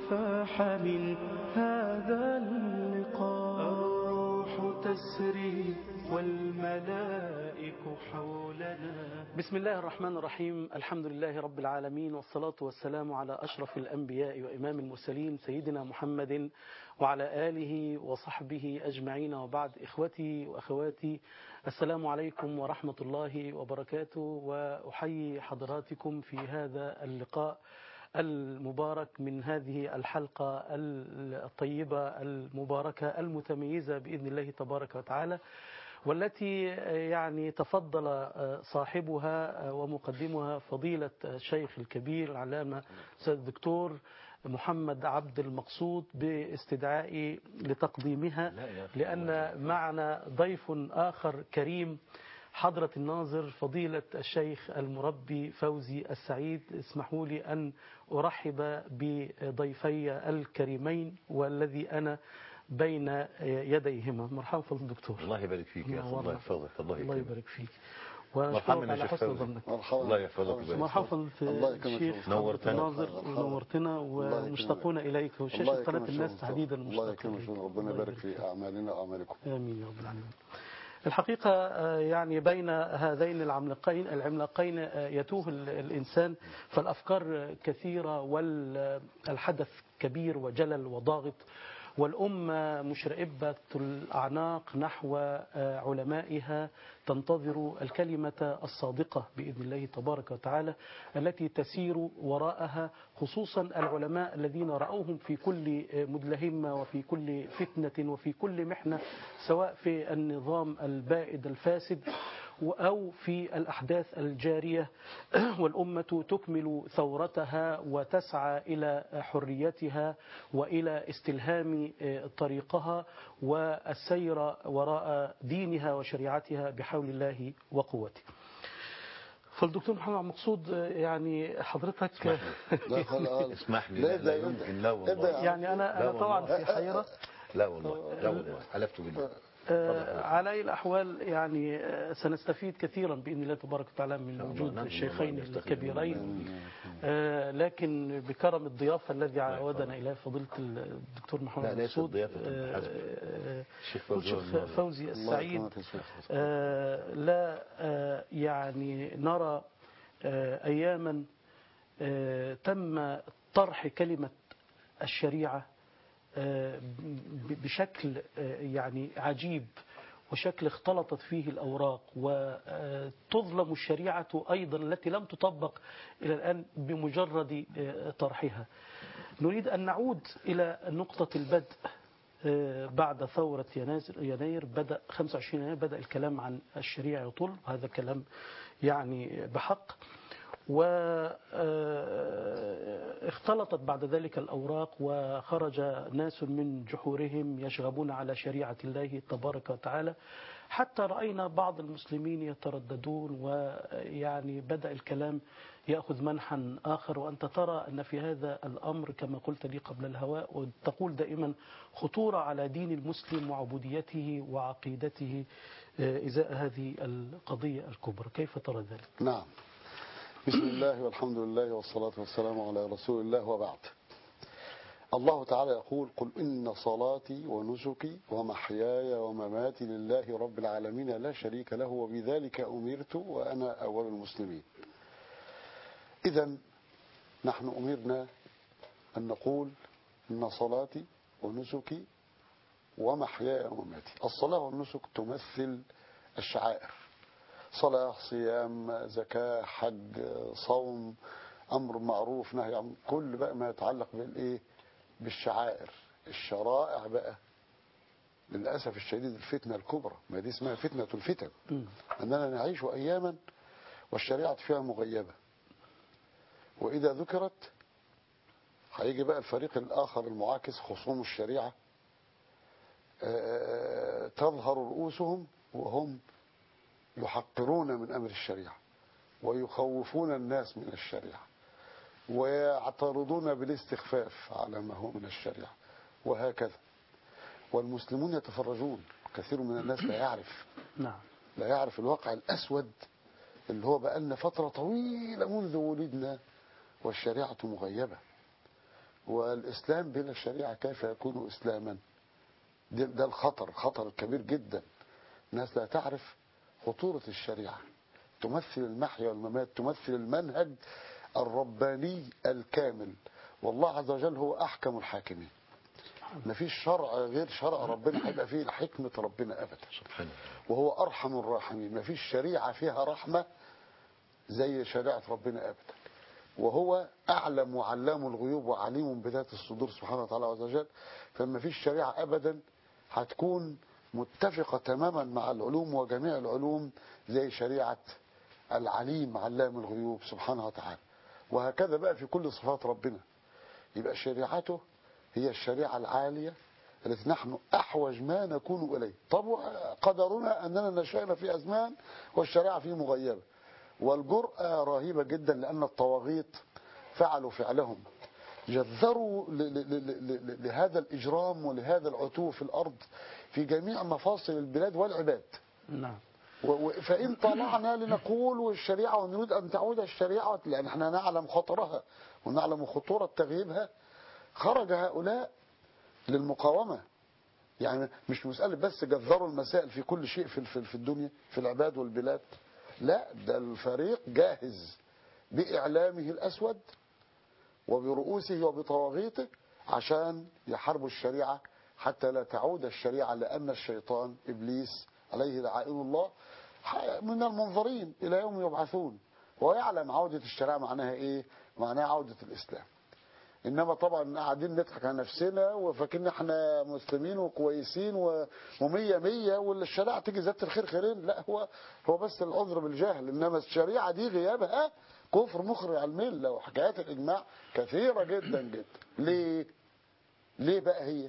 فاح من هذا اللقاء الروح تسري والملائك حولنا بسم الله الرحمن الرحيم الحمد لله رب العالمين والصلاة والسلام على أشرف الأنبياء وإمام المرسلين سيدنا محمد وعلى آله وصحبه أجمعين وبعد إخوتي وأخواتي السلام عليكم ورحمة الله وبركاته وأحيي حضراتكم في هذا اللقاء المبارك من هذه الحلقة الطيبة المباركة المتميزة بإذن الله تبارك وتعالى والتي يعني تفضل صاحبها ومقدمها فضيلة الشيخ الكبير العلامة أستاذ الدكتور محمد عبد المقصود باستدعائي لتقديمها لأن معنا ضيف آخر كريم حضرة الناظر فضيلة الشيخ المربي فوزي السعيد اسمحوا لي أن أرحب بضيفي الكريمين والذي أنا بين يديهما مرحبا فضل الدكتور الله يبارك فيك يا اخي الله يحفظك الله الله يكرمك يبارك فيك مرحبا ونشكرك يا على شيخ حسن فوزي. ظنك مرحبا الله يحفظك ويبارك مرحبا في الله يكرمك. الشيخ حضرة نورتنا. الناظر مرحبا. ونورتنا الله ومشتاقون إليك الله وشاشة يكرمك قناة الناس شكراً. تحديدا الله مشتاق يكرمك إليك. شكراً. ربنا الله يبارك في أعمالنا وأعمالكم آمين يا رب العالمين الحقيقة آه، يعني بين هذين العملاقين العملاقين آه، يتوه ال- الإنسان فالأفكار كثيرة والحدث كبير وجلل وضاغط والأمة مشرئبة الأعناق نحو آه، علمائها تنتظر الكلمة الصادقة بإذن الله تبارك وتعالى التي تسير وراءها خصوصا العلماء الذين رأوهم في كل مدلهمة وفي كل فتنة وفي كل محنة سواء في النظام البائد الفاسد أو في الأحداث الجارية والأمة تكمل ثورتها وتسعى إلى حريتها وإلى استلهام طريقها والسير وراء دينها وشريعتها بحول الله وقوته فالدكتور محمد عبد المقصود يعني حضرتك لا خلاص اسمح لي لا لا, لا ابدأ يمكن لا ابدأ والله يا عم. يعني أنا لا أنا طبعا والله. في حيرة لا والله لا والله حلفت بالله آه، على أي الأحوال يعني آه، سنستفيد كثيرا بإذن الله تبارك وتعالى من الله. وجود نعم، الشيخين الله يستخدم الكبيرين آه، لكن بكرم الضيافة الذي عودنا إليه فضيلة الدكتور محمد لا، ليست مسعود ضيافة آه، بالحسب. آه، الشيخ فوزي الشيخ والله. فوزي الله السعيد يكرمك يا شيخ. آه، لا آه، يعني نرى آه، أياما آه، تم طرح كلمة الشريعة آه، ب- بشكل آه، يعني عجيب وشكل اختلطت فيه الأوراق وتظلم الشريعة أيضا التي لم تطبق إلى الآن بمجرد آه، طرحها نريد أن نعود إلى نقطة البدء آه، بعد ثورة يناير يناير بدأ 25 يناير بدأ الكلام عن الشريعة يطل وهذا كلام يعني بحق واختلطت بعد ذلك الأوراق وخرج ناس من جحورهم يشغبون على شريعة الله تبارك وتعالى حتى رأينا بعض المسلمين يترددون ويعني بدأ الكلام يأخذ منحا آخر وأنت ترى أن في هذا الأمر كما قلت لي قبل الهواء وتقول دائما خطورة على دين المسلم وعبوديته وعقيدته آه، إزاء هذه القضية الكبرى كيف ترى ذلك؟ نعم بسم الله والحمد لله والصلاة والسلام على رسول الله وبعد الله تعالى يقول قل إن صلاتي ونسكي ومحياي ومماتي لله رب العالمين لا شريك له وبذلك أمرت وأنا أول المسلمين إذا نحن أمرنا أن نقول إن صلاتي ونسكي ومحياي ومماتي الصلاة والنسك تمثل الشعائر صلاة صيام زكاة حج صوم أمر معروف نهي عن كل بقى ما يتعلق بالإيه بالشعائر الشرائع بقى للأسف الشديد الفتنة الكبرى ما دي اسمها فتنة الفتن أننا نعيش أياما والشريعة فيها مغيبة وإذا ذكرت هيجي بقى الفريق الآخر المعاكس خصوم الشريعة آه، تظهر رؤوسهم وهم يحقرون من أمر الشريعة ويخوفون الناس من الشريعة ويعترضون بالاستخفاف على ما هو من الشريعة وهكذا والمسلمون يتفرجون كثير من الناس لا يعرف نعم لا يعرف الواقع الأسود اللي هو بقالنا فترة طويلة منذ ولدنا والشريعة مغيبة والإسلام بلا شريعة كيف يكون إسلاما ده, ده الخطر خطر كبير جدا الناس لا تعرف خطورة الشريعة تمثل المحيا والممات تمثل المنهج الرباني الكامل والله عز وجل هو أحكم الحاكمين ما فيش شرع غير شرع ربنا هيبقى فيه حكمة ربنا أبدا سبحانه وهو أرحم الراحمين ما فيش شريعة فيها رحمة زي شريعة ربنا أبدا وهو أعلم وعلام الغيوب وعليم بذات الصدور سبحانه وتعالى عز وجل فما فيش شريعة أبدا هتكون متفقة تماما مع العلوم وجميع العلوم زي شريعة العليم علام الغيوب سبحانه وتعالى وهكذا بقى في كل صفات ربنا يبقى شريعته هي الشريعة العالية التي نحن أحوج ما نكون إليه طب قدرنا أننا نشأنا في أزمان والشريعة فيه مغيبة والجرأة رهيبة جدا لأن الطواغيت فعلوا فعلهم جذروا ل- ل- ل- ل- لهذا الإجرام ولهذا العتو في الأرض في جميع مفاصل البلاد والعباد نعم و- و- فإن طلعنا لنقول والشريعة ونريد أن تعود الشريعة لأن احنا نعلم خطرها ونعلم خطورة تغييبها خرج هؤلاء للمقاومة يعني مش مسألة بس جذروا المسائل في كل شيء في في في الدنيا في العباد والبلاد لا ده الفريق جاهز بإعلامه الأسود وبرؤوسه وبطواغيته عشان يحاربوا الشريعة حتى لا تعود الشريعة لأن الشيطان إبليس عليه لعائن الله من المنظرين إلى يوم يبعثون ويعلم عودة الشريعة معناها إيه معناها عودة الإسلام انما طبعا قاعدين نضحك على نفسنا وفاكرين احنا مسلمين وكويسين و- ومية مية والشريعه تيجي ذات الخير خيرين لا هو هو بس العذر بالجهل انما الشريعه دي غيابها كفر مخرج على المله وحكايات الاجماع كثيره جدا جدا ليه؟ ليه بقى هي؟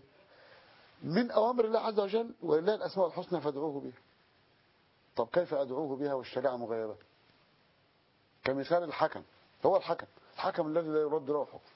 من اوامر الله عز وجل ولله الاسماء الحسنى فادعوه بها. طب كيف ادعوه بها والشريعه مغيبه؟ كمثال الحكم هو الحكم الحكم الذي لا يرد له حكم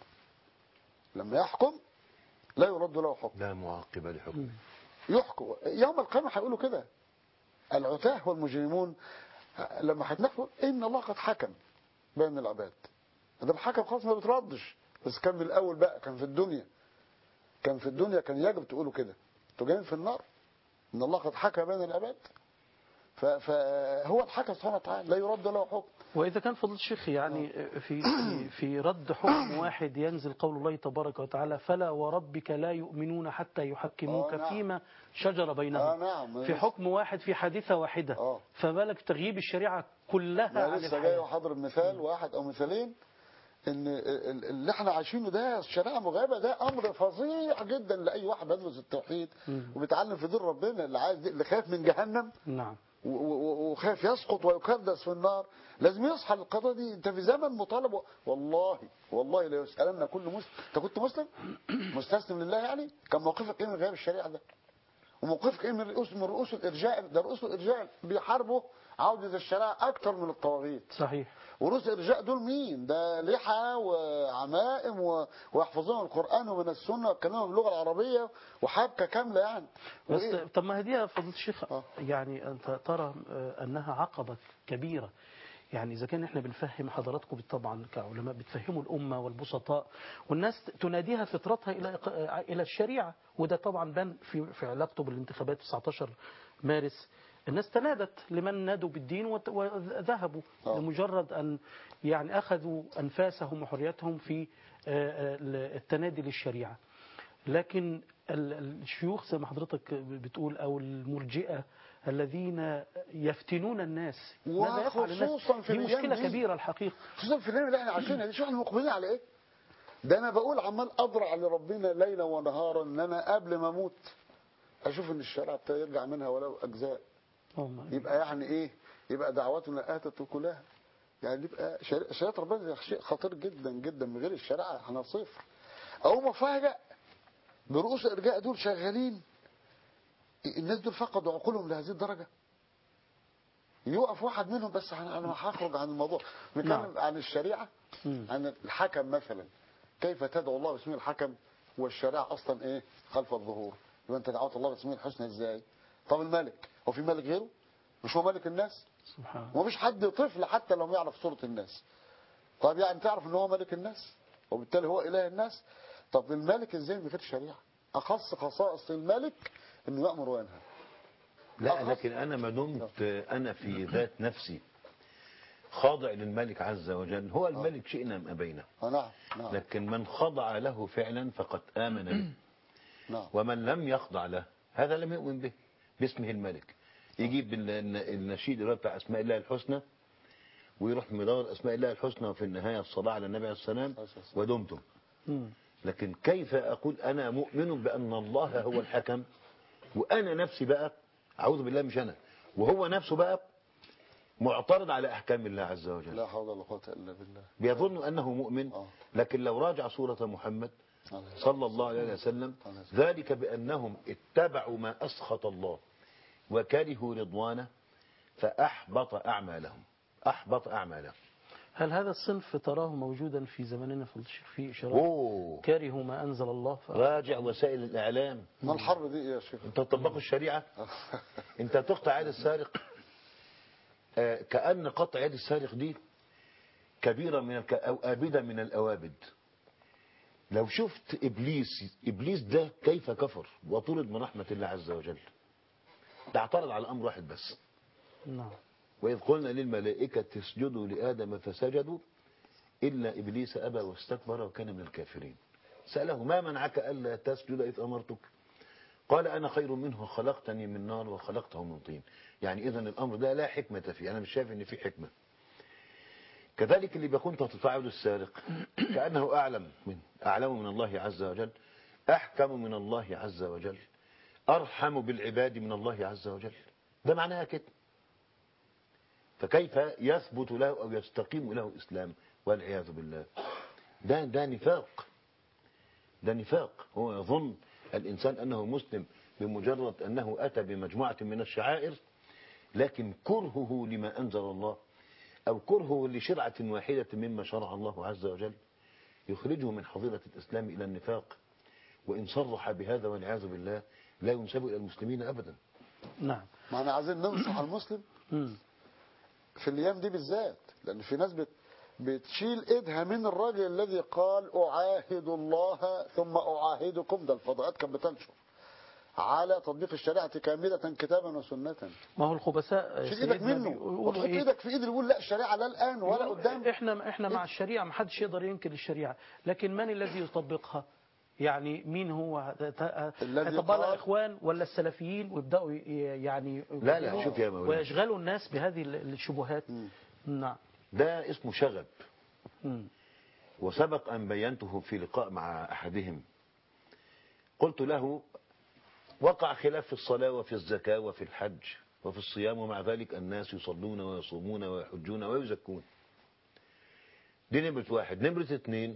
لما يحكم لا يرد له حكم لا معقب لحكمه يحكم يوم القيامة هيقولوا كده العتاه والمجرمون لما هتنفوا إن الله قد حكم بين العباد ده حكم خلاص ما بتردش بس كان من الأول بقى كان في الدنيا كان في الدنيا كان يجب تقولوا كده انتوا جايين في النار إن الله قد حكم بين العباد ف- فهو الحكم سبحانه وتعالى لا يرد له حكم وإذا كان فضل الشيخ يعني في في في رد حكم واحد ينزل قول الله تبارك وتعالى فلا وربك لا يؤمنون حتى يحكموك آه، نعم. فيما شجر آه بينهم نعم في حكم واحد في حادثة واحدة آه. فبالك تغييب الشريعة كلها انا عن لسه جاي الحياة وحاضر مثال واحد او مثالين ان ال- اللي احنا عايشينه ده الشريعه مغيبه ده امر فظيع جدا لاي واحد بيدرس التوحيد وبيتعلم في دين ربنا اللي عايز اللي خايف من جهنم نعم و- و- وخايف يسقط ويكدس في النار لازم يصحى للقضيه دي انت في زمن مطالب و- والله والله لا يسالن كل مسلم انت كنت مسلم مستسلم لله يعني كان موقفك ايه من غير الشريعه ده وموقفك ايه من رؤوس من رؤوس الارجاء ده رؤوس الارجاء بيحاربوا عوده الشريعه اكتر من الطواغيت صحيح ورؤوس الارجاء دول مين ده لحى وعمائم و- ويحفظون القران ومن السنه ويتكلموا باللغه العربيه وحبكه كامله يعني بس وإيه؟ طب ما هديها فضل الشيخ آه. يعني أنت ترى آه، أنها عقبة كبيرة يعني إذا كان إحنا بنفهم حضراتكم طبعا كعلماء بتفهموا الأمة والبسطاء والناس تناديها فطرتها إلى آه، إلى الشريعة وده طبعا بان في في علاقته بالانتخابات 19 مارس الناس تنادت لمن نادوا بالدين وت- وذهبوا آه. لمجرد أن يعني أخذوا أنفاسهم وحريتهم في آه، آه، التنادي للشريعة لكن ال- الشيوخ زي ما حضرتك بتقول او المرجئه الذين يفتنون الناس ماذا يفعل الناس؟ وخصوصاً في دي الأيام مشكله دي. كبيره الحقيقه خصوصا في الليله اللي احنا عايشينها دي شو احنا مقبلين على ايه؟ ده انا بقول عمال اضرع لربنا ليلا ونهارا ان انا قبل ما اموت اشوف ان الشرع بتاعي يرجع منها ولو اجزاء والله. يبقى يعني ايه؟ يبقى دعوتنا اتت كلها يعني يبقى شريعه شريعة ربنا ده شيء خطير جدا جدا من غير الشريعه احنا صفر او مفاجئ برؤوس الارجاء دول شغالين الناس دول فقدوا عقولهم لهذه الدرجه يقف واحد منهم بس انا أنا هخرج عن الموضوع نتكلم نعم. عن الشريعه مم. عن الحكم مثلا كيف تدعو الله باسم الحكم والشريعه اصلا ايه خلف الظهور يبقى انت دعوت الله باسمه الحسنى ازاي طب الملك هو في ملك غيره مش هو ملك الناس سبحان الله ومفيش حد طفل حتى لو ما يعرف صورة الناس طب يعني تعرف ان هو ملك الناس وبالتالي هو اله الناس طب الملك ازاي من غير شريعه اخص خصائص الملك انه يامر وينهى لا لكن أنا ما دمت أنا في ذات نفسي خاضع للملك عز وجل هو الملك شئنا أم أبينا آه نعم نعم لكن من خضع له فعلا فقد آمن به نعم ومن لم يخضع له هذا لم يؤمن به باسمه الملك يجيب ال- الن- النشيد اللي هو بتاع أسماء الله الحسنى ويروح مدور أسماء الله الحسنى وفي النهاية الصلاة على النبي عليه السلام ودمتم مم. لكن كيف أقول أنا مؤمن بأن الله هو الحكم وأنا نفسي بقى أعوذ بالله مش أنا وهو نفسه بقى معترض على أحكام الله عز وجل لا حول ولا قوه الا بالله بيظن أنه مؤمن آه. لكن لو راجع سورة محمد عليه صلى الله عليه وسلم عليه الصلاة ذلك بأنهم اتبعوا ما أسخط الله وكرهوا رضوانه فأحبط أعمالهم أحبط أعمالهم هل هذا الصنف تراه موجودا في زماننا في الش- في إشارات أوه كرهوا ما أنزل الله ف... راجع وسائل الإعلام ما الحرب دي إيه يا شيخ انت تطبق الشريعة انت تقطع يد السارق آه، كأن قطع يد السارق دي كبيرة من الك... أو آبدة من الأوابد لو شفت إبليس إبليس ده كيف كفر وطرد من رحمة الله عز وجل ده اعترض على أمر واحد بس نعم وإذ قلنا للملائكة اسجدوا لآدم فسجدوا إلا إبليس أبى واستكبر وكان من الكافرين سأله ما منعك ألا تسجد إذ أمرتك قال أنا خير منه خلقتني من نار وخلقته من طين يعني إذا الأمر ده لا حكمة فيه أنا مش شايف إن فيه حكمة كذلك اللي بيكون تتفاعل السارق كأنه أعلم من أعلم من الله عز وجل أحكم من الله عز وجل أرحم بالعباد من الله عز وجل ده معناها كده فكيف يثبت له أو يستقيم له إسلام والعياذ بالله ده ده نفاق ده نفاق هو يظن الإنسان أنه مسلم بمجرد أنه أتى بمجموعة من الشعائر لكن كرهه لما أنزل الله أو كرهه لشرعة واحدة مما شرع الله عز وجل يخرجه من حظيرة الإسلام إلى النفاق وإن صرح بهذا والعياذ بالله لا ينسب إلى المسلمين أبدا نعم ما احنا عايزين ننصح المسلم مم. في الايام دي بالذات لان في ناس بت بتشيل ايدها من الراجل الذي قال اعاهد الله ثم اعاهدكم ده الفضاءات كانت بتنشر على تطبيق الشريعه كامله كتابا وسنه ما هو الخبثاء شيل ايدك سيدنا منه بيقولوا وتحط إيه؟ ايدك في ايد اللي يقول لا الشريعه لا الان ولا قدام احنا احنا مع الشريعه ما حدش يقدر ينكر الشريعه لكن من الذي يطبقها يعني مين هو الذي يطبقها قال- الاخوان ولا السلفيين ويبداوا ي- يعني لا لا شوف يا مولانا ويشغلوا الناس بهذه ال- الشبهات نعم ده اسمه شغب مم. وسبق أن بينته في لقاء مع أحدهم قلت له وقع خلاف في الصلاة وفي الزكاة وفي الحج وفي الصيام ومع ذلك الناس يصلون ويصومون ويحجون ويزكون دي نمرة واحد نمرة اتنين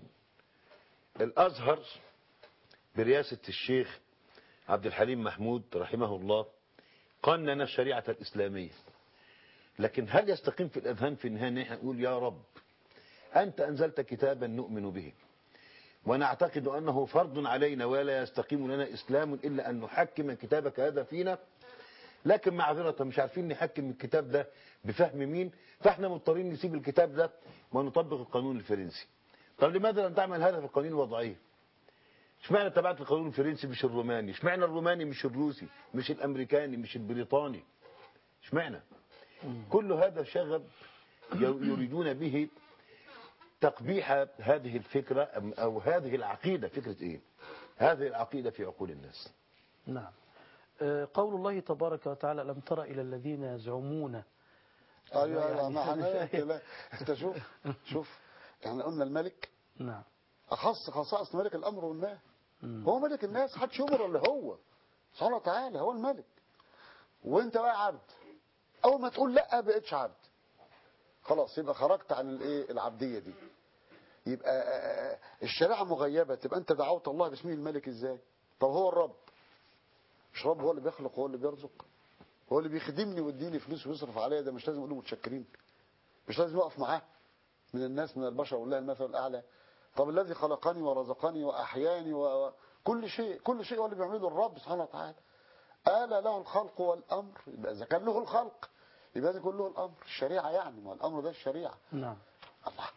الأزهر برئاسة الشيخ عبد الحليم محمود رحمه الله قنن الشريعة الإسلامية لكن هل يستقيم في الأذهان في النهاية ان احنا نقول يا رب أنت أنزلت كتابا نؤمن به ونعتقد أنه فرض علينا ولا يستقيم لنا إسلام إلا أن نحكم كتابك هذا فينا لكن معذرة مش عارفين نحكم الكتاب ده بفهم مين فاحنا مضطرين نسيب الكتاب ده ونطبق القانون الفرنسي طب لماذا لم تعمل هذا في القوانين الوضعية اشمعنى تبعت القانون الفرنسي مش الروماني اشمعنى الروماني مش الروسي مش الامريكاني مش البريطاني اشمعنى كل هذا شغب يريدون به تقبيح هذه الفكرة أم- أو هذه العقيدة فكرة إيه هذه العقيدة في عقول الناس نعم آه، قول الله تبارك وتعالى لم تر إلى الذين يزعمون ايوه يعني ايوه ما هذه احنا لا انت شوف شوف احنا قلنا الملك نعم اخص خصائص ملك الامر والنهي مم. هو ملك الناس حدش يمر ولا هو سبحانه وتعالى هو الملك وانت بقى عبد اول ما تقول لا بقتش عبد خلاص يبقى خرجت عن الايه العبديه دي يبقى آه، آه، الشريعه مغيبه تبقى انت دعوت الله باسمه الملك ازاي طب هو الرب مش رب هو اللي بيخلق هو اللي بيرزق هو اللي بيخدمني ويديني فلوس ويصرف عليا ده مش لازم اقول له متشكرين مش لازم اقف معاه من الناس من البشر والله المثل الاعلى طب الذي خلقني ورزقني واحياني وكل شيء كل شيء هو اللي بيعمله الرب سبحانه وتعالى آل له الخلق والامر يبقى اذا كان له الخلق يبقى لازم يكون له الامر الشريعه يعني ما الامر ده الشريعه نعم الله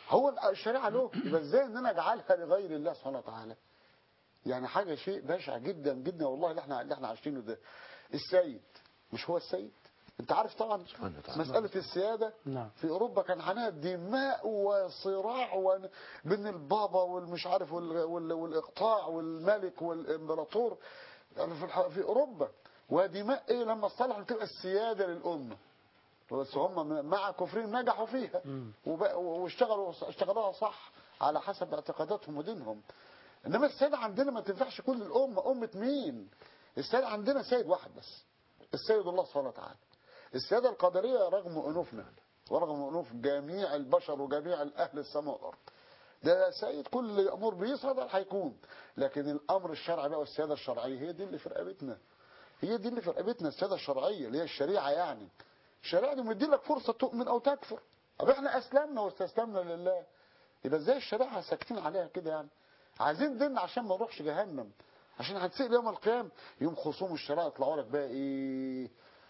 هو الشريعه له يبقى ازاي ان انا اجعلها لغير الله سبحانه وتعالى يعني حاجه شيء بشع جدا جدا والله اللي احنا اللي احنا عايشينه ده السيد مش هو السيد انت عارف طبعا سبحانه وتعالى. مساله السياده نعم. في اوروبا كان عنها دماء وصراع ون- بين البابا والمش عارف وال- وال- والاقطاع والملك والامبراطور يعني في الح- في اوروبا ودماء ايه لما اصطلحوا تبقى السياده للامه بس هم مع كفرهم نجحوا فيها وبقى- واشتغلوا اشتغلوها صح على حسب اعتقاداتهم ودينهم انما السيادة عندنا ما تنفعش كل الامه امه مين السيادة عندنا سيد واحد بس السيد الله سبحانه وتعالى السيادة القدرية رغم أنوفنا ورغم أنوف جميع البشر وجميع الأهل السماء والأرض ده سيد كل أمور بيصعد هيكون لكن الأمر الشرعي بقى والسيادة الشرعية هي دي اللي في رقبتنا هي دي اللي في رقبتنا السيادة الشرعية اللي هي الشريعة يعني الشريعة دي مدي لك فرصة تؤمن أو تكفر طب احنا أسلمنا واستسلمنا لله يبقى ازاي الشريعة ساكتين عليها كده يعني عايزين دين عشان ما نروحش جهنم عشان هتسأل يوم القيامة يوم خصوم الشرائع يطلعوا لك بقى ايه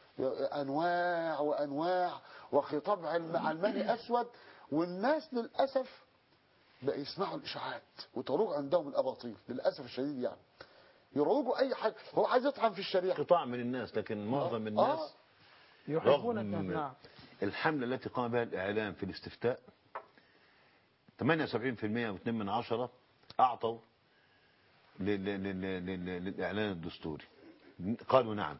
انواع وانواع وخطاب علم- علماني اسود والناس للاسف بقى يسمعوا الاشاعات وتروج عندهم الاباطيل للاسف الشديد يعني يروجوا اي حاجه هو عايز يطعن في الشريعه قطاع من الناس لكن معظم آه. الناس يحبون رغم الناس نعم الحملة التي قام بها الإعلام في الاستفتاء 78% و2 من عشرة أعطوا لل- لل- لل- للإعلان الدستوري قالوا نعم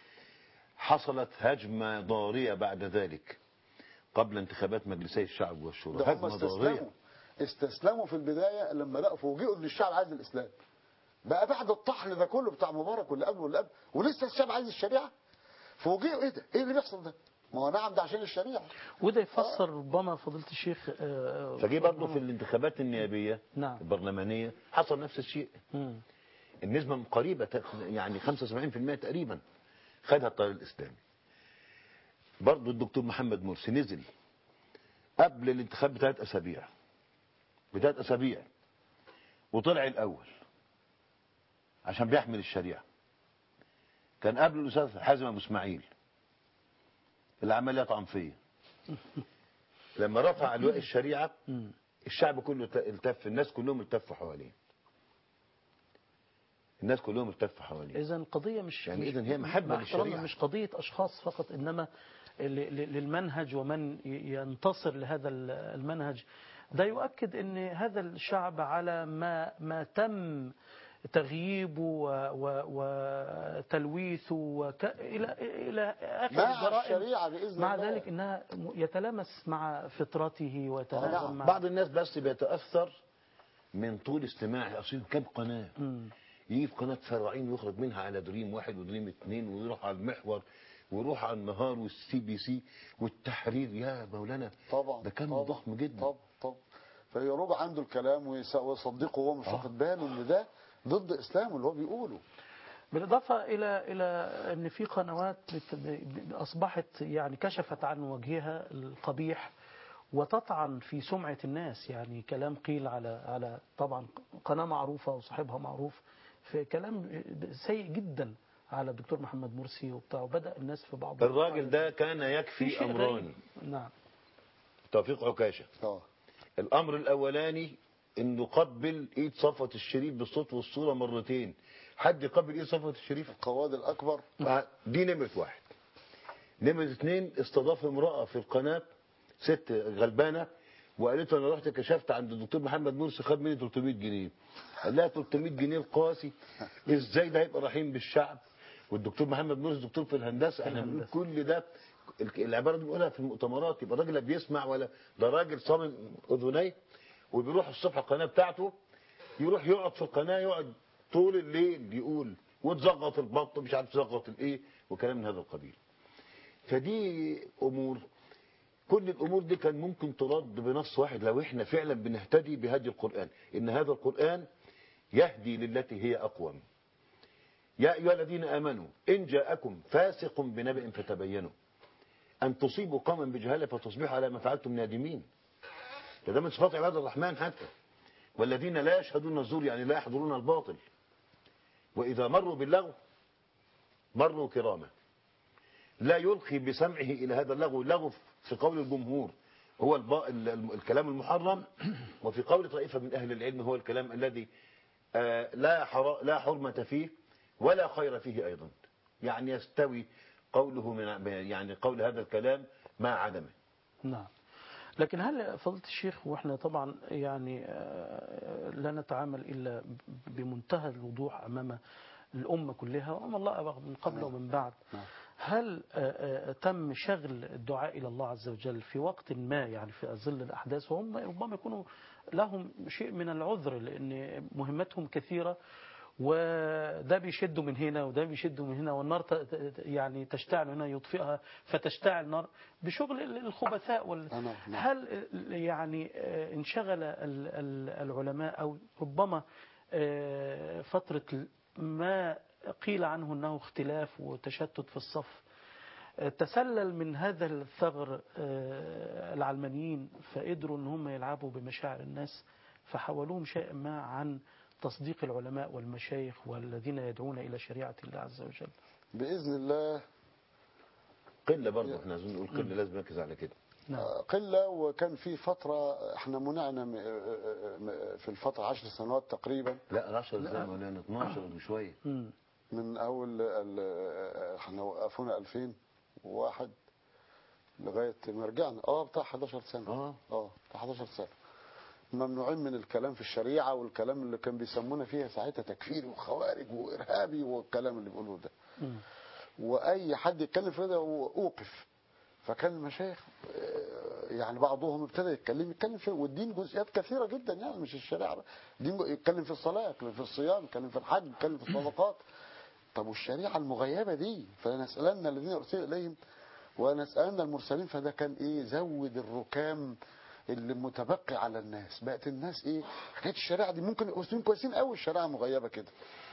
حصلت هجمة ضارية بعد ذلك قبل انتخابات مجلسي الشعب والشورى ده هم هجمة ضارية استسلموا استسلموا في البدايه لما لقوا فوجئوا ان الشعب عايز الاسلام بقى بعد الطحن ده كله بتاع مبارك واللي قبله واللي قبله ولسه الشعب عايز الشريعه فوجئوا ايه ده ايه اللي بيحصل ده ما هو نعم ده عشان الشريعه وده يفسر ربما فضيلة الشيخ آه، فجي برضه في الانتخابات النيابية نعم. البرلمانية حصل نفس الشيء مم. النسبة قريبة ت- يعني 75% تقريبا خدها التيار الإسلامي برضه الدكتور محمد مرسي نزل قبل الانتخاب بثلاث أسابيع بثلاث أسابيع وطلع الأول عشان بيحمل الشريعة كان قبل الأستاذ حازم أبو إسماعيل اللي عمال يطعن فيا لما رفع لواء الشريعة مم. الشعب كله ت- التف الناس كلهم التفوا حواليه الناس كلهم التفوا حواليه إذا القضية مش يعني مش- إذن هي محبة مع احترامنا للشريعة. مش قضية أشخاص فقط إنما ل- ل- للمنهج ومن ي- ينتصر لهذا ال- المنهج ده يؤكد أن هذا الشعب على ما ما تم تغييبه و- و- وتلويثه وك... إلى إلى آخر مع الجرائم الشريعة بإذن مع الله. ذلك إنها م- يتلامس مع فطرته ويتلازم نعم. مع بعض الناس بس بيتأثر من طول استماع أصل كم قناة مم. يجي في قناة فرعين ويخرج منها على دريم واحد ودريم اثنين ويروح على المحور ويروح على النهار والسي بي سي والتحرير يا مولانا طبعا ده كم طبعا ضخم جدا طبعا طبعا فيروج عنده الكلام ويس- ويصدقه وهو مش واخد باله ان ده ضد اسلامه اللي هو بيقوله بالإضافة إلى إلى أن في قنوات بت- ب- أصبحت يعني كشفت عن وجهها القبيح وتطعن في سمعة الناس يعني كلام قيل على على طبعا قناة معروفة وصاحبها معروف في كلام سيء جدا على الدكتور محمد مرسي وبتاع وبدأ الناس في بعض الراجل ده كان في يكفي شيء أمران غريب. نعم توفيق عكاشة اه الأمر الأولاني إنه قبل إيد صفوة الشريف بالصوت والصورة مرتين حد يقبل إيد صفوة الشريف القواد الاكبر دي نمرة واحد نمرة اثنين استضاف امرأة في القناة ست غلبانة وقالت له انا رحت كشفت عند الدكتور محمد مرسي خد مني 300 جنيه قال لها 300 جنيه القاسي ازاي ده هيبقى رحيم بالشعب والدكتور محمد مرسي دكتور في الهندسه احنا بنقول كل ده العباره دي بنقولها في المؤتمرات يبقى الراجل لا بيسمع ولا ده راجل صامم اذنيه وبيروح الصبح القناه بتاعته يروح يقعد في القناه يقعد طول الليل يقول وتزغط البط مش عارف تزغط الايه وكلام من هذا القبيل فدي امور كل الامور دي كان ممكن ترد بنص واحد لو احنا فعلا بنهتدي بهدي القران ان هذا القران يهدي للتي هي اقوم يا ايها الذين امنوا ان جاءكم فاسق بنبأ فتبينوا ان تصيبوا قوما بجهاله فتصبحوا على ما فعلتم نادمين ده, ده من صفات عباد الرحمن حتى والذين لا يشهدون الزور يعني لا يحضرون الباطل واذا مروا باللغو مروا كراما لا يلقي بسمعه إلى هذا اللغو اللغو في قول الجمهور هو الب... ال- ال- الكلام المحرم وفي قول طائفة من أهل العلم هو الكلام الذي آه، لا حر... لا حرمة فيه ولا خير فيه أيضا يعني يستوي قوله من يعني قول هذا الكلام مع عدمه نعم لكن هل فضيلة الشيخ واحنا طبعا يعني آه، لا نتعامل الا بمنتهى الوضوح امام الامه كلها وامام الله من قبل ومن بعد هل آه، آه، تم شغل الدعاء الى الله عز وجل في وقت ما يعني في ظل الاحداث وهم ربما يكونوا لهم شيء من العذر لان مهمتهم كثيره وده بيشده من هنا وده بيشده من هنا والنار ت- ت- يعني تشتعل هنا يطفئها فتشتعل نار بشغل الخبثاء وال... نعم، نعم. هل يعني آه، انشغل ال- ال- العلماء أو ربما آه، فترة ما قيل عنه أنه اختلاف وتشتت في الصف آه، تسلل من هذا الثغر آه، العلمانيين فقدروا أن هم يلعبوا بمشاعر الناس فحولوهم شيئا ما عن تصديق العلماء والمشايخ والذين يدعون إلى شريعة الله عز وجل بإذن الله قلة برضه احنا عايزين نقول قلة لازم نركز على كده نعم قلة وكان في فترة احنا منعنا م- م- في الفترة عشر سنوات تقريبا لا 10 زي ما قلنا 12 وشوية مم. من أول ال- احنا وقفونا 2001 لغاية ما رجعنا اه بتاع 11 سنة اه اه بتاع 11 سنة ممنوعين من الكلام في الشريعة والكلام اللي كان بيسمونا فيها ساعتها تكفيري وخوارج وإرهابي والكلام اللي بيقولوه ده مم. واي حد يتكلم في ده هو اوقف فكان المشايخ آه، يعني بعضهم ابتدى يتكلم يتكلم في والدين جزئيات كثيره جدا يعني مش الشريعه بقى. الدين يتكلم في الصلاه يتكلم في الصيام يتكلم في الحج يتكلم في الصدقات طب والشريعه المغيبه دي فلنسالن الذين ارسل اليهم ونسالن المرسلين فده كان ايه زود الركام اللي متبقي على الناس بقت الناس ايه حكايه الشريعه دي ممكن المسلمين كويسين قوي الشريعه مغيبه كده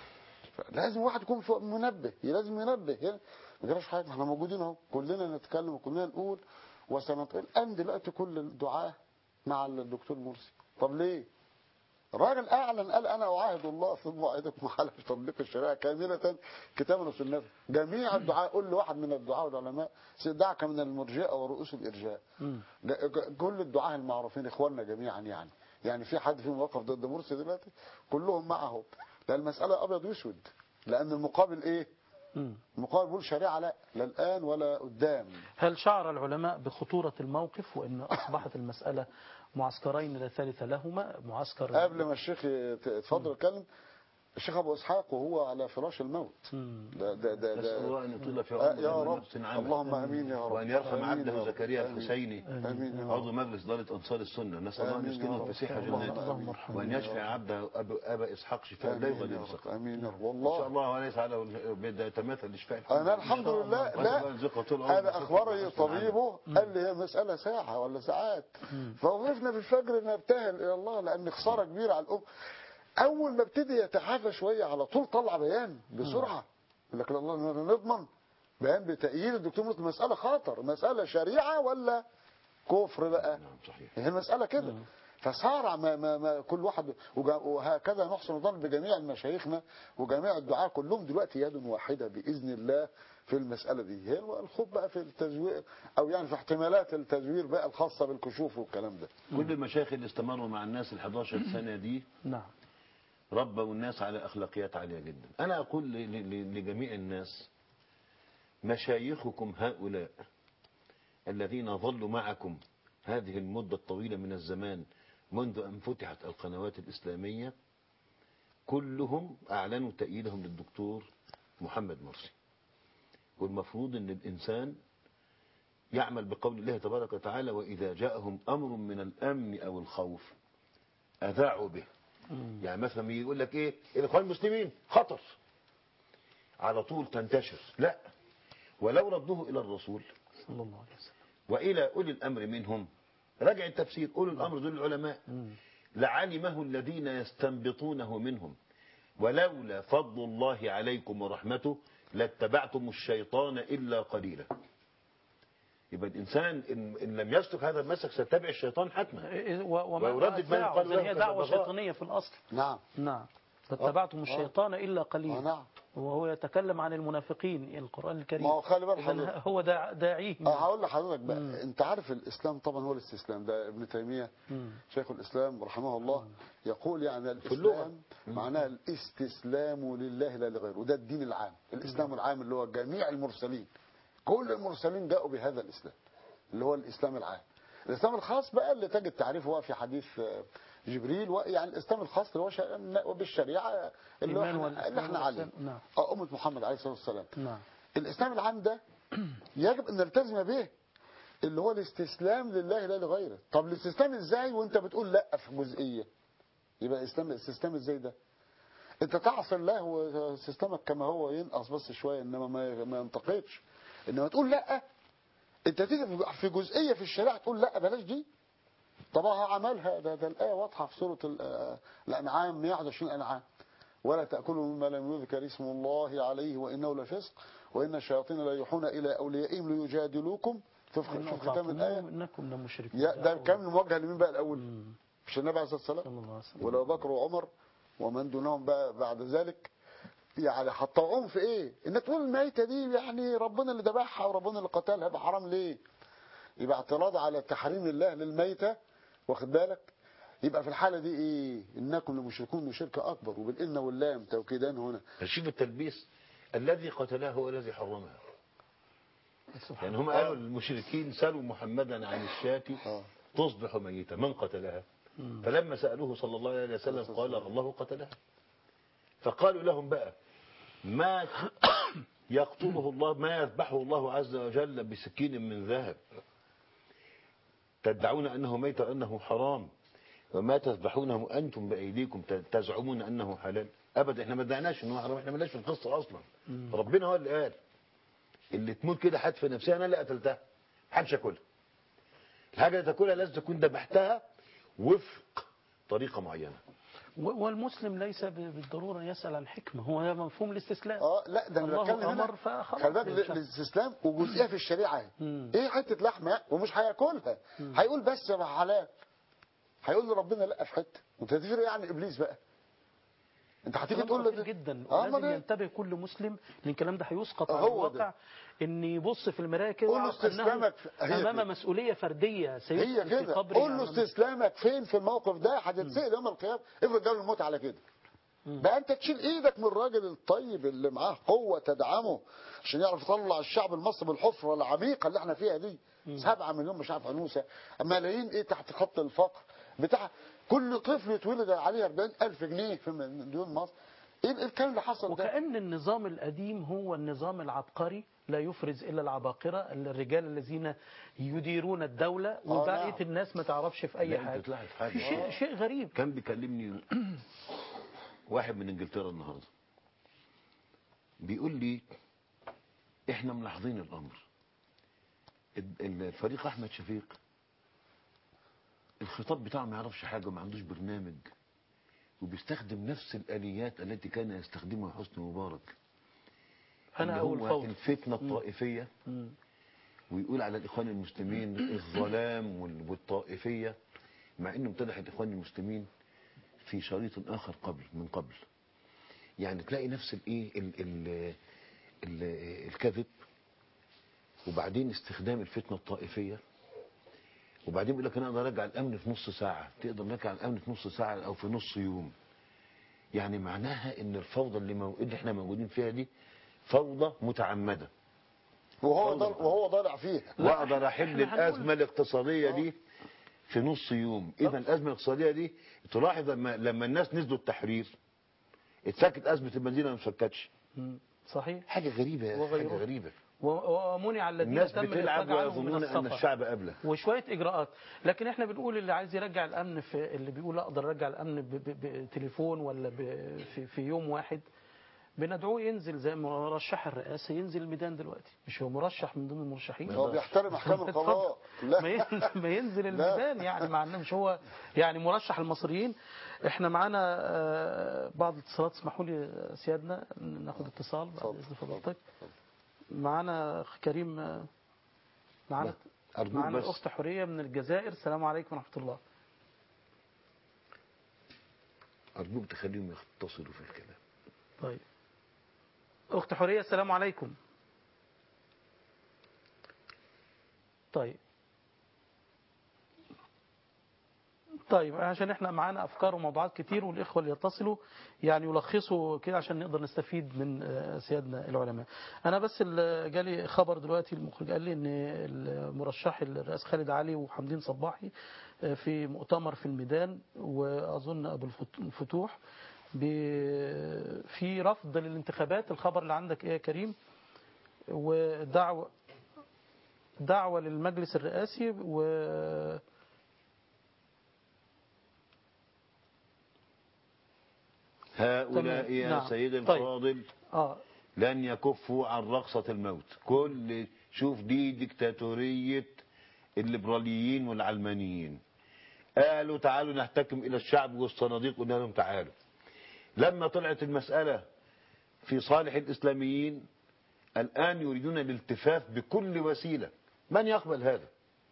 لازم واحد يكون فوق منبه لازم ينبه يعني ما جراش حاجه احنا موجودين اهو كلنا نتكلم وكلنا نقول وسنطيع الان دلوقتي كل الدعاه مع الدكتور مرسي طب ليه؟ الراجل اعلن قال انا اعاهد الله ثم اعيدكم على تطبيق الشريعه كامله كتابا وسنه جميع الدعاء قول لواحد من الدعاء والعلماء دعك من المرجئه ورؤوس الارجاء مم. ج- ج- كل الدعاة المعروفين اخواننا جميعا يعني يعني في حد فيهم وقف ضد مرسي دلوقتي كلهم معه لان المساله ابيض واسود لان المقابل ايه مم. المقابل بيقول شريعه لا لا الان ولا قدام هل شعر العلماء بخطورة الموقف وأن أصبحت المسألة معسكرين لا ثالث لهما معسكر قبل ما الشيخ يت- يتفضل يتكلم الشيخ ابو اسحاق وهو على فراش الموت مم. ده ده ده, نسأل ده الله أن يطيل في آه، عمره يا ويمن رب نفس عمله. اللهم امين يا رب وأن يرحم آمين عبده يا رب. زكريا آمين. الحسيني امين يا عضو رب مجلس إدارة أنصار السنة نسأل الله أن آمين يا يسكنه رب. في فسيح اللهم جناته اللهم ارحمه. وأن يشفع عبده أبا, أبا إسحاق شفاء لا امين يغادر يا رب سقما امين يا رب إن شاء والله الله وليس على بدأ يتماثل لشفاء انا الحمد لله لا انا اخبرني طبيبه قال لي هي مساله ساعه ولا ساعات فوقفنا في الفجر نبتهل الى الله لان خساره كبيره على الام اول ما ابتدي يتعافى شويه على طول طلع بيان بسرعه يقول لك الله نضمن بيان بتأييد الدكتور مرتضى مساله خطر مساله شريعه ولا كفر بقى نعم صحيح هي المسألة كده فصارع ما ما ما كل واحد وجا- وهكذا نحسن الظن بجميع مشايخنا وجميع الدعاة كلهم دلوقتي يد واحدة بإذن الله في المسألة دي هي الخوف بقى في التزوير أو يعني في احتمالات التزوير بقى الخاصة بالكشوف والكلام ده كل المشايخ اللي استمروا مع الناس ال 11 سنة دي نعم ربوا الناس على أخلاقيات عالية جدا أنا أقول ل- ل- لجميع الناس مشايخكم هؤلاء الذين ظلوا معكم هذه المدة الطويلة من الزمان منذ أن فتحت القنوات الإسلامية كلهم أعلنوا تأييدهم للدكتور محمد مرسي والمفروض أن الإنسان يعمل بقول الله تبارك وتعالى وإذا جاءهم أمر من الأمن أو الخوف أذاعوا به يعني مثلا يقول لك ايه الاخوان المسلمين خطر على طول تنتشر لا ولو ردوه الى الرسول صلى الله عليه وسلم والى اولي الامر منهم راجع التفسير اولي الامر دول العلماء لعلمه الذين يستنبطونه منهم ولولا فضل الله عليكم ورحمته لاتبعتم الشيطان الا قليلا يبقى الانسان ان, إن لم يسلك هذا المسلك سيتبع الشيطان حتما إيه- و- وما ويردد ما أتباعه. يقال إذن له هي دعوة كالبغاء. شيطانية في الأصل نعم نعم فاتبعتم الشيطان إلا آه قليلا نعم وهو يتكلم عن المنافقين القرآن الكريم ما هو خلي بال إذن حضرتك هو داع- داعيهم اه هقول لحضرتك بقى انت عارف الاسلام طبعا هو الاستسلام ده ابن تيميه مم. شيخ الاسلام رحمه الله يقول يعني اللغة. الاسلام معناه الاستسلام لله لا لغيره وده الدين العام الاسلام العام اللي هو جميع المرسلين كل المرسلين جاءوا بهذا الاسلام اللي هو الاسلام العام الاسلام الخاص بقى اللي تجد تعريفه هو في حديث آه، جبريل و- يعني الاسلام الخاص اللي هو شا- بالشريعه اللي, هو الإيمان احنا- والإسلام اللي احنا عليه والإحسان. نعم. آه، امه محمد عليه الصلاه والسلام نعم الاسلام العام ده يجب ان نلتزم به اللي هو الاستسلام لله لا لغيره طب الاستسلام ازاي وانت بتقول لا في جزئيه يبقى الاسلام الاستسلام ازاي ده انت تعصي الله وسيستمك كما هو ينقص بس شويه انما ما ما ينتقدش انما تقول لا انت تيجي في جزئيه في الشريعه تقول لا بلاش دي طب هو عملها ده, ده الايه واضحه في سوره ال- الانعام 121 انعام ولا تاكلوا مما لم يذكر اسم الله عليه وانه لفسق وان الشياطين لا يوحون الى اوليائهم ليجادلوكم شوف إن شوف ختام الايه أطعتموهم إنكم لمشركون يا ده كان موجه لمين بقى الاول مم. مش النبي عليه الصلاه والسلام صلى الله عليه وسلم ولو بكر وعمر ومن دونهم بقى بعد ذلك يعني هتطوعهم في ايه انك تقول الميتة دي يعني ربنا اللي ذبحها وربنا اللي قتلها يبقى حرام ليه يبقى اعتراض على تحريم الله للميتة واخد بالك يبقى في الحالة دي ايه انكم لمشركون شرك اكبر وبالان واللام توكيدان هنا شوف التلبيس الذي قتلها هو الذي حرمها سبحان يعني هم قالوا المشركين سألوا محمدا عن الشاة آه. تصبح ميتة من قتلها فلما سألوه صلى الله عليه وسلم قال الله قتلها فقالوا لهم بقى ما يقتله الله ما يذبحه الله عز وجل بسكين من ذهب تدعون أنه ميت وأنه حرام وما تذبحونه أنتم بأيديكم تزعمون أنه حلال أبدا احنا ما ادعناش أنه حرام احنا مالناش في القصة أصلا ربنا هو اللي قال اللي تموت كده حتف نفسها أنا اللي قتلتها محدش ياكلها الحاجة اللي تاكلها لازم تكون ذبحتها وفق طريقة معينة و- والمسلم ليس ب- بالضرورة يسأل عن حكمة هو ده مفهوم الاستسلام اه لا ده انا الله بتكلم هنا أمر فخلاص خلي بالك يمشي. الاستسلام وجزئيه في الشريعه اهي. مم. ايه حته لحمه ومش هياكلها هيقول بس يا حلال هيقول لربنا لا في حته انت هتفرق يعني ابليس بقى انت هتيجي كلام تقول له خطير ده- جدا اه ولازم ما ده ينتبه كل مسلم لان الكلام ده هيسقط هو على ده. الواقع ان يبص في المرايه كده قول له ويعرف أنه استسلامك في- هي امام كده. مسؤوليه فرديه هي سيدخل في كده قبره قول له أمام- استسلامك فين في الموقف ده هتتسال يوم القيامه افرض جاب الموت على كده بقى انت تشيل ايدك من الراجل الطيب اللي معاه قوه تدعمه عشان يعرف يطلع الشعب المصري من الحفره العميقه اللي احنا فيها دي سبعة مليون مش عارف عنوسه ملايين ايه تحت خط الفقر بتاع كل طفل يتولد عليه 40 ألف جنيه في مليون مصر ايه الكلام اللي حصل ده وكأن النظام القديم هو النظام العبقري لا يفرز إلا العباقرة الرجال الذين يديرون الدولة وبقية نعم. الناس ما تعرفش في أي لا، أنت حاجة تلاحظ حاجة. في شيء, شيء غريب كان بيكلمني واحد من انجلترا النهارده بيقول لي احنا ملاحظين الامر ال- ال- الفريق احمد شفيق الخطاب بتاعه ما يعرفش حاجه وما عندوش برنامج وبيستخدم نفس الاليات التي كان يستخدمها حسني مبارك أنا اللي أول هو فوضى الفتنه الطائفيه مم. ويقول على الاخوان المسلمين الظلام وال- والطائفيه مع انه امتدح الاخوان المسلمين في شريط اخر قبل من قبل يعني تلاقي نفس الايه ال- ال- ال- الكذب وبعدين استخدام الفتنه الطائفيه وبعدين بيقول لك انا اقدر ارجع الامن في نص ساعه تقدر نرجع الامن في نص ساعه او في نص يوم يعني معناها ان الفوضى اللي, مو... اللي احنا موجودين فيها دي فوضى متعمده وهو ضل وهو ضالع فيها واقدر احل إحنا هنقول- الازمه الاقتصاديه دي في نص يوم اذا الازمه الاقتصاديه دي تلاحظ لما لما الناس نزلوا التحرير اتسكت ازمه البنزين ما اتفكتش مم. صحيح حاجه غريبه يا وغيره. حاجه غريبه و- ومنع الذين الناس تم بتلعب الإخراج عنهم من ويظنون ان السفر. الشعب قبله وشويه اجراءات لكن احنا بنقول اللي عايز يرجع الامن في اللي بيقول اقدر ارجع الامن ب- ب- بتليفون ولا ب- في, في يوم واحد بندعوه ينزل زي مرشح الرئاسه ينزل الميدان دلوقتي مش هو مرشح من ضمن المرشحين هو بيحترم احكام القضاء ما لا ينزل, ما ينزل الميدان يعني مع انه مش هو يعني مرشح المصريين احنا معانا آه، بعض الاتصالات اسمحوا لي يا سيادنا ناخد اتصال بعد اتفضل، اذن فضلتك معانا اخ كريم آه، معانا أرجوك معانا بس. الاخت حوريه من الجزائر السلام عليكم ورحمه الله أرجوك تخليهم يختصروا في الكلام طيب أخت حورية السلام عليكم طيب طيب عشان احنا معانا افكار وموضوعات كتير والاخوه اللي يتصلوا يعني يلخصوا كده عشان نقدر نستفيد من آه، سيادنا العلماء. انا بس اللي جالي خبر دلوقتي المخرج قال لي ان المرشح الرئيس خالد علي وحمدين صباحي آه، في مؤتمر في الميدان واظن ابو الفت- الفتوح ب- في رفض للانتخابات الخبر اللي عندك ايه يا كريم ودعوه دعوه للمجلس الرئاسي و هؤلاء تمام. يا نعم. سيدي طيب. الفاضل اه لن يكفوا عن رقصة الموت كل شوف دي ديكتاتورية الليبراليين والعلمانيين قالوا تعالوا نحتكم إلى الشعب والصناديق قلنا لهم تعالوا لما طلعت المسألة في صالح الإسلاميين الآن يريدون الالتفاف بكل وسيلة من يقبل هذا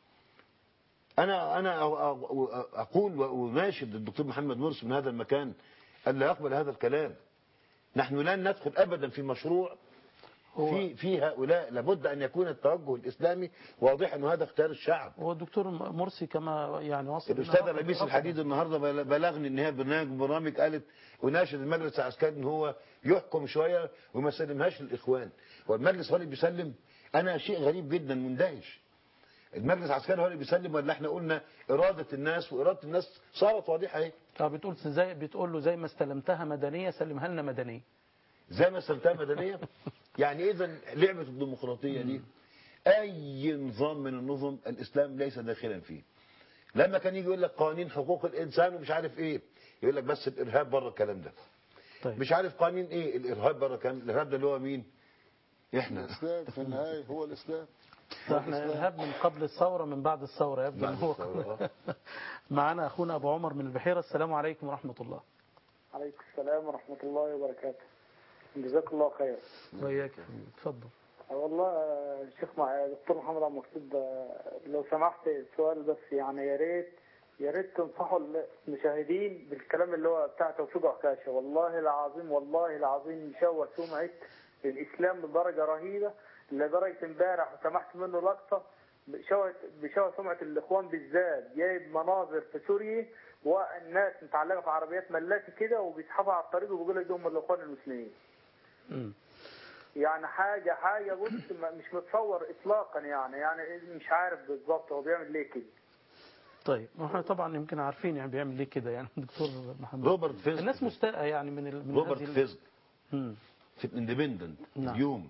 أنا أنا أ- أ- أقول وأناشد الدكتور محمد مرسي من هذا المكان ألا يقبل هذا الكلام نحن لن ندخل أبدا في مشروع هو في في هؤلاء لابد أن يكون التوجه الإسلامي واضحا وهذا اختيار الشعب هو الدكتور مرسي كما يعني وصل الأستاذة إنه لبيس رفض- الحديد النهاردة بل- بلغني إن هي برنامج برامج قالت وناشد المجلس العسكري إن هو يحكم شوية وما سلمهاش للإخوان والمجلس هو اللي بيسلم أنا شيء غريب جدا مندهش المجلس العسكري هو اللي بيسلم ولا احنا قلنا إرادة الناس وإرادة الناس صارت واضحة اهي اه بتقول زي بتقول له زي ما استلمتها مدنيه سلمها لنا مدنيه زي ما سلتها مدنية يعني إذا لعبة الديمقراطية دي أي نظام من النظم الإسلام ليس داخلا فيه لما كان يجي يقول لك قوانين حقوق الإنسان ومش عارف إيه يقول لك بس الإرهاب بره الكلام ده طيب مش عارف قوانين إيه الإرهاب بره الكلام الإرهاب ده اللي هو مين إحنا الإسلام في النهاية هو الإسلام احنا ارهاب من قبل الثوره من بعد الثوره يبدو ان بعد هو الثورة. معانا اخونا ابو عمر من البحيره السلام عليكم ورحمه الله عليكم السلام ورحمة الله وبركاته جزاك الله خير وياك يا حبيبي. اتفضل والله آه، الشيخ مع دكتور محمد عبد المقصود آه، لو سمحت السؤال بس يعني يا ريت يا ريت تنصحوا المشاهدين بالكلام اللي هو بتاع توفيق عكاشة والله العظيم والله العظيم مشوه سمعة الإسلام بدرجة رهيبة لدرجة امبارح وسمحت منه لقطة بشوه بشوه سمعة الإخوان بالذات جايب مناظر في سوريا والناس متعلقة في عربيات ملاكي كده وبيسحبها على الطريق وبيقول لك دول الإخوان المسلمين مم. يعني حاجة حاجة بص ما- مش متصور إطلاقا يعني يعني مش عارف بالظبط هو بيعمل ليه كده طيب احنا طبعا يمكن عارفين يعني بيعمل ليه كده يعني دكتور محمد روبرت فيزك الناس مستاءة يعني من ال... من روبرت هذه ال- فيزك مم. في الاندبندنت نعم. اليوم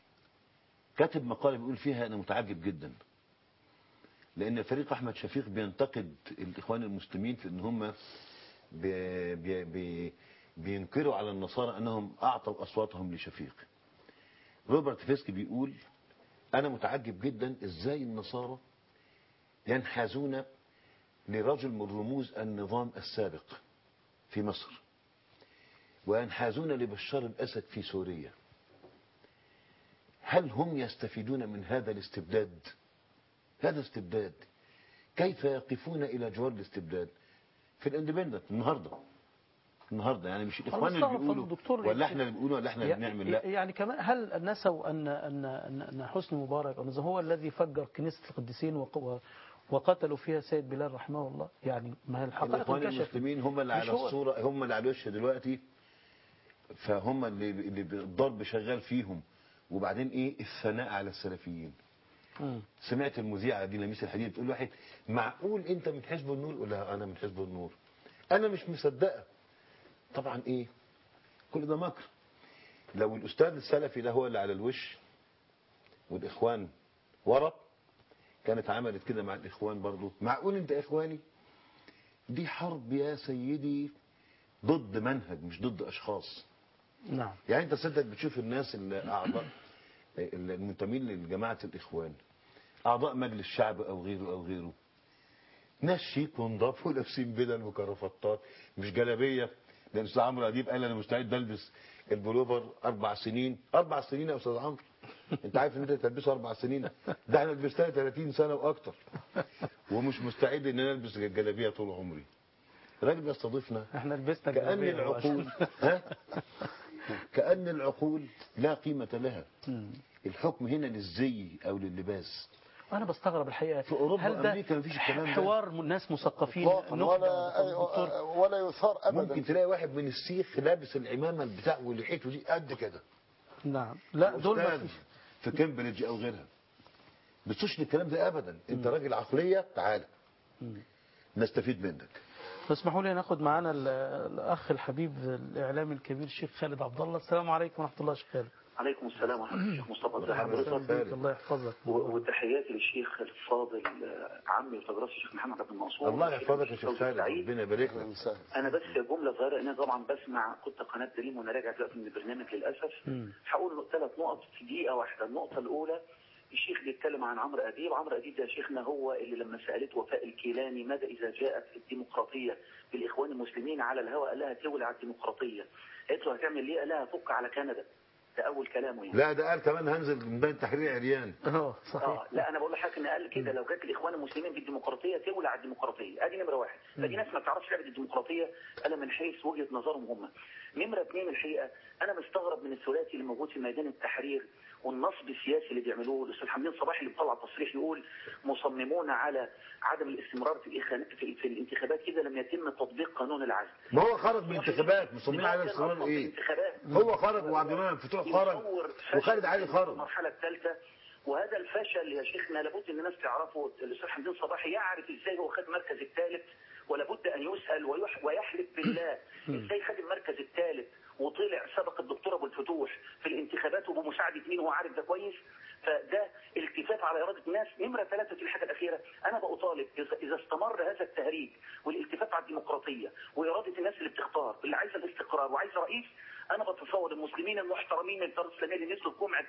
كاتب مقالة بيقول فيها أنا متعجب جدا لأن فريق أحمد شفيق بينتقد الإخوان المسلمين في أن هم بي بي بي بينكروا على النصارى أنهم أعطوا أصواتهم لشفيق روبرت فيسك بيقول أنا متعجب جدا إزاي النصارى ينحازون لرجل من رموز النظام السابق في مصر وينحازون لبشار الأسد في سوريا هل هم يستفيدون من هذا الاستبداد هذا استبداد كيف يقفون إلى جوار الاستبداد في الاندبندنت النهاردة النهاردة يعني مش الإخوان اللي مستغرب بيقولوا الدكتور ولا احنا اللي بنقوله ولا احنا اللي بنعمل لا يعني كمان هل نسوا ان ان ان أن حسني مبارك أو هو الذي فجر كنيسه القديسين وق- وقتلوا فيها سيد بلال رحمه الله يعني ما هي الحقائق الإخوان انكشفت المسلمين هم اللي مش على هو. الصورة هم اللي على الوش دلوقتي فهم اللي اللي الضرب شغال فيهم وبعدين ايه الثناء على السلفيين مم. سمعت المذيعة دي لميس الحديد بتقول واحد معقول انت من حزب النور يقول لها انا من حزب النور انا مش مصدقه طبعا ايه كل ده مكر لو الاستاذ السلفي ده هو اللي على الوش والاخوان ورا كانت عملت كده مع الاخوان برضو معقول انت اخواني دي حرب يا سيدي ضد منهج مش ضد اشخاص نعم يعني انت صدق بتشوف الناس اللي اعضاء المنتمين لجماعه الاخوان اعضاء مجلس شعب او غيره او غيره ناس شيك ونضاف ولابسين بدل وكرافتات مش جلابيه لان استاذ عمرو اديب قال انا مستعد البس البلوفر اربع سنين اربع سنين يا استاذ عمرو انت عارف ان انت تلبسه اربع سنين ده انا لبستها 30 سنه واكتر ومش مستعد ان انا البس الجلابيه طول عمري راجل بيستضيفنا احنا لبسنا كأن جلابية العقول ها كأن العقول لا قيمة لها مم. الحكم هنا للزي أو للباس انا بستغرب الحقيقه في أوروبا هل ده وأمريكا مفيش الكلام ده. حوار ناس مثقفين إطلاقاً نخبة ولا دكتور ولا يثار ابدا ممكن تلاقي واحد من السيخ لابس العمامة بتاع ولحيته دي قد كده نعم لا دول ما أستاذ فيش في كامبريدج أو غيرها بتسوش الكلام ده أبدا أنت راجل عقلية تعالى نستفيد منك اسمحوا لي ناخد معانا ال- الاخ الحبيب الاعلامي الكبير الشيخ خالد عبد الله السلام عليكم ورحمه الله يا شيخ خالد عليكم السلام ورحمة الله الشيخ مصطفى ازي مرحبا. حضرتك أهلا بيك، الله يحفظك و- وتحياتي للشيخ الفاضل آه، عمي وفضيلة الشيخ محمد عبد المنصور الله والشيخ يحفظك يا شيخ فوزي خالد السعيد. ربنا يبارك أهلاً لك وسهلاً. انا بس جمله صغيره انا طبعا بسمع كنت قناه دريم وانا راجع دلوقتي من البرنامج للاسف مم. هقول ثلاث نقط في دقيقه واحده النقطه الاولى الشيخ بيتكلم عن عمرو اديب عمرو اديب ده شيخنا هو اللي لما سالته وفاء الكيلاني ماذا اذا جاءت الديمقراطيه بالاخوان المسلمين على الهواء قال لها تولع الديمقراطيه قالت له هتعمل ايه قال لها فك على كندا ده اول كلامه يعني لا ده قال كمان هنزل من بين تحرير عريان اه صحيح اه لا انا بقول لحضرتك ان قال كده لو جت الاخوان المسلمين بالديمقراطيه تولع الديمقراطيه ادي نمره واحد فدي ناس ما بتعرفش لعبه الديمقراطيه الا من حيث وجهه نظرهم هم نمره اثنين الحقيقه انا مستغرب من الثلاثي اللي موجود في ميدان التحرير والنصب السياسي اللي بيعملوه الاستاذ حمدين صباحي اللي بيطلع تصريح يقول مصممون على عدم الاستمرار في الإخان- في في الانتخابات اذا لم يتم تطبيق قانون العزل ما هو خرج من انتخابات مصممين على الاستمرار ايه انتخابات هو خرج وعبد المنعم فتوح خرج يصور فشل وخالد علي خرج المرحله الثالثه وهذا الفشل يا شيخنا لابد ان الناس تعرفه الاستاذ حمدين صباحي يعرف ازاي هو خد المركز الثالث ولابد ان يسال ويح- ويحلف بالله ازاي خد المركز الثالث وطلع سبق الدكتور ابو الفتوح في الانتخابات وبمساعده مين هو عارف ده كويس فده الالتفاف على اراده الناس نمره ثلاثه في الحاجه الاخيره انا بطالب اذا إذا استمر هذا التهريج والالتفاف على الديمقراطيه واراده الناس اللي بتختار اللي عايزه الاستقرار وعايزه رئيس انا بتصور المسلمين المحترمين من الدار الاسلاميه اللي نزلوا جمعه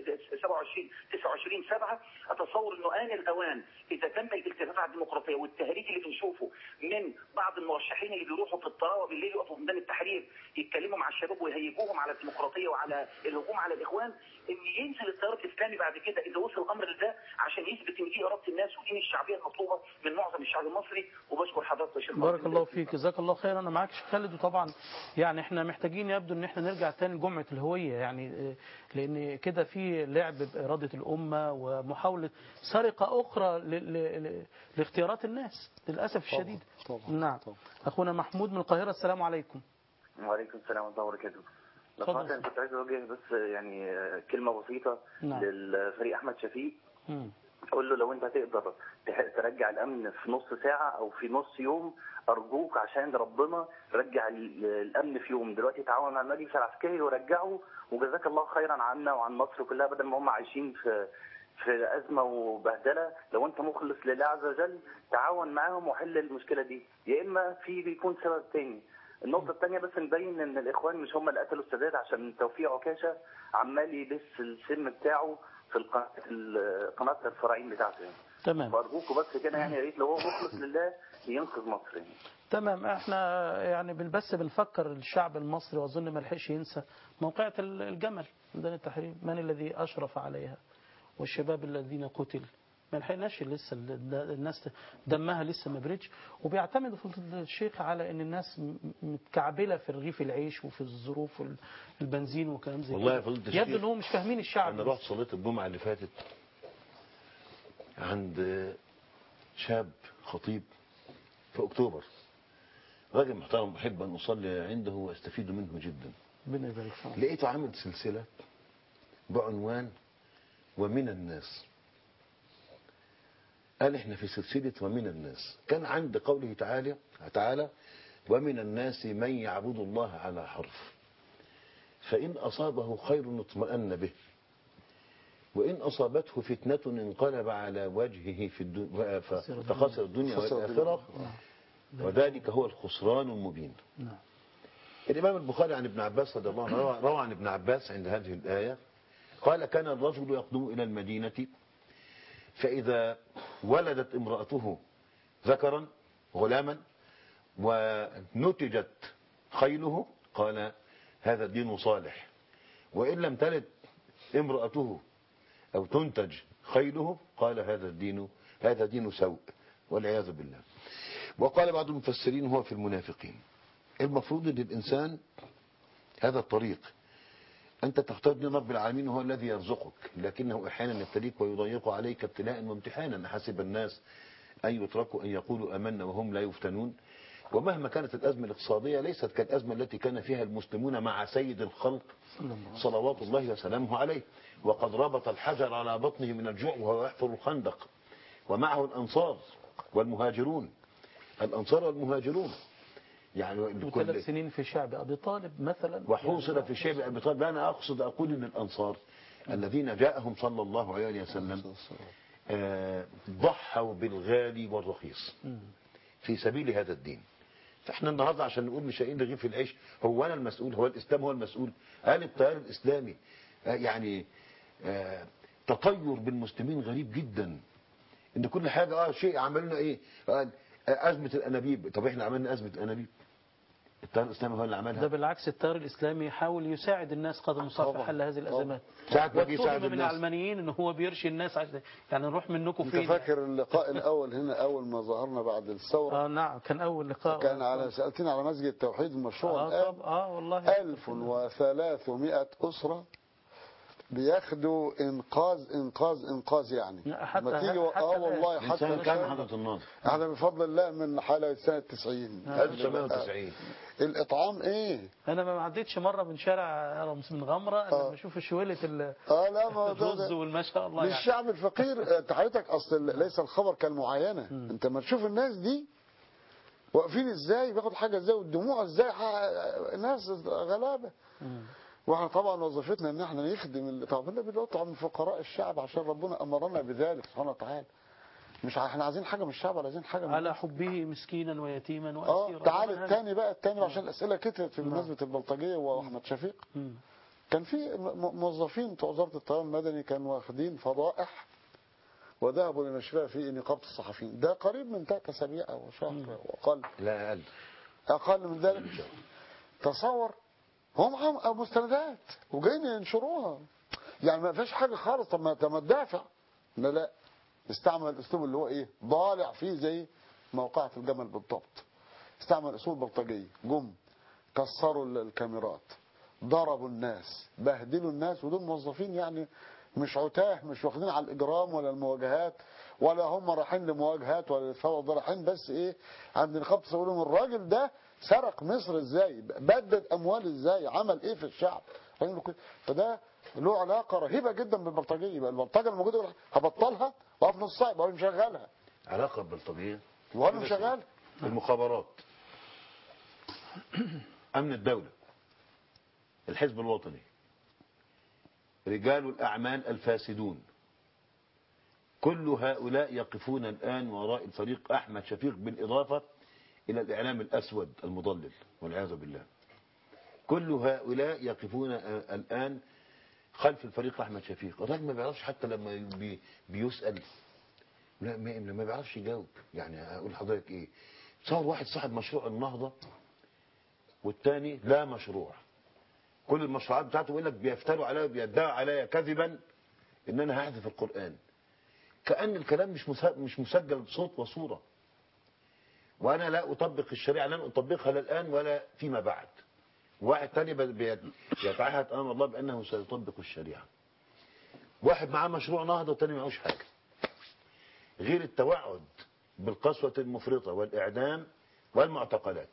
27 29 7 اتصور انه ان الاوان اذا تم الالتفاف على الديمقراطيه والتهريج اللي بنشوفه من بعض المرشحين اللي بيروحوا في الطراوه بالليل يقفوا في ميدان التحرير يتكلموا مع الشباب ويهيجوهم على الديمقراطيه وعلى الهجوم على الاخوان ان ينزل التيار الاسلامي بعد كده اذا وصل الامر لده عشان يثبت ان دي اراده الناس ودي الشعبيه المطلوبه من معظم الشعب المصري وبشكر حضرتك يا شيخ بارك محمد. الله فيك جزاك الله خير انا معاك يا شيخ خالد وطبعا يعني احنا محتاجين يبدو ان احنا نرجع تاني لجمعه الهويه يعني آه، لان كده في لعب باراده الامه ومحاوله سرقه اخرى ل- ل- ل- لاختيارات الناس للاسف الشديد طبعاً، نعم طبعاً. اخونا محمود من القاهره السلام عليكم وعليكم السلام ورحمة الله وبركاته. لو اتفضل. سمحت انا كنت عايز اوجه بس يعني كلمة بسيطة نعم. للفريق احمد شفيق مم. قول له لو انت هتقدر تح- ترجع الامن في نص ساعة او في نص يوم ارجوك عشان ربنا رجع ال- الامن في يوم دلوقتي تعاون مع المجلس العسكري ورجعه وجزاك الله خيرا عنا وعن مصر كلها بدل ما هم عايشين في في ازمه وبهدله لو انت مخلص لله عز وجل تعاون معاهم وحل المشكله دي يا اما في بيكون سبب تاني النقطة الثانية بس نبين ان الاخوان مش هم اللي قتلوا السادات عشان توفيق عكاشة عمال يبث السم بتاعه في القناة قناة الفراعين بتاعته يعني. تمام فارجوكوا بس كده يعني يا ريت لو هو مخلص لله ينقذ مصر يعني. تمام احنا يعني بن- بس بنفكر الشعب المصري واظن ما لحقش ينسى موقعة ال- الجمل ميدان التحرير من الذي اشرف عليها والشباب الذين قتل ما لحقناش لسه ال- الناس دمها لسه ما بردش وبيعتمدوا في الشيخ على ان الناس م- متكعبله في رغيف العيش وفي الظروف وال- البنزين وكلام زي والله كده يا فضيلة يبدو الشيخ، انهم مش فاهمين الشعب انا رحت صليت الجمعه اللي فاتت عند شاب خطيب في اكتوبر راجل محترم بحب ان اصلي عنده واستفيد منه جدا ربنا يبارك فيك لقيته عامل سلسله بعنوان ومن الناس قال احنا في سلسله ومن الناس كان عند قوله تعالى تعالى ومن الناس من يعبد الله على حرف فإن أصابه خير اطمأن به وإن أصابته فتنة انقلب على وجهه في الدنيا فخسر الدنيا خسر والآخرة وذلك هو الخسران المبين نعم الإمام البخاري عن ابن عباس رضي الله عنه روى- روى عن ابن عباس عند هذه الآية قال كان الرجل يقدم إلى المدينة فإذا ولدت امرأته ذكرا غلاما ونتجت خيله قال هذا الدين صالح وإن لم تلد امرأته أو تنتج خيله قال هذا الدين هذا دين سوء والعياذ بالله وقال بعض المفسرين هو في المنافقين المفروض ان الانسان هذا الطريق انت تختار دين رب العالمين هو الذي يرزقك لكنه احيانا يبتليك ويضيق عليك ابتلاء وامتحانا حسب الناس ان يتركوا ان يقولوا امنا وهم لا يفتنون ومهما كانت الازمه الاقتصاديه ليست كالازمه التي كان فيها المسلمون مع سيد الخلق صلوات الله وسلامه عليه وقد ربط الحجر على بطنه من الجوع وهو يحفر الخندق ومعه الانصار والمهاجرون الانصار والمهاجرون يعني وثلاث الكل سنين في شعب أبي طالب مثلا وحوصل في شعب ابي طالب لا انا اقصد اقول ان الانصار الذين جاءهم صلى الله عليه وسلم آه، ضحوا بالغالي والرخيص في سبيل هذا الدين فاحنا النهارده عشان نقول مش لاقيين رغيف العيش هو انا المسؤول هو الاسلام هو المسؤول قال التيار الاسلامي آه، يعني آه، تطير بالمسلمين غريب جدا ان كل حاجه اه شيء عملنا ايه قال آه، ازمه الانابيب طب احنا عملنا ازمه الانابيب التيار الاسلامي هو اللي عملها ده بالعكس التيار الإسلامي يحاول يساعد الناس قدر المستطاع في طبعاً. حل هذه الأزمات ساعة ما جه يساعد واتهم من الناس العلمانيين ان هو بيرشي الناس عشان يعني نروح منكم انت فين فاكر اللقاء الاول هنا اول ما ظهرنا بعد الثوره اه نعم كان اول لقاء كان على سالتني على مسجد التوحيد المشروع اه الان طب اه والله 1300 اسره بياخدوا انقاذ انقاذ انقاذ يعني لا، حتى- ما تيجي حتى اه الآن. والله من حتى سنه كام الآن. حضره الناظر احنا بفضل الله من حوالي سنه 90 1990 الاطعام ايه انا ما عديتش مره من شارع رمز من غمره انا آه. بشوف شويله ال- اه لا ما هو ده- الرز ده والما شاء الله يعني للشعب الفقير انت حضرتك اصل ليس الخبر كالمعاينه انت ما تشوف الناس دي واقفين ازاي بياخد حاجه ازاي والدموع ازاي ح- ناس غلابه واحنا طبعا وظيفتنا ان احنا نخدم ال- طب احنا بنطعم من فقراء الشعب عشان ربنا امرنا بذلك سبحانه وتعالى مش ع- احنا عايزين حاجه من الشعب ولا عايزين حاجه من على حبه مسكينا ويتيما اه واسيرا تعال طبعاً الثاني بقى الثاني عشان الاسئله كترت في مناسبه البلطجيه واحمد شفيق مم. كان في م- موظفين بتوع وزاره الطيران المدني كانوا واخدين فضائح وذهبوا لنشرها في نقابه الصحفيين ده قريب من ثلاث اسابيع او شهر واقل لا اقل اقل من ذلك تصور هم معاهم مستندات وجايين ينشروها يعني ما فيش حاجه خالص طب ما طب ما تدافع لا لا استعمل الاسلوب اللي هو ايه ضالع فيه زي موقعة الجمل بالضبط استعمل اسلوب بلطجيه جم كسروا ال- الكاميرات ضربوا الناس بهدلوا الناس ودول موظفين يعني مش عتاه مش واخدين على الاجرام ولا المواجهات ولا هم رايحين لمواجهات ولا للثوره ده رايحين بس ايه عند نقابه يقول لهم الراجل ده سرق مصر ازاي بدد اموال ازاي عمل ايه في الشعب راجل كده. فده له علاقه رهيبه جدا بالبلطجيه يبقى البلطجه الموجوده يقول هبطلها واقف نص ساعه يبقى هو مشغلها علاقه بالطبيعيه وهو مشغلها المخابرات امن الدوله الحزب الوطني رجال الاعمال الفاسدون كل هؤلاء يقفون الان وراء الفريق احمد شفيق بالاضافه الى الاعلام الاسود المضلل والعياذ بالله كل هؤلاء يقفون آه، الان خلف الفريق احمد شفيق الراجل ما بيعرفش حتى لما بي بيسال لا ما ما بيعرفش يجاوب يعني اقول لحضرتك ايه صار واحد صاحب مشروع النهضه والتاني لا مشروع كل المشروعات بتاعته يقول لك بيفتروا عليا وبيدعوا عليا كذبا ان انا هحذف القران كان الكلام مش مسا- مش مسجل بصوت وصوره وانا لا اطبق الشريعه لن اطبقها لا الان ولا فيما بعد واحد تاني بي- بي- يتعهد امام الله بانه سيطبق الشريعه واحد معاه مشروع نهضه والتاني معهوش حاجه غير التوعد بالقسوة المفرطة والإعدام والمعتقلات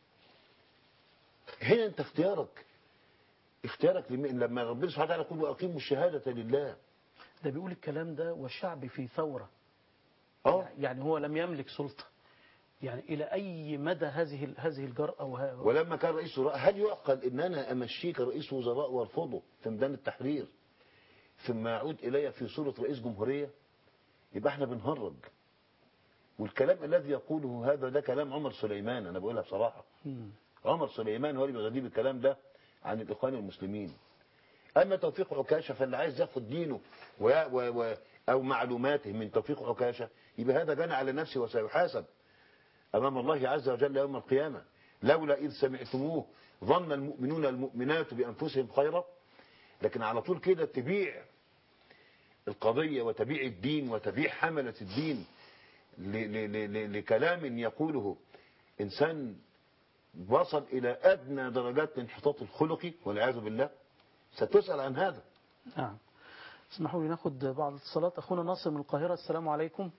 هنا أنت اختيارك اختيارك لم- لما ربنا سبحانه وتعالى يقول وأقيموا الشهادة لله ده بيقول الكلام ده والشعب في ثورة اه يعني هو لم يملك سلطة يعني إلى أي مدى هذه ال- هذه الجرأة وه... ولما كان رئيس وزراء هل يعقل ان انا امشيه كرئيس وزراء وارفضه في ميدان التحرير ثم يعود الي في صورة رئيس جمهورية يبقى احنا بنهرج والكلام الذي يقوله هذا ده كلام عمر سليمان انا بقولها بصراحة مم. عمر سليمان هو اللي بيغذيه بالكلام ده عن الاخوان المسلمين اما توفيق عكاشه فاللي عايز ياخد دينه و و و او معلوماته من توفيق عكاشه يبقى هذا جنى على نفسه وسيحاسب امام الله عز وجل يوم القيامه لولا اذ سمعتموه ظن المؤمنون المؤمنات بانفسهم خيرا لكن على طول كده تبيع القضيه وتبيع الدين وتبيع حمله الدين ل- ل- ل- ل- لكلام يقوله إنسان وصل إلى أدنى درجات الانحطاط الخلقي والعياذ بالله ستسأل عن هذا نعم اسمحوا لي ناخد بعض الاتصالات أخونا ناصر من القاهرة السلام عليكم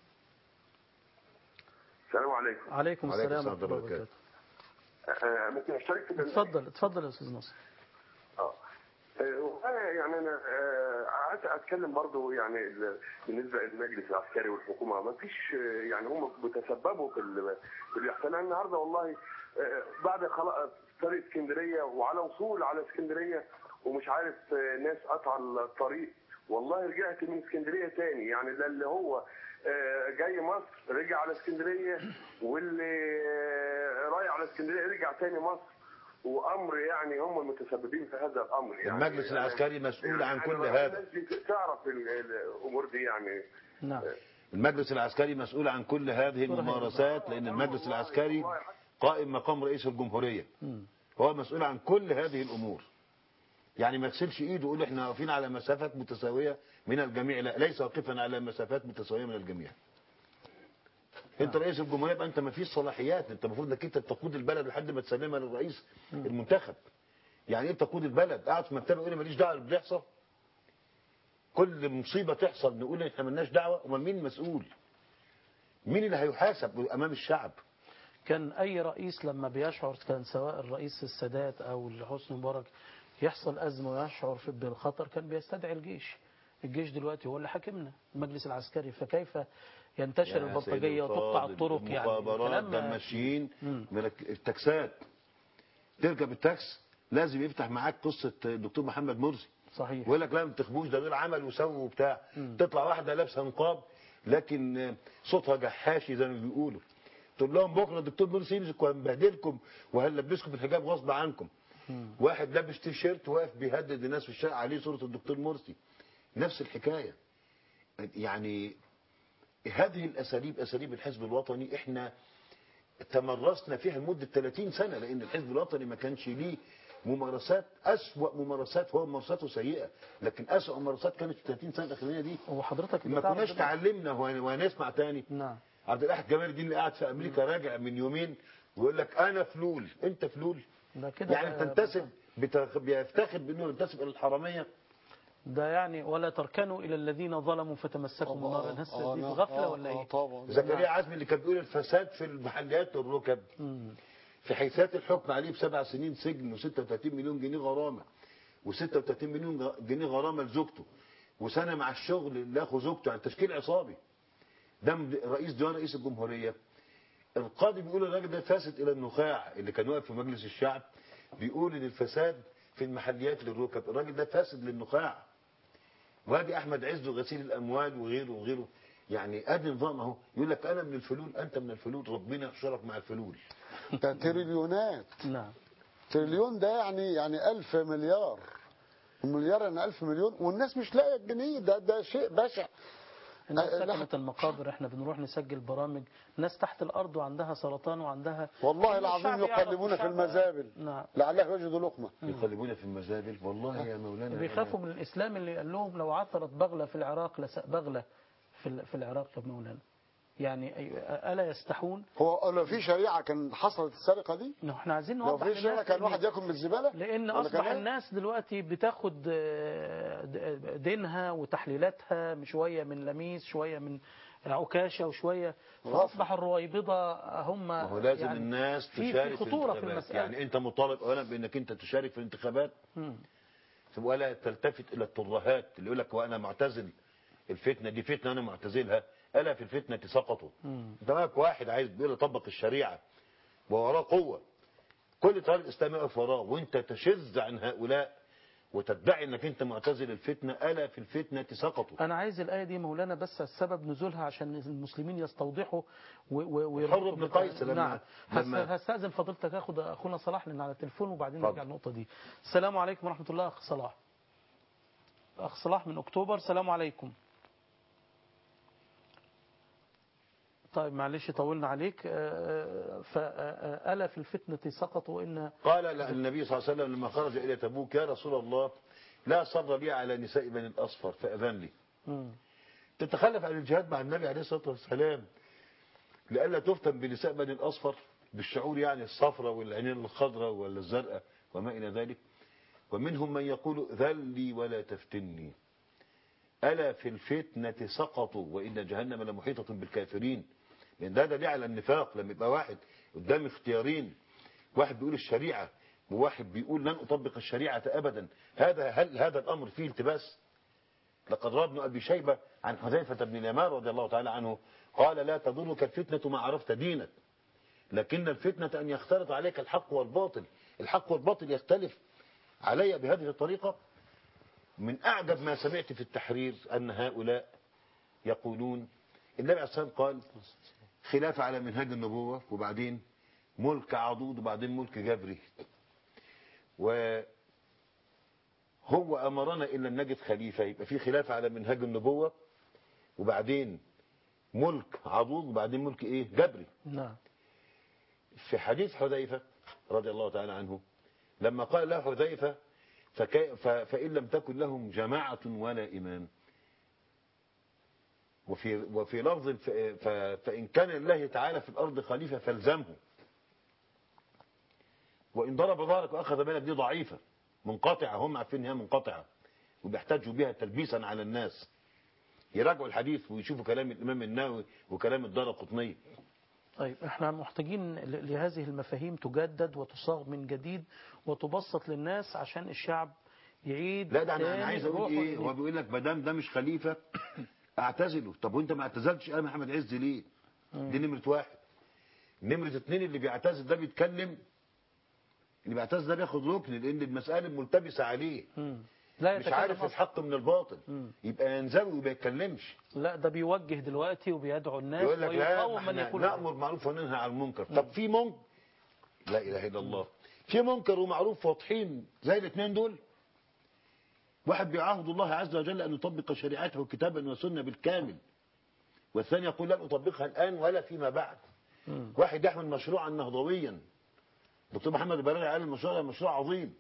السلام عليكم عليكم وعليكم السلام السلام ورحمة الله ورحمة الله وبركاته آه، ممكن اشترك في البرنامج؟ اتفضل اتفضل يا أستاذ ناصر اه آه، والله يعني انا آه، عايز اتكلم برضو يعني ال- بالنسبه للمجلس العسكري والحكومه ما فيش آه، يعني هم بيتسببوا في ال- في اللي يحصل أنا النهارده والله آه، بعد خلاص طريق اسكندريه وعلى وصول على اسكندريه ومش عارف آه، ناس قطع الطريق والله رجعت من اسكندريه تاني يعني ده اللي هو آه، جاي مصر رجع على اسكندريه واللي آه، رايح على اسكندريه رجع تاني مصر وامر يعني هم المتسببين في هذا الامر يعني المجلس العسكري مسؤول عن يعني كل أنا هذا الناس دي تعرف ال- ال- الامور دي يعني نعم المجلس العسكري مسؤول عن كل هذه الممارسات لأن المجلس العسكري قائم مقام رئيس الجمهورية مم. هو مسؤول عن كل هذه الأمور يعني ما يغسلش ايده ويقول احنا واقفين على مسافات متساوية من الجميع لا ليس واقفا على مسافات متساوية من الجميع انت رئيس الجمهورية يبقى انت ما فيش صلاحيات انت المفروض انك انت تقود البلد لحد ما تسلمها للرئيس المنتخب يعني ايه تقود البلد قاعد في مكتبه يقول لي ماليش دعوه باللي بيحصل كل مصيبه تحصل نقول احنا مالناش دعوه امال مين المسؤول مين اللي هيحاسب امام الشعب كان أي رئيس لما بيشعر كان سواء الرئيس السادات أو حسني مبارك يحصل أزمة ويشعر في- بالخطر كان بيستدعي الجيش الجيش دلوقتي هو اللي حاكمنا المجلس العسكري فكيف ينتشر يا البلطجية سيدي وتقطع الفاضل، الطرق يعني المخابرات كلام- ده ماشيين مم. من الك- التاكسات تركب التاكس لازم يفتح معاك قصه الدكتور محمد مرسي صحيح ويقول لك لا ما تخبوش ده دول عمل وسووا وبتاع مم. تطلع واحده لابسه نقاب لكن صوتها جحاشي زي ما بيقولوا تقول لهم بكره الدكتور مرسي يمسك وهنبهدلكم وهنلبسكم الحجاب غصب عنكم مم. واحد لابس تي شيرت واقف بيهدد الناس في الشارع عليه صوره الدكتور مرسي نفس الحكايه يعني هذه الاساليب اساليب الحزب الوطني احنا تمرسنا فيها لمده 30 سنه لان الحزب الوطني ما كانش ليه ممارسات اسوا ممارسات هو ممارساته سيئه لكن اسوا ممارسات كانت في 30 سنه الاخرانيه دي وحضرتك ما بتعرف كناش ده- تعلمنا وهن- وهنسمع تاني نعم عبد الاحد جمال الدين اللي قاعد في امريكا راجع من يومين ويقول لك انا فلول انت فلول ده كده يعني بتنتسب بت- بيفتخر بانه ينتسب الى الحراميه ده يعني ولا تركنوا إلى الذين ظلموا فتمسكوا النار الناس آه، دي في نعم. غفلة آه، ولا آه، إيه؟ طبعا زكريا عزمي اللي كان بيقول الفساد في المحليات والركب مم. في حيثيات الحكم عليه بسبع سنين سجن و36 مليون جنيه غرامه و36 مليون غ- جنيه غرامه لزوجته وسنه مع الشغل اللي اخو زوجته عن تشكيل عصابي ده مد- رئيس ديوان رئيس الجمهوريه القاضي بيقول الراجل ده فاسد الى النخاع اللي كان واقف في مجلس الشعب بيقول ان الفساد في المحليات للركب الراجل ده فاسد للنخاع وادي احمد عز وغسيل الاموال وغيره وغيره يعني ادي نظام اهو يقول لك انا من الفلول انت من الفلول ربنا يحشرك مع الفلول ده تريليونات نعم تريليون ده يعني يعني ألف مليار مليار يعني ألف مليون والناس مش لاقيه الجنيه ده ده شيء بشع الناس آه، لا. سكنت المقابر احنا بنروح نسجل برامج ناس تحت الأرض وعندها سرطان وعندها والله العظيم الشعب يعرف يقلبون في والشعب- المزابل نعم لعله يجدوا لقمه يقلبون في المزابل والله يا مولانا بيخافوا من الإسلام اللي قال لهم لو عثرت بغلة في العراق لس بغلة في ال- في العراق يا مولانا يعني أي- ألا يستحون هو لو في شريعه كان حصلت السرقه دي إنه احنا عايزين لو نوضح في شريعه للناس كان إن- واحد ياكل من الزباله لان ولا اصبح كمان؟ الناس دلوقتي بتاخد آه، د- دينها وتحليلاتها شويه من لميس شويه من عكاشه وشويه فاصبح الرويبضه هم ما هو لازم يعني الناس في- تشارك في في خطوره في الانتخابات المساله يعني انت مطالب اولا بانك انت تشارك في الانتخابات مم. ولا تلتفت الى الترهات اللي يقول لك وانا معتزل الفتنه دي فتنه انا معتزلها الا في الفتنه سقطوا مم. انت معاك واحد عايز بيقول يطبق الشريعه ووراه قوه كل طالب اسلامي يقف وراه وانت تشذ عن هؤلاء وتدعي انك انت معتزل الفتنه الا في الفتنه سقطوا انا عايز الايه دي مولانا بس السبب نزولها عشان المسلمين يستوضحوا و- و- حر ويربطوا بن بتاع- قيس لما- نعم لما- هس- هستاذن فضيلتك اخد اخونا صلاح لان على التليفون وبعدين اتفضل. نرجع النقطه دي السلام عليكم ورحمه الله اخ صلاح اخ صلاح من اكتوبر السلام عليكم طيب معلش طولنا عليك آه، فألا في الفتنة سقطوا إن قال لا النبي صلى الله عليه وسلم لما خرج الى تبوك يا رسول الله لا صر لي على نساء بني الاصفر فاذن لي مم. تتخلف عن الجهاد مع النبي عليه الصلاه والسلام لئلا تفتن بنساء بني الأصفر بالشعور يعني الصفرة والعينين الخضراء ولا الزرقاء وما إلى ذلك ومنهم من يقول ذلي ولا تفتني ألا في الفتنة سقطوا وإن جهنم لمحيطة بالكافرين لأن ده دليل على النفاق لما يبقى واحد قدام اختيارين واحد بيقول الشريعة وواحد بيقول لن أطبق الشريعة أبدا هذا هل هذا الأمر فيه التباس لقد روى ابن أبي شيبة عن حذيفة بن اليمان رضي الله تعالى عنه قال لا تضرك الفتنة ما عرفت دينك لكن الفتنة أن يختلط عليك الحق والباطل الحق والباطل يختلف علي بهذه الطريقة من أعجب ما سمعت في التحرير أن هؤلاء يقولون النبي عليه الصلاة والسلام قال خلافة على منهاج النبوة وبعدين ملك عضوض وبعدين ملك جبري وهو أمرنا إن لم نجد خليفة يبقى في خلافة على منهاج النبوة وبعدين ملك عضوض وبعدين ملك إيه جبري نعم في حديث حذيفة رضي الله تعالى عنه لما قال له حذيفة فكي ف- فإن لم تكن لهم جماعة ولا إمام وفي وفي لفظ ف- ف- فإن كان الله تعالى في الأرض خليفة فالزمه وإن ضرب ظهرك وأخذ بالك دي ضعيفة منقطعة هم عارفين إن هي منقطعة وبيحتاجوا بها تلبيسا على الناس يراجعوا الحديث ويشوفوا كلام الإمام النووي وكلام الدار قطني طيب احنا محتاجين ل- لهذه المفاهيم تجدد وتصاغ من جديد وتبسط للناس عشان الشعب يعيد لا ده انا تاني انا عايز اقول روحه ايه إليه. هو بيقول لك ما دام ده مش خليفه اعتزله طب وانت ما اعتزلتش يا محمد عز ليه دي نمره واحد نمره اتنين اللي بيعتزل ده بيتكلم اللي بيعتزل ده بياخد ركن لان المساله ملتبسه عليه مم. لا مش يتكلم عارف أصلاً. الحق من الباطل مم. يبقى ينزوي وما يتكلمش لا ده بيوجه دلوقتي وبيدعو الناس يقول لك لا ويقاوم ما من احنا يقول نامر بالمعروف وننهى عن المنكر طب في منكر لا اله الا الله في منكر ومعروف واضحين زي الاثنين دول واحد بيعاهد الله عز وجل ان يطبق شريعته كتابا وسنه بالكامل والثاني يقول لن اطبقها الان ولا فيما بعد مم. واحد يحمل مشروعا نهضويا دكتور محمد البراري قال المشروع ده مشروع عظيم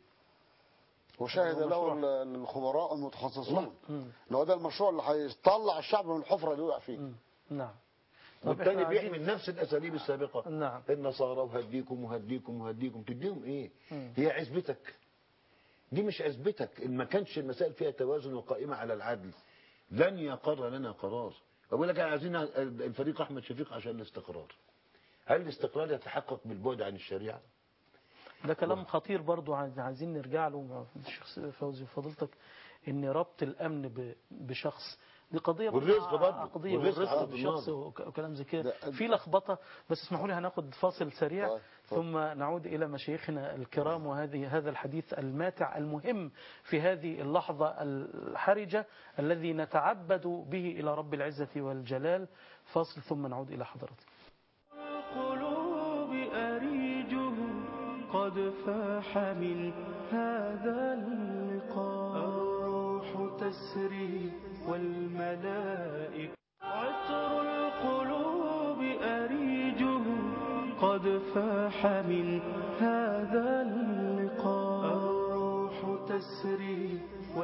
وشهد هو له مشروع. ال- الخبراء المتخصصون مم. ان هو ده المشروع اللي هيطلع الشعب من الحفره اللي وقع فيه مم. نعم طب والتاني إحنا بيحمل عايزين- نفس الاساليب السابقه نعم النصارى وهديكم وهديكم وهديكم تديهم ايه مم. هي عزبتك دي مش عزبتك ان ما كانش المسائل فيها توازن وقائمة على العدل لن يقر لنا قرار بقول لك عايزين الفريق احمد شفيق عشان الاستقرار هل الاستقرار يتحقق بالبعد عن الشريعة ده كلام خطير برضو عايز- عايزين نرجع له مع الشيخ فوزي فضيلتك ان ربط الامن ب- بشخص دي قضيه والرزق برضو. عقديه والرزق والرزق حضرة بشخص الناظر. وك- وكلام زي كده ده- في لخبطه بس اسمحوا لي هناخد فاصل سريع طيب، ثم نعود الى مشايخنا الكرام وهذه هذا الحديث الماتع المهم في هذه اللحظه الحرجه الذي نتعبد به الى رب العزه والجلال فاصل ثم نعود الى حضرتك القلوب أريجه قد فاح من هذا اللقاء الروح تسري والملائكة عطر القلوب أريجه قد فاح من هذا اللقاء الروح تسري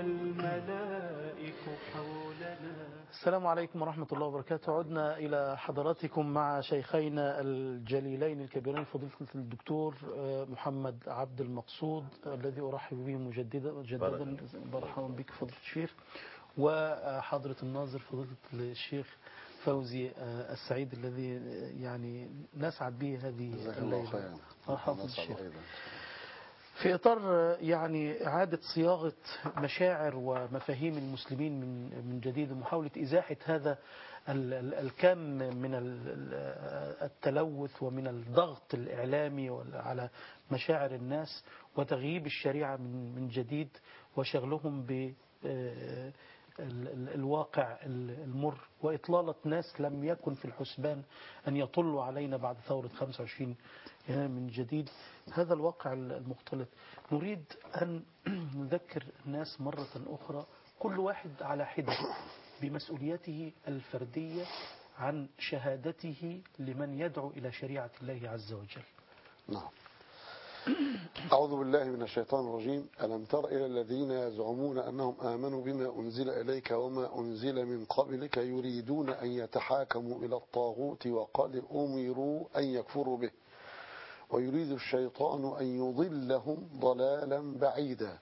والملائك حولنا السلام عليكم ورحمة الله وبركاته عدنا إلى حضراتكم مع شيخينا الجليلين الكبيرين فضيلة الدكتور آه، محمد عبد المقصود الذي أرحب به مجددا مجددا مرحبا بك فضيلة الشيخ وحضرة الناظر فضيلة الشيخ فوزي آه، السعيد الذي آه، يعني نسعد به هذه جزاك الله الليلة خيرا مرحبا نسعد الشيخ أيضا. في إطار يعني إعادة صياغة مشاعر ومفاهيم المسلمين من من جديد ومحاولة إزاحة هذا ال- ال- الكم من ال- ال- التلوث ومن الضغط الإعلامي وال- على مشاعر الناس وتغييب الشريعة من من جديد وشغلهم ب آه، ال- ال- الواقع ال- المر وإطلالة ناس لم يكن في الحسبان أن يطلوا علينا بعد ثورة 25 يناير من جديد هذا الواقع المختلط نريد أن نذكر الناس مرة أخرى كل واحد على حدة بمسؤوليته الفردية عن شهادته لمن يدعو إلى شريعة الله عز وجل نعم أعوذ بالله من الشيطان الرجيم ألم تر إلى الذين يزعمون أنهم آمنوا بما أنزل إليك وما أنزل من قبلك يريدون أن يتحاكموا إلى الطاغوت وقد أمروا أن يكفروا به ويريد الشيطان أن يضلهم ضلالا بعيدا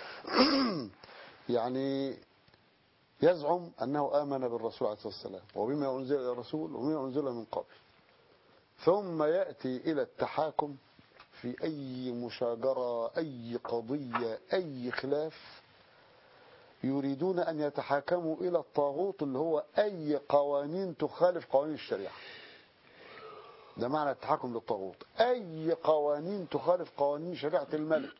يعني يزعم أنه آمن بالرسول عليه الصلاة والسلام وبما أنزل إلى الرسول وبما أنزل من قبل ثم يأتي إلى التحاكم في أي مشاجرة أي قضية أي خلاف يريدون أن يتحاكموا إلى الطاغوت اللي هو أي قوانين تخالف قوانين الشريعة ده معنى التحاكم للطاغوت أي قوانين تخالف قوانين شريعة الملك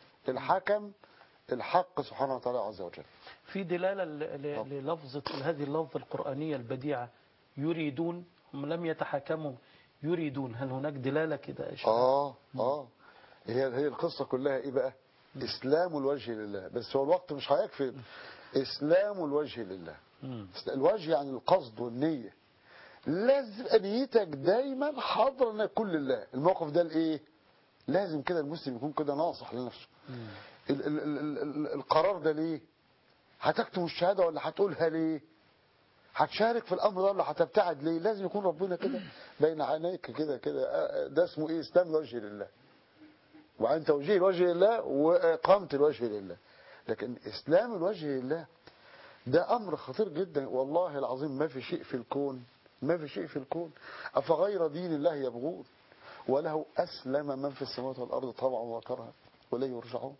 الحكم الحق سبحانه وتعالى عز وجل في دلالة ل- ل- للفظة هذه اللفظة القرآنية البديعة يريدون هم لم يتحاكموا يريدون هل هناك دلالة كده يا شيخ؟ آه آه هي هي القصة كلها إيه بقى إسلام الوجه لله بس هو الوقت مش هيكفي إسلام الوجه لله مم. الوجه يعني القصد والنية لازم يبقى نيتك دايما حاضرة انها كل لله الموقف ده الايه لازم كده المسلم يكون كده ناصح لنفسه ال ال ال ال ال القرار ده ليه هتكتم الشهادة ولا هتقولها ليه هتشارك في الامر ده ولا هتبتعد ليه لازم يكون ربنا كده بين عينيك كده كده آه، ده اسمه ايه اسلام الوجه لله وعن توجيه الوجه لله واقامه الوجه لله لكن اسلام الوجه لله ده امر خطير جدا والله العظيم ما في شيء في الكون ما في شيء في الكون افغير دين الله يبغون وله اسلم من في السماوات والارض طوعا وكرها واليه يرجعون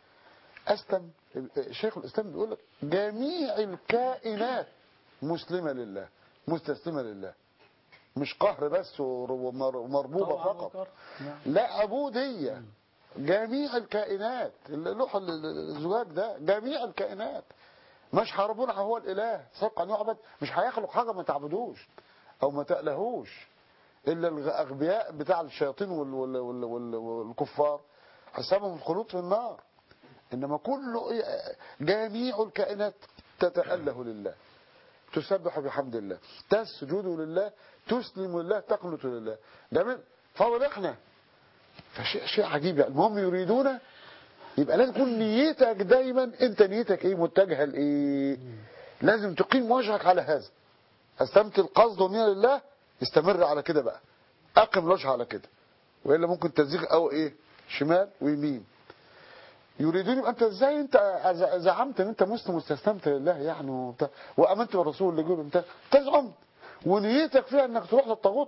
اسلم شيخ الاسلام بيقول لك جميع الكائنات مسلمه لله مستسلمه لله مش قهر بس ومر- ومربوبه طبعاً فقط وكر. نعم. لا عبودية جميع الكائنات اللوح الزجاج ده جميع الكائنات مش ربنا هو الإله سبق أن يعبد مش هيخلق حاجة ما تعبدوش أو ما تألهوش إلا الأغبياء بتاع الشياطين وال وال وال وال والكفار حسابهم الخلود في النار إنما كله إيه؟ جميع الكائنات تتأله لله تسبح بحمد الله تسجد لله تسلم لله تقنط لله ده من فاضل احنا فشيء شيء عجيب يعني المهم يريدون يبقى لازم تكون نيتك دايما انت نيتك ايه متجهه لايه لازم تقيم وجهك على هذا استمت القصد والنيه لله استمر على كده بقى اقم الوجه على كده والا ممكن تزيغ او ايه شمال ويمين يريدون يبقى انت ازاي انت ز- زعمت ان انت مسلم واستسلمت لله يعني وبتاع وامنت بالرسول اللي يقول انت تزعم ونيتك فيها انك تروح للطاغوت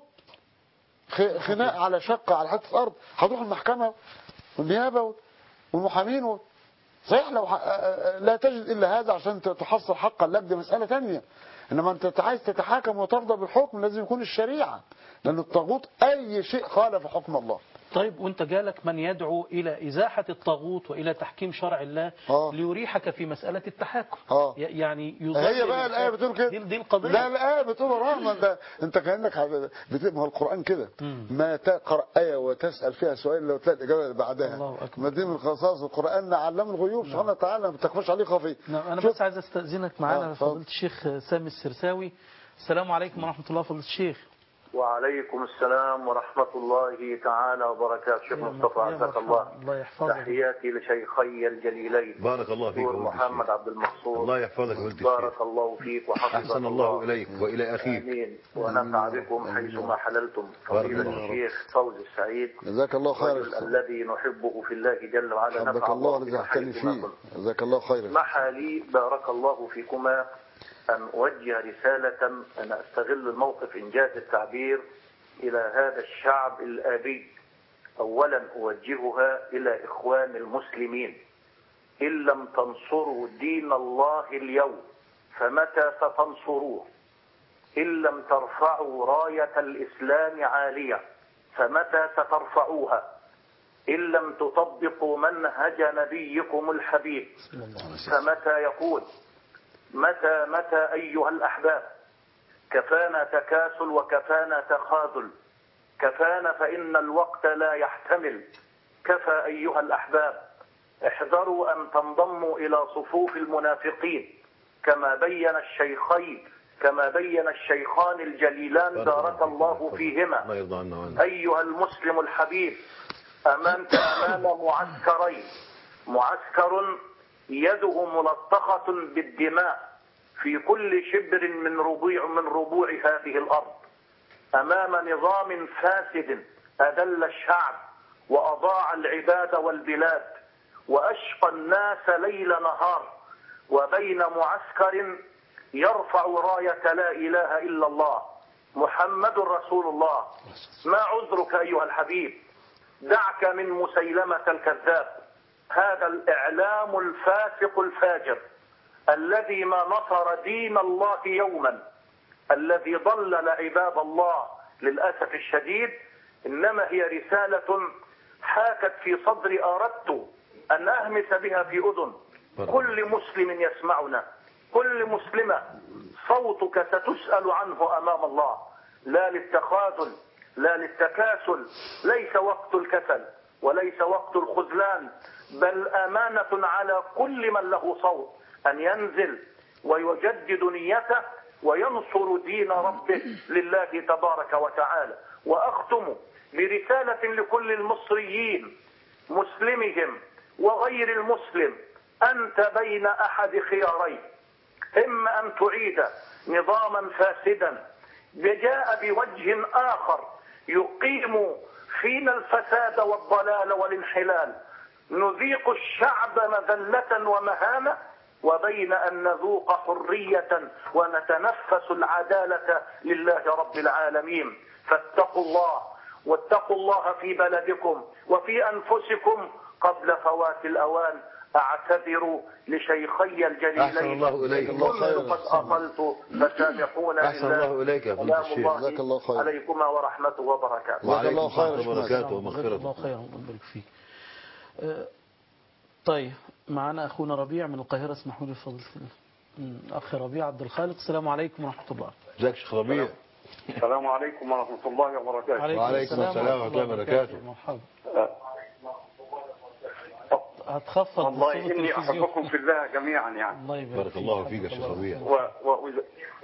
خ- خناق على شقه على حته ارض هتروح المحكمه والنيابه والمحامين و... صحيح لو ح... لا تجد الا هذا عشان ت- تحصل حقا لك دي مساله ثانيه انما انت عايز تتحاكم وترضى بالحكم لازم يكون الشريعه لان الطاغوت اي شيء خالف حكم الله طيب وانت جالك من يدعو إلى إزاحة الطاغوت وإلى تحكيم شرع الله آه. ليريحك في مسألة التحاكم آه. ي- يعني يظلم هي بقى الآية بتقول كده دي, دي القضية لا الآية بتقول رغم انت انت كأنك ع- بت- ما هو القرآن كده ما تقرأ آية وتسأل فيها سؤال لو تلاقي الإجابة اللي بعدها الله أكبر. ما دي من خصائص القرآن علم الغيوب سبحانه وتعالى ما تخفاش عليه خفي نعم أنا شوف. بس عايز أستأذنك آه، معانا اتفضل. فضيلة الشيخ سامي السرساوي السلام عليكم ورحمة الله فضيلة الشيخ وعليكم السلام ورحمة الله تعالى وبركاته شيخ يا مصطفى يا عزك مرحبا. الله الله يحفظك تحياتي لشيخي الجليلين بارك الله فيك دكتور يا ولد محمد الشيخ. عبد المقصود الله يحفظك يا ولد الشيخ بارك الله فيك وحفظك أحسن الله إليك وإلى أخيك آمين ونفع بكم حيثما حللتم فضيلة الله. الشيخ فوز السعيد جزاك الله خير الرجل الذي نحبه في الله جل وعلا حبك نفع الله الله الذي بكم أحكاني حيثما فيه كنتم. جزاك الله خيرا اسمح لي بارك الله فيكما أن أوجه رسالة أن أستغل الموقف إنجاز التعبير إلى هذا الشعب الآبي أولا أوجهها إلى إخوان المسلمين إن لم تنصروا دين الله اليوم فمتى ستنصروه إن لم ترفعوا راية الإسلام عالية فمتى سترفعوها إن لم تطبقوا منهج نبيكم الحبيب فمتى يقول متى متى أيها الأحباب كفانا تكاسل وكفانا تخاذل كفانا فإن الوقت لا يحتمل كفى أيها الأحباب احذروا أن تنضموا إلى صفوف المنافقين كما بين الشيخين كما بين الشيخان الجليلان بارك الله الله فيهما يرضى عنا وعنك أيها المسلم الحبيب أمامك أمام معسكرين معسكر يده ملطخة بالدماء في كل شبر من ربوع من ربوع هذه الأرض أمام نظام فاسد أذل الشعب وأضاع العباد والبلاد وأشقى الناس ليل نهار وبين معسكر يرفع راية لا إله إلا الله محمد رسول الله ما عذرك أيها الحبيب دعك من مسيلمة الكذاب هذا الإعلام الفاسق الفاجر الذي ما نصر دين الله يوما الذي ضلل عباد الله للأسف الشديد إنما هي رسالة حاكت في صدري أردت أن أهمس بها في أذن كل مسلم يسمعنا كل مسلمة صوتك ستسأل عنه أمام الله لا للتخاذل لا للتكاسل ليس وقت الكسل وليس وقت الخذلان بل أمانة على كل من له صوت أن ينزل ويجدد نيته وينصر دين ربه لله تبارك وتعالى وأختم برسالة لكل المصريين مسلمهم وغير المسلم أنت بين أحد خيارين إما أن تعيد نظاما فاسدا جاء بوجه آخر يقيم فينا الفساد والضلال والانحلال نذيق الشعب مذلة ومهانة وبين أن نذوق حرية ونتنفس العدالة لله رب العالمين فاتقوا الله واتقوا الله في بلدكم وفي أنفسكم قبل فوات الأوان أعتذر لشيخي الجليلين أحسن الله إليك. الله كنت خير. قد أطلت فسامحونا أحسن الله إليك يا فضيلة سلام الشيخ. الله جزاك الله خير. عليكما ورحمته وبركاته جزاك الله وعليكم خير يا ورحمة شيخ الله مازن. وبركاته جزاك الله ومغفرته خيرا ويبارك فيك آه، طيب معنا أخونا ربيع من القاهرة اسمحوا لي فضل مم، أخي ربيع عبد الخالق السلام عليكم ورحمة الله ازيك يا شيخ ربيع السلام عليكم ورحمة الله وبركاته وعليكم السلام ورحمة الله وبركاته. مرحبا هتخفض والله صوت إني التلفزيون. أحبكم في الله جميعا يعني الله يبارك بارك فيك. الله فيك يا شيخ ربيع و... وأز...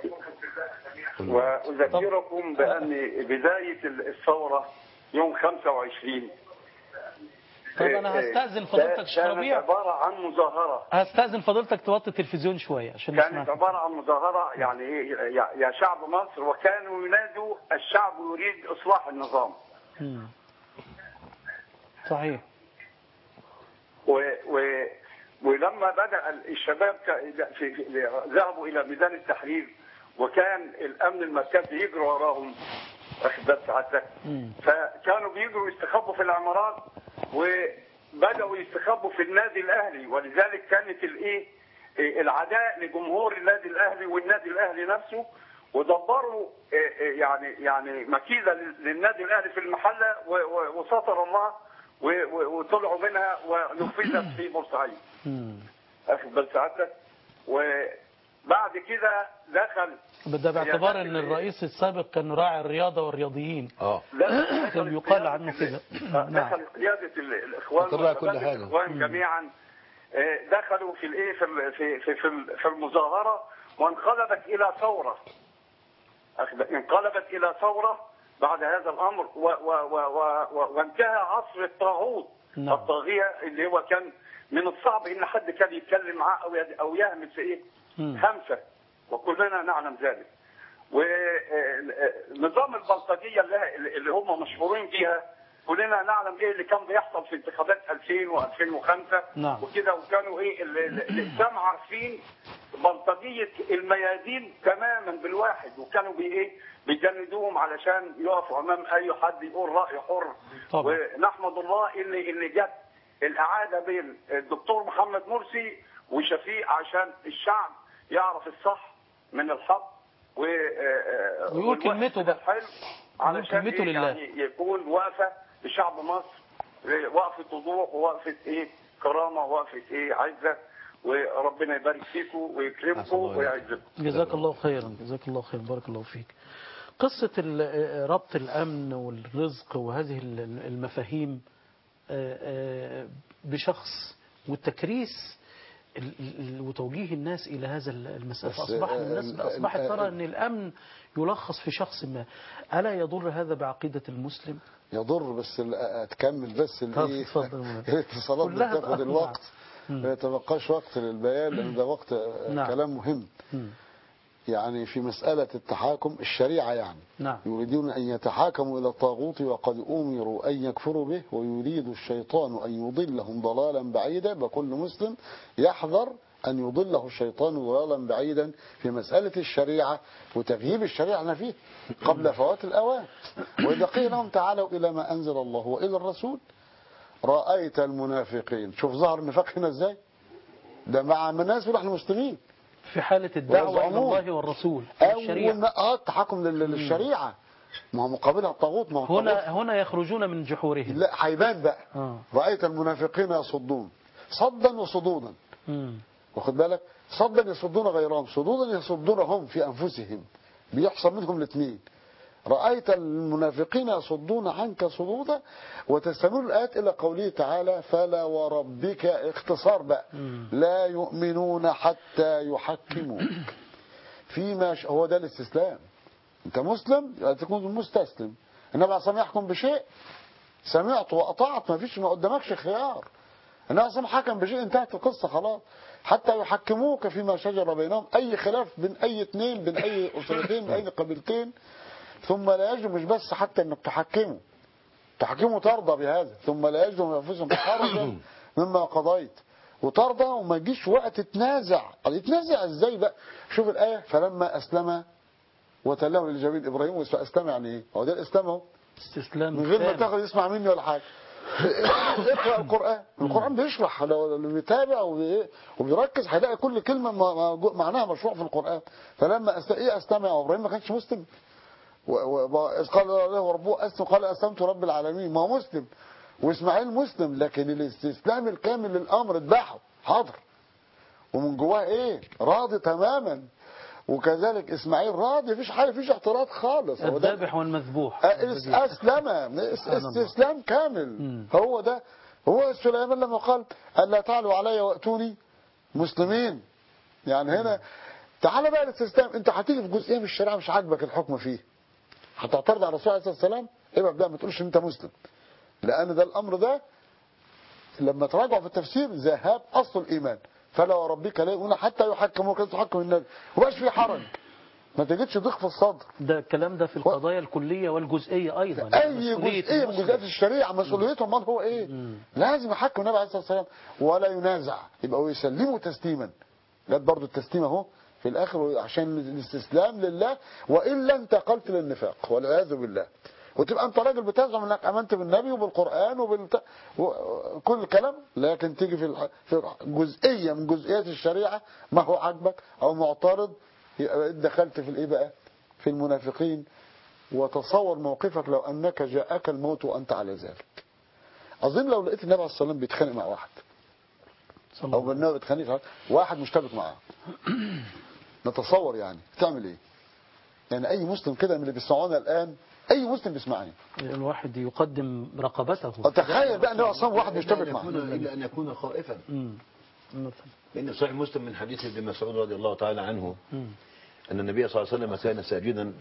وأذكركم بأن بداية الثورة يوم 25 طب أنا هستأذن فضيلتك شيخ كانت ربيع عبارة عن مظاهرة هستأذن فضيلتك توطي التلفزيون شوية عشان كانت نسمعك عبارة عن مظاهرة يعني إيه يا يا شعب مصر وكانوا ينادوا الشعب يريد إصلاح النظام مم. صحيح و و ولما بدأ الشباب ك- في في- ذهبوا إلى ميدان التحرير وكان الأمن المركزي يجري وراهم واخد بال سعادتك مم. فكانوا بيجروا يستخبوا في العمارات وبدأوا يستخبوا في النادي الأهلي ولذلك كانت الإيه إيه العداء لجمهور النادي الأهلي والنادي الأهلي نفسه ودبروا إيه إيه يعني يعني مكيدة للنادي الأهلي في المحلة و- و- وستر الله و- و- وطلعوا منها ونفذت في بورسعيد مم. اخد بال سعادتك وبعد كده دخل ده باعتبار ان الرئيس السابق كان راعي الرياضة والرياضيين اه دخل كان يقال عنه كده نعم دخل قيادة ال- الإخوان تطلع كل وشباب حاجة. الإخوان جميعا آه، دخلوا في الإيه في ال- في في في ال- في المظاهرة وانقلبت إلى ثورة أخد- انقلبت إلى ثورة بعد هذا الأمر و و و و و وانتهى عصر الطاغوت نعم. الطاغية اللي هو كان من الصعب إن حد كان يتكلم معاه أو يد- أو يهمس إيه مم. همسة وكلنا نعلم ذلك ونظام البلطجية اللي اللي هم مشهورين بيها كلنا نعلم ايه اللي كان بيحصل في انتخابات 2000 و2005 نعم. وكده وكانوا ايه اللي اللي كانوا عارفين بلطجية الميادين تماما بالواحد وكانوا بي ايه بيجندوهم علشان يقفوا امام اي حد يقول راي حر طبعا. ونحمد الله ان ان جت الاعاده بين الدكتور محمد مرسي وشفيق عشان الشعب يعرف الصح من الحق و آه، ويقول والوقت كلمته بقى. الحلو علشان كلمته إيه لله. يعني يكون واقفه لشعب مصر وقفه وضوح ووقفه ايه كرامه ووقفه ايه عزه وربنا يبارك فيكم أحسن ويكرمكم الله ويعزكم جزاك الله خيرا جزاك الله خيرا بارك الله فيك قصة ال- ربط الأمن والرزق وهذه ال- المفاهيم آه، آه، بشخص والتكريس ال- ال- وتوجيه الناس إلى هذا المسألة بس فأصبح ال- الناس ال- أصبحت ال- ترى أن الأمن يلخص في شخص ما ألا يضر هذا بعقيدة المسلم يضر بس ال- تكمل بس طب الايه اتفضل يا مولانا. الاتصالات كلها بتاخد تأخذ الوقت معك. ما يتبقاش وقت للبيان لان ده وقت آه، نعم. كلام مهم مم. يعني في مسألة التحاكم الشريعة يعني نعم يريدون أن يتحاكموا إلى الطاغوت وقد أمروا أن يكفروا به ويريد الشيطان أن يضلهم ضلالا بعيدا وكل مسلم يحذر أن يضله الشيطان ضلالا بعيدا في مسألة الشريعة وتغييب الشريعة فيه قبل فوات الأوان وإذا قيل لهم تعالوا إلى ما أنزل الله وإلى الرسول رأيت المنافقين شوف ظهر النفاق هنا إزاي ده مع الناس بيقولوا احنا مسلمين في حالة الدعوة إلى ويزعمون. الله والرسول أول والشريعة ما اه التحكم لل- للشريعة ما هو مقابلها الطاغوت ما هو الطاغوت هنا هنا يخرجون من جحورهم لا هيبان بقى آه. رأيت المنافقين يصدون صدا وصدودا مم. واخد بالك صدا يصدون غيرهم صدودا يصدونهم في أنفسهم بيحصل منهم الاثنين رأيت المنافقين يصدون عنك صدودا وتستمر الآيات إلى قوله تعالى فلا وربك اختصار بقى مم. لا يؤمنون حتى يحكموك فيما ش... هو ده الاستسلام انت مسلم يبقى تكون مستسلم النبي عليه الصلاه والسلام يحكم بشيء سمعت واطعت ما فيش ما قدامكش خيار النبي عليه الصلاه والسلام حكم بشيء انتهت القصه خلاص حتى يحكموك فيما شجر بينهم اي خلاف بين اي اثنين بين اي اسرتين بين اي قبيلتين ثم لا يجب مش بس حتى انك تحكمه تحكمه ترضى بهذا ثم لا يجد من انفسهم حرجا مما قضيت وترضى وما يجيش وقت تنازع قال يتنازع ازاي بقى شوف الايه فلما اسلم وتلاه للجبين ابراهيم واسلم يعني ايه هو ده الاسلام اهو استسلام من غير ما تام. تاخد يسمع مني ولا حاجه اقرا القران القران بيشرح لو اللي بيتابع وبي- وبيركز هيلاقي كل كلمه م- م- معناها مشروع في القران فلما أست... ايه استمع ابراهيم ما كانش مسلم و... و... إذ قال له ربه اسلم قال اسلمت رب العالمين ما هو مسلم واسماعيل مسلم لكن الاستسلام الكامل للامر اتبعه حاضر ومن جواه ايه راضي تماما وكذلك اسماعيل راضي مفيش حاجه مفيش اعتراض خالص هو ده الذابح والمذبوح أس- أسلم اس- استسلام كامل مم. هو ده هو سليمان لما قال ألا تعلوا علي وأتوني مسلمين يعني هنا تعال بقى الاستسلام انت هتيجي في جزئيه من الشريعه مش عاجبك الحكم فيه هتعترض على الرسول عليه الصلاه والسلام ابقى بقى ما تقولش ان انت مسلم لان ده الامر ده لما تراجعوا في التفسير ذهاب اصل الايمان فلا وربك لا يؤمنون حتى يحكموك كيف تحكم النبي ومبقاش في حرج ما تجدش ضيق في الصدر ده الكلام ده في القضايا الكلية والجزئية أيضا اي مسؤولية جزئيه من المسلم. جزئيات الشريعه مسؤوليته امال هو ايه لازم يحكم النبي عليه الصلاه والسلام ولا ينازع يبقى ويسلمه تسليما جت برضه التسليم اهو في الاخر عشان الاستسلام لله والا انتقلت للنفاق والعياذ بالله وتبقى انت راجل بتزعم انك امنت بالنبي وبالقران وبالت... وكل الكلام لكن تيجي في الح... في جزئيه من جزئيات الشريعه ما هو عاجبك او معترض يبقى دخلت في الايه بقى في المنافقين وتصور موقفك لو أنك جاءك الموت وأنت على ذلك أظن لو لقيت النبي عليه الصلاة والسلام بيتخانق مع واحد صلى الله أو بالنبي بيتخانق مع واحد مشتبك معاه نتصور يعني تعمل إيه يعني أي مسلم كده من اللي بيسمعونا الآن أي مسلم بيسمعني الواحد يقدم رقبته تخيل بقى النبي عليه الصلاة والسلام واحد مشتبك إلا أن معاه يكون- إلا أن يكون خائفا مم. مثلا لأن صحيح مسلم من حديث ابن مسعود رضي الله تعالى عنه مم. أن النبي صلى الله عليه وسلم كان ساجدا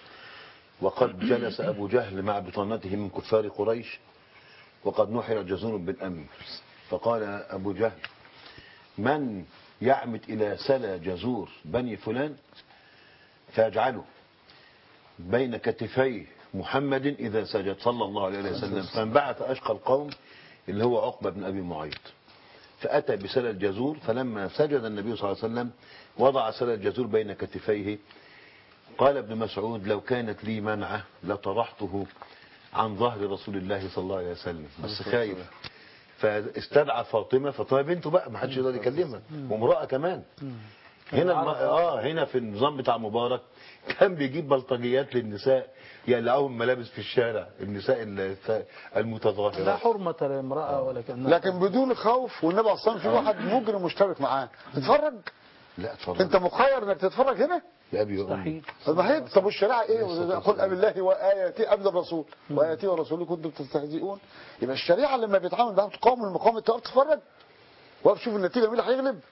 وقد جلس أبو جهل مع بطانته من كفار قريش وقد نحر جزور بالأمن فقال أبو جهل من يعمد إلى سلى جزور بني فلان فيجعله بين كتفي محمد إذا سجد صلى الله عليه وسلم فانبعث أشقى القوم اللي هو عقبة بن أبي معيط فأتى بسلى الجزور فلما سجد النبي صلى الله عليه وسلم وضع سلى الجزور بين كتفيه قال ابن مسعود لو كانت لي منعة لطرحته عن ظهر رسول الله صلى الله عليه وسلم بس خايف فاستدعى فاطمة فاطمة بنته بقى ما حدش يقدر يكلمها وامرأة كمان هنا الم... اه هنا في النظام بتاع مبارك كان بيجيب بلطجيات للنساء يقلعوهم ملابس في الشارع النساء الث- لا المتظاهرات حرمة لامرأة ولا كأنها لكن بدون خوف والنبي عليه الصلاة والسلام في واحد مجرم مشتبك معاه تتفرج لا اتفرج انت مخير انك تتفرج هنا يا ابي وأمي. مستحيل ما هي طب والشريعه ايه قل ابي الله واياتي قبل الرسول واياتي ورسوله كنتم تستهزئون يبقى الشريعه لما بيتعامل معاها تقاوم المقام انت واقف تتفرج واقف تشوف النتيجه مين اللي هيغلب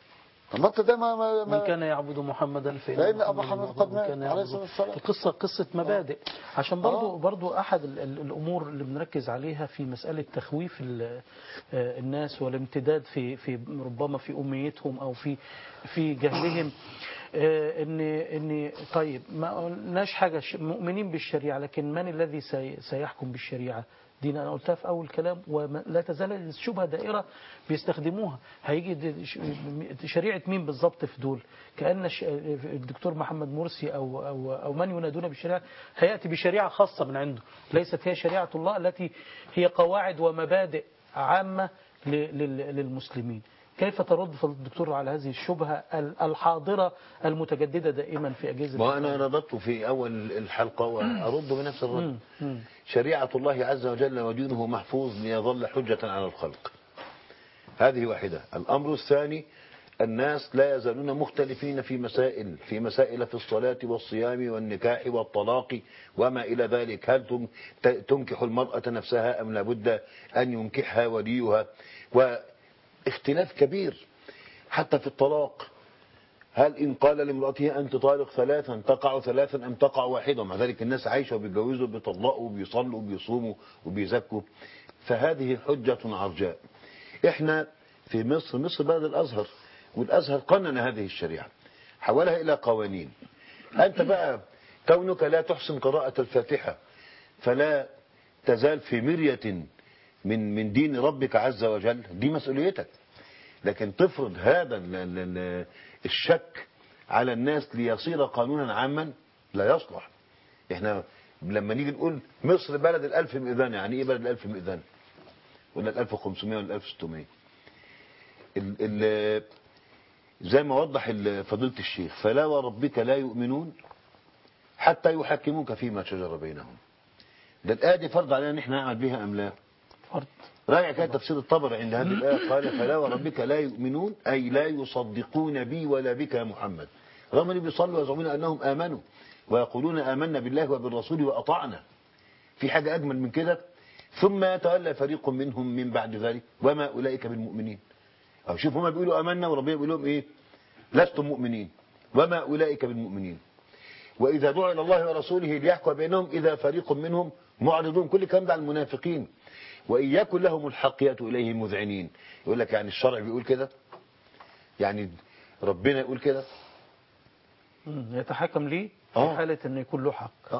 طب ما انت ده ما, ما, من ما كان يعبد محمدا فإن لأن أبا محمد قد من مات كان عليه يعبد- الصلاة والسلام. القصة قصة مبادئ عشان برضو آه. برضو أحد ال- ال- الأمور اللي بنركز عليها في مسألة تخويف ال- آه، الناس والامتداد في في ربما في أميتهم أو في في جهلهم آه، ان ان طيب ما قلناش حاجه ش- مؤمنين بالشريعه لكن من الذي سي- سيحكم بالشريعه دي انا قلتها في اول كلام ولا تزال الشبهه دائره بيستخدموها هيجي د- ش- شريعه مين بالظبط في دول كان ش- الدكتور محمد مرسي او او او من ينادون بالشريعه هياتي بشريعه خاصه من عنده ليست هي شريعه الله التي هي قواعد ومبادئ عامه ل- لل- للمسلمين كيف ترد فضل الدكتور على هذه الشبهة ال- الحاضرة المتجددة دائما في أجهزة ما أنا رددت في أول الحلقة وأرد بنفس الرد مم. مم. شريعة الله عز وجل ودينه محفوظ ليظل حجة على الخلق هذه واحدة الأمر الثاني الناس لا يزالون مختلفين في مسائل في مسائل في الصلاة والصيام والنكاح والطلاق وما إلى ذلك هل تن- ت- تنكح المرأة نفسها أم لابد أن ينكحها وليها واختلاف كبير حتى في الطلاق هل إن قال لامرأته أنت طالق ثلاثا تقع ثلاثا أم تقع واحدة مع ذلك الناس عايشة وبيتجوزوا وبيطلقوا وبيصلوا وبيصوموا وبيزكوا فهذه حجة عرجاء احنا في مصر مصر بلد الأزهر والأزهر قنن هذه الشريعة حولها إلى قوانين أنت بقى كونك لا تحسن قراءة الفاتحة فلا تزال في مرية من من دين ربك عز وجل دي مسؤوليتك لكن تفرض هذا ال- ال- ال- الشك على الناس ليصير قانونا عاما لا يصلح احنا لما نيجي نقول مصر بلد الألف مئذان يعني ايه بلد الألف مئذان ولا الألف وخمسمائة ولا الألف ستمائة ال- ال- زي ما وضح ال- فضيلة الشيخ فلا وربك لا يؤمنون حتى يحكموك فيما شجر بينهم ده الآية دي فرض علينا ان احنا نعمل بها أم لا فرض راجع كده تفسير الطبري عند هذه الآية قال فلا وربك لا يؤمنون أي لا يصدقون بي ولا بك يا محمد رغم أنهم بيصلوا ويزعمون أنهم آمنوا ويقولون آمنا بالله وبالرسول وأطعنا في حاجة أجمل من كده ثم يتولى فريق منهم من بعد ذلك وما أولئك بالمؤمنين أو شوف هما بيقولوا آمنا وربنا بيقول لهم إيه لستم مؤمنين وما أولئك بالمؤمنين وإذا دعوا إلى الله ورسوله ليحكم بينهم إذا فريق منهم معرضون كل الكلام ده على المنافقين وإن يكن لهم الحق يأتوا إليه مذعنين يقول لك يعني الشرع بيقول كده يعني ربنا يقول كده مم. يتحكم ليه في آه. حالة أن يكون له حق آه.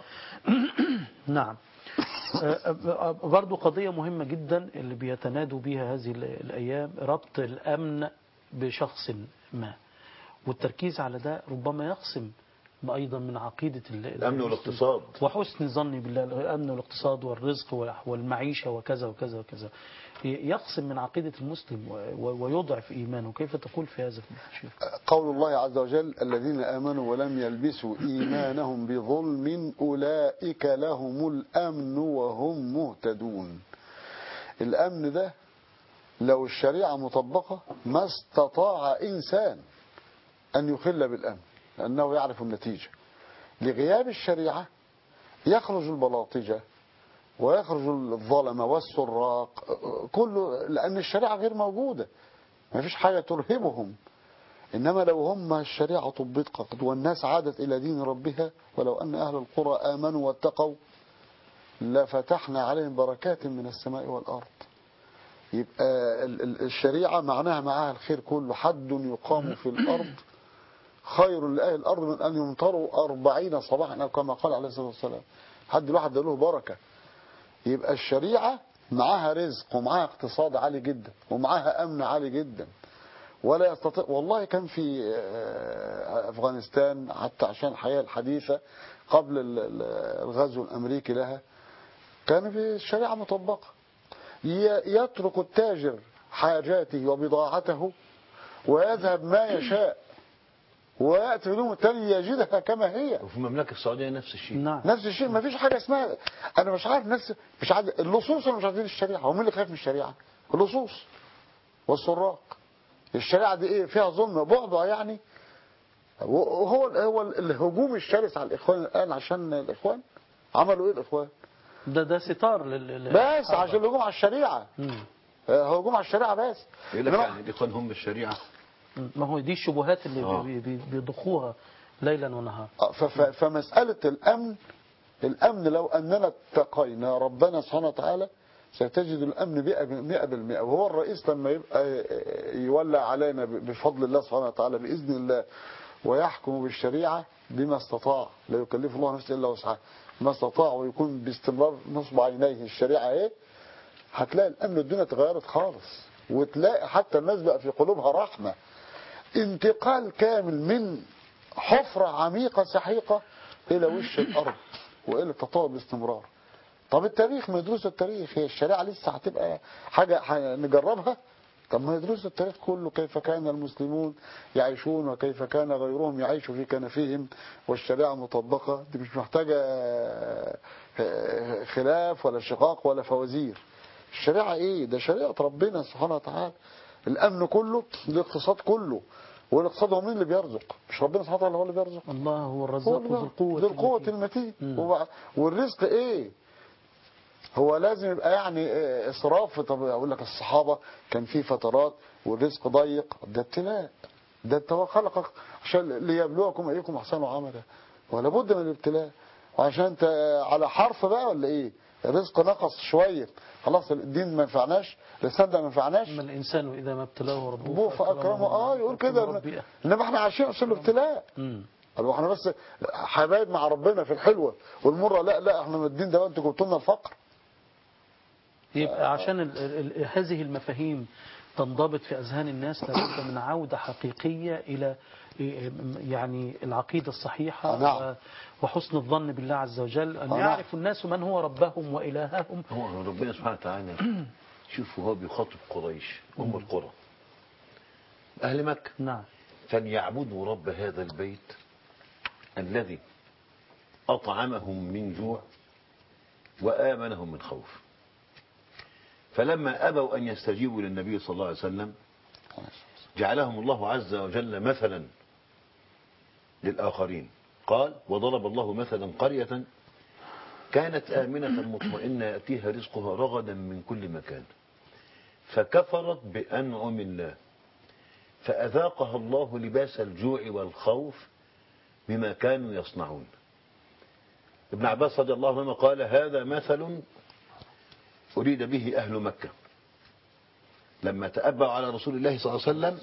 نعم آه، آه، برضو قضية مهمة جدا اللي بيتنادوا بها هذه ال- الأيام ربط الأمن بشخص ما والتركيز على ده ربما يقسم أيضا من عقيدة ال- الأمن المسلم. والاقتصاد وحسن ظني بالله الأمن والاقتصاد والرزق والمعيشة وكذا وكذا وكذا يقسم من عقيدة المسلم و- و- ويضعف إيمانه كيف تقول في هذا الشيء قول الله عز وجل الذين آمنوا ولم يلبسوا إيمانهم بظلم أولئك لهم الأمن وهم مهتدون الأمن ده لو الشريعة مطبقة ما استطاع إنسان أن يخل بالأمن لأنه يعرف النتيجة لغياب الشريعة يخرج البلاطجة ويخرج الظلمة والسراق كله لأن الشريعة غير موجودة ما فيش حاجة ترهبهم إنما لو هم الشريعة طبقت والناس عادت إلى دين ربها ولو أن أهل القرى آمنوا واتقوا لفتحنا عليهم بركات من السماء والأرض يبقى ال- ال- الشريعة معناها معاها الخير كله حد يقام في الأرض خير لأهل الأرض من أن يمطروا أربعين صباحا أو كما قال عليه الصلاة والسلام حد الواحد ده له بركة يبقى الشريعة معاها رزق ومعاها اقتصاد عالي جدا ومعاها أمن عالي جدا ولا يستطيع والله كان في آه، أفغانستان حتى عشان الحياة الحديثة قبل ال- ال- الغزو الأمريكي لها كان في الشريعة مطبقة ي- يترك التاجر حاجاته وبضاعته ويذهب ما يشاء ويأتي في اليوم التالي يجدها كما هي وفي المملكة السعودية نفس الشيء نعم نفس الشيء ما فيش حاجة اسمها أنا مش عارف نفس مش عارف اللصوص اللي مش عارفين الشريعة هو مين اللي خايف من الشريعة اللصوص والسراق الشريعة دي إيه فيها ظلم بعضها يعني وهو هو الهجوم الشرس على الإخوان الآن عشان الإخوان عملوا إيه الإخوان ده ده ستار لل لل- بس عشان الهجوم على الشريعة مم. آه، هجوم على الشريعة بس يقول لك إنما- يعني الإخوان هم الشريعة ما هو دي الشبهات اللي آه. بي- بي- بيضخوها ليلا ونهارا آه، ف- ف- فمسألة الأمن الأمن لو أننا اتقينا ربنا سبحانه وتعالى ستجد الأمن مئة بالمئة وهو الرئيس لما يبقى يولى علينا بفضل الله سبحانه وتعالى بإذن الله ويحكم بالشريعة بما استطاع لا يكلف الله نفسا إلا وسعها ما استطاع ويكون باستمرار نصب عينيه الشريعة إيه هتلاقي الأمن الدنيا اتغيرت خالص وتلاقي حتى الناس بقى في قلوبها رحمة انتقال كامل من حفرة عميقة سحيقة إلى وش الأرض وإلى التطور باستمرار طب التاريخ ما يدرس التاريخ هي الشريعة لسه هتبقى حاجة ح- نجربها طب ما يدرس التاريخ كله كيف كان المسلمون يعيشون وكيف كان غيرهم يعيش في كنفهم والشريعة مطبقة دي مش محتاجة آه، خلاف ولا شقاق ولا فوازير الشريعة ايه ده شريعة ربنا سبحانه وتعالى الامن كله الاقتصاد كله والاقتصاد هو مين اللي بيرزق مش ربنا سبحانه وتعالى هو اللي بيرزق الله هو هو الرزاق اللي ذو بيرزق. القوة ذو القوة المتين. المتين مم. وبع- والرزق ايه هو لازم يبقى يعني آه، اسراف طب اقول لك الصحابه كان في فترات والرزق ضيق ده ابتلاء ده انت هو خلقك عشان ليبلوكم ايكم احسن عملا ولا بد من الابتلاء وعشان انت على حرف بقى ولا ايه الرزق نقص شويه خلاص الدين ما ينفعناش الاسلام ده ما ينفعناش أما الإنسان إذا ما ابتلاه ربه ربه فاكرمه اه يقول كده ربي انما احنا عايشين عشان الابتلاء مم. قالوا احنا بس حبايب مع ربنا في الحلوه والمره لا لا احنا من الدين ده انتوا جبتوا لنا الفقر يبقى عشان ال ال ال هذه المفاهيم تنضبط في أذهان الناس لابد من عودة حقيقية إلى يعني العقيدة الصحيحة آه، نعم. و- وحسن الظن بالله عز وجل أن آه، نعم. يعرف الناس من هو ربهم وإلههم هو ربنا سبحانه وتعالى شوفوا هو بيخاطب قريش أم القرى أهل مكة نعم فليعبدوا رب هذا البيت الذي أطعمهم من جوع وآمنهم من خوف فلما أبوا أن يستجيبوا للنبي صلى الله عليه وسلم جعلهم الله عز وجل مثلا للآخرين قال وضرب الله مثلا قرية كانت آمنة مطمئنة يأتيها رزقها رغدا من كل مكان فكفرت بأنعم الله فأذاقها الله لباس الجوع والخوف بما كانوا يصنعون ابن عباس رضي الله عنه قال هذا مثل أريد به أهل مكة لما تأبوا على رسول الله صلى الله عليه وسلم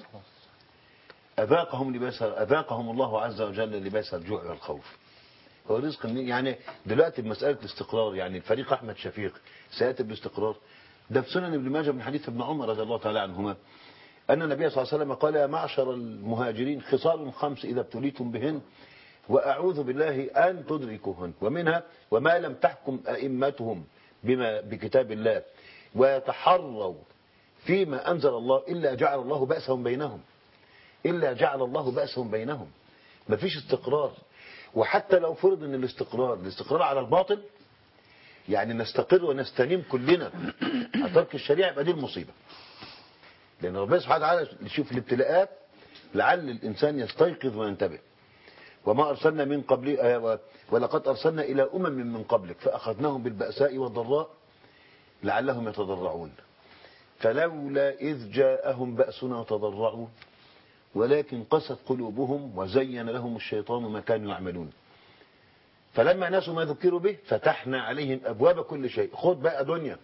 أذاقهم لباس أذاقهم الله عز وجل لباس الجوع والخوف هو رزق منين؟ يعني دلوقتي بمسألة الاستقرار يعني الفريق أحمد شفيق سيأتي بالاستقرار ده في سنن ابن ماجه من حديث ابن عمر رضي الله تعالى عنهما أن النبي صلى الله عليه وسلم قال يا معشر المهاجرين خصال خمس إذا ابتليتم بهن وأعوذ بالله أن تدركوهن ومنها وما لم تحكم أئمتهم بما بكتاب الله ويتحروا فيما أنزل الله إلا جعل الله بأسهم بينهم إلا جعل الله بأسهم بينهم مفيش استقرار وحتى لو فرض ان الاستقرار الاستقرار على الباطل يعني نستقر ونستنيم كلنا على ترك الشريعه يبقى دي المصيبه لان ربنا سبحانه وتعالى يشوف الابتلاءات لعل الانسان يستيقظ وينتبه وما ارسلنا من قبل آه، ولقد ارسلنا الى امم من قبلك فاخذناهم بالباساء والضراء لعلهم يتضرعون فلولا اذ جاءهم باسنا تضرعوا ولكن قست قلوبهم وزين لهم الشيطان ما كانوا يعملون فلما نسوا ما ذكروا به فتحنا عليهم أبواب كل شيء خد بقى دنيا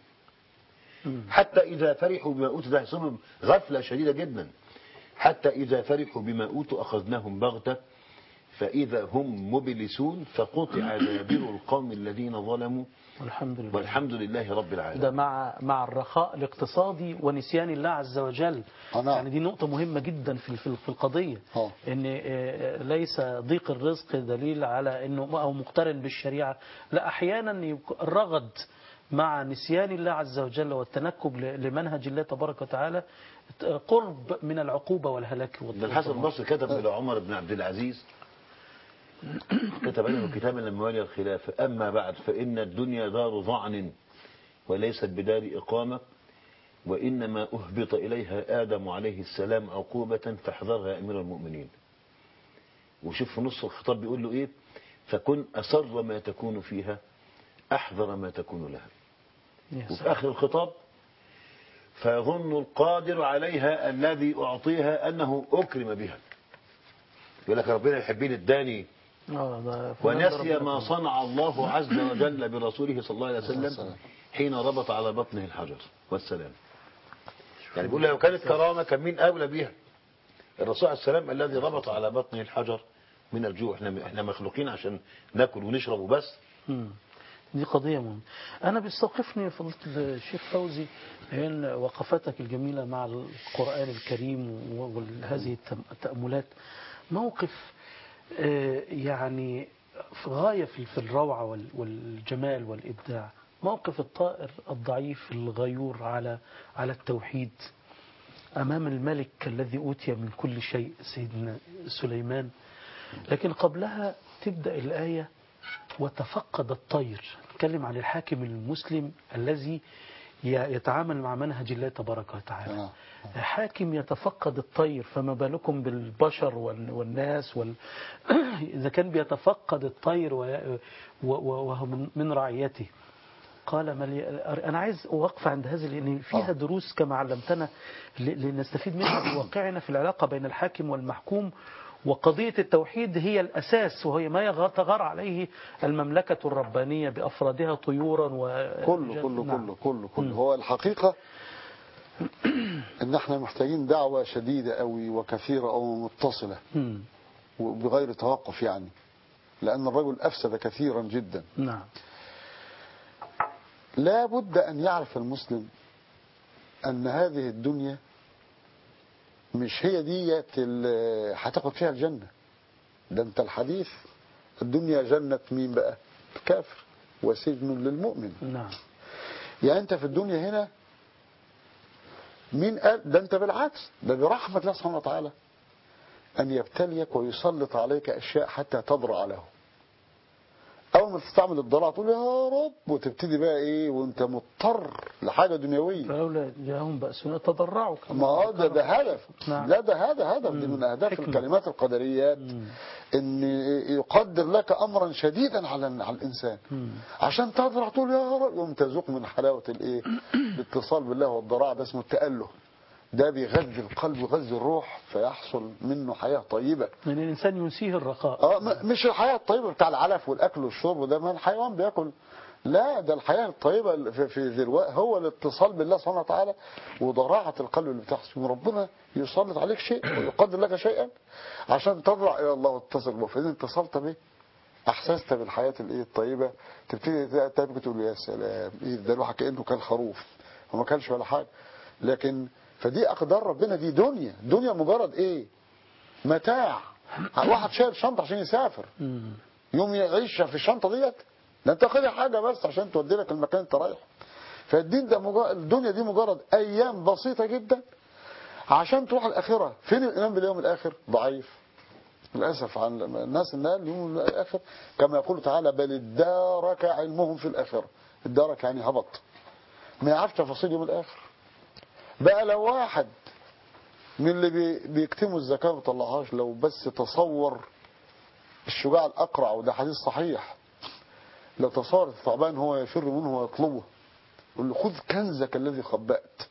حتى إذا فرحوا بما أوتوا ده يصيبهم غفلة شديدة جدا حتى إذا فرحوا بما أوتوا أخذناهم بغتة فإذا هم مبلسون فقطع دابر القوم الذين ظلموا والحمد لله والحمد لله رب ده العالمين مع مع الرخاء الاقتصادي ونسيان الله عز وجل آه، نعم. يعني دي نقطة مهمة جدا في في في القضية آه. ان آه، ليس ضيق الرزق دليل على انه او مقترن بالشريعة لا احيانا يك- الرغد مع نسيان الله عز وجل والتنكب ل- لمنهج الله تبارك وتعالى قرب من العقوبة والهلاك ده الحسن والدمار. البصري كتب إلى عمر بن عبد العزيز كتب له كتابا لما ولي الخلافة أما بعد فإن الدنيا دار ظعن وليست بدار إقامة وإنما أهبط إليها آدم عليه السلام عقوبة فاحذرها يا أمير المؤمنين وشوف في نص الخطاب بيقول له إيه فكن أسر ما تكون فيها أحذر ما تكون لها يا وفي سلام. آخر الخطاب فيظن القادر عليها الذي أعطيها أنه أكرم بها يقول لك ربنا يحبني اداني اه ده ونسي ما صنع الله عز وجل برسوله صلى الله عليه وسلم حين ربط على بطنه الحجر والسلام يعني بيقول لو كانت كرامة كان مين أولى بها الرسول عليه السلام الذي ربط على بطنه الحجر من الجوع احنا احنا مخلوقين عشان ناكل ونشرب وبس مم. دي قضية مهمة أنا بيستوقفني فضيلة الشيخ فوزي هي وقفاتك الجميلة مع القرآن الكريم وهذه التأملات موقف آه، يعني في غاية في في الروعة وال- والجمال والإبداع موقف الطائر الضعيف الغيور على على التوحيد أمام الملك الذي أوتي من كل شيء سيدنا سليمان لكن قبلها تبدأ الآية وتفقد الطير نتكلم عن الحاكم المسلم الذي ي- يتعامل مع منهج الله تبارك وتعالى آه. حاكم يتفقد الطير فما بالكم بالبشر وال- والناس وال... إذا كان بيتفقد الطير وي- و- و- وهو من- من رعيته قال ملي... أنا عايز أوقف عند هذه لأن فيها دروس كما علمتنا ل- لنستفيد منها بواقعنا في العلاقة بين الحاكم والمحكوم وقضية التوحيد هي الأساس وهي ما يغ- تغار عليه المملكة الربانية بأفرادها طيورا و كله كله نعم. كله كله كله مم. هو الحقيقة ان احنا محتاجين دعوة شديدة قوي وكثيرة او متصلة مم. وبغير توقف يعني لان الرجل افسد كثيرا جدا نعم لا بد ان يعرف المسلم ان هذه الدنيا مش هي ديت اللي هتاخد فيها الجنة ده انت الحديث الدنيا جنة مين بقى الكافر وسجن للمؤمن نعم يعني انت في الدنيا هنا مين قال ده انت بالعكس ده برحمة الله سبحانه وتعالى ان يبتليك ويسلط عليك اشياء حتى تضرع له اول ما تستعمل الضراعة تقول يا رب وتبتدي بقى ايه وانت مضطر لحاجة دنيوية فلولا جاءهم بأسنا تضرعوا كما ما هو ده ده ذكر. هدف نعم. لا ده هذا هدف دي من اهداف حكمة. الكلمات القدريات مم. ان يقدر لك امرا شديدا على على الانسان مم. عشان تضرع تقول يا رب يقوم تذوق من حلاوه الايه الاتصال بالله والضراع ده اسمه التاله ده بيغذي القلب ويغذي الروح فيحصل منه حياه طيبه لأن الإنسان ينسيه الرخاء اه م- مش الحياه الطيبه بتاع العلف والاكل والشرب ده ما الحيوان بياكل لا ده الحياه الطيبه اللي في, في ذي الوقت هو الاتصال بالله سبحانه وتعالى وضراعه القلب اللي بتحصل من ربنا يسلط عليك شيء ويقدر لك شيئا عشان تضرع الى الله وتتصل به فاذا اتصلت به احسست بالحياه الايه الطيبه تبتدي تبكي تقول يا سلام ايه ده الواحد كانه كان خروف وما كانش ولا حاجه لكن فدي اقدار ربنا دي دنيا دنيا مجرد ايه متاع واحد شايل شنطه عشان يسافر مم. يوم يعيش في الشنطه ديت ده انت واخدها حاجه بس عشان تودي لك المكان انت رايح فالدين ده مجرد الدنيا دي مجرد ايام بسيطه جدا عشان تروح الاخره فين الايمان باليوم الاخر ضعيف للاسف عن الناس ان اليوم الاخر كما يقول تعالى بل ادارك علمهم في الاخره ادارك يعني هبط ما يعرفش تفاصيل يوم الاخر بقى لو واحد من اللي بي- بيكتموا الزكاه ما بيطلعهاش لو بس تصور الشجاع الأقرع وده حديث صحيح لو تصور الثعبان هو يفر منه ويطلبه يقول له خذ كنزك الذي خبأت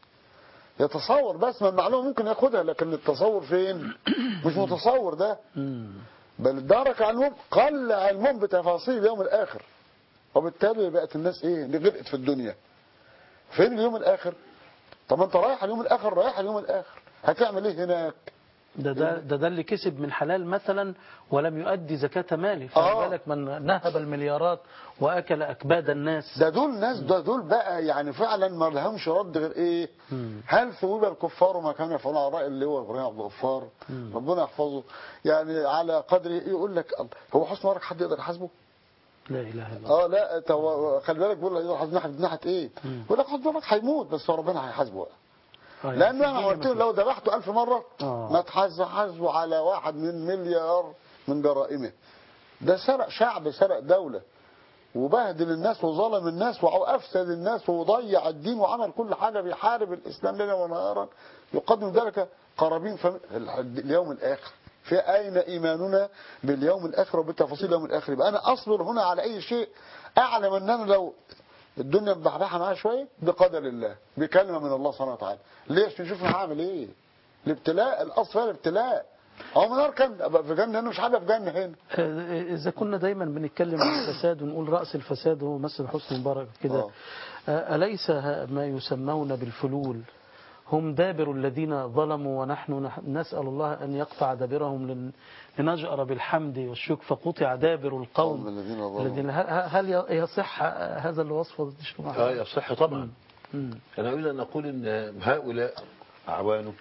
يتصور بس ما المعلومة ممكن ياخدها لكن التصور فين مش متصور ده مم. بل دارك علمهم قل علمهم بتفاصيل اليوم الآخر وبالتالي بقت الناس ايه اللي غرقت في الدنيا فين اليوم الآخر طب ما انت رايح اليوم الآخر رايح اليوم الآخر هتعمل ايه هناك ده ده ده, ده اللي كسب من حلال مثلا ولم يؤدي زكاة ماله فما آه. بالك من نهب المليارات وأكل أكباد الناس ده دول ناس ده دول بقى يعني فعلا ما لهمش رد غير ايه مم. هل ثوب الكفار ما كانوا يفعلون على رأي اللي هو ابراهيم عبد الغفار ربنا يحفظه يعني على قدر يقول لك الله، هو حسن ورق حد يقدر يحاسبه لا إله إلا الله اه لا تو- خلي بالك بيقول لك يقدر يحاسب ناحيه ناحيه ايه يقول لك حسن ورق هيموت بس هو ربنا هيحاسبه بقى. آه، يعني لان في انا الدنيا قلت له ما لو ذبحته ألف مره آه. ما تحاسبه على واحد من مليار من جرائمه ده سرق شعب سرق دوله وبهدل الناس وظلم الناس وافسد الناس وضيع الدين وعمل كل حاجه بيحارب الاسلام ليلا ونهارا يقدم ذلك قرابين فم... اليوم الاخر في اين ايماننا باليوم الاخر وبالتفاصيل اليوم الاخر يبقى انا اصبر هنا على اي شيء اعلم ان انا لو الدنيا مبحبحه معاه شويه بقدر الله بكلمه من الله سبحانه وتعالى ليه عشان نشوف انا هعمل ايه الابتلاء الاصل فيها الابتلاء هو من نار كان ابقى في جنه هنا مش هبقى في جنه هنا آه، إذا كنا دايما بنتكلم عن الفساد ونقول رأس الفساد هو مسجد حسني مبارك كده آه. آه، أليس ه- ما يسمون بالفلول هم دابر الذين ظلموا ونحن نح- نسأل الله أن يقطع دابرهم لن- لنجأر بالحمد والشكر فقطع دابر قوم القوم الذين ظلموا. الذين هل- هل يصح هذا الوصف يا دكتور محمد؟ اه يصح طبعا مم. أنا أريد أن أقول أن هؤلاء أعوانه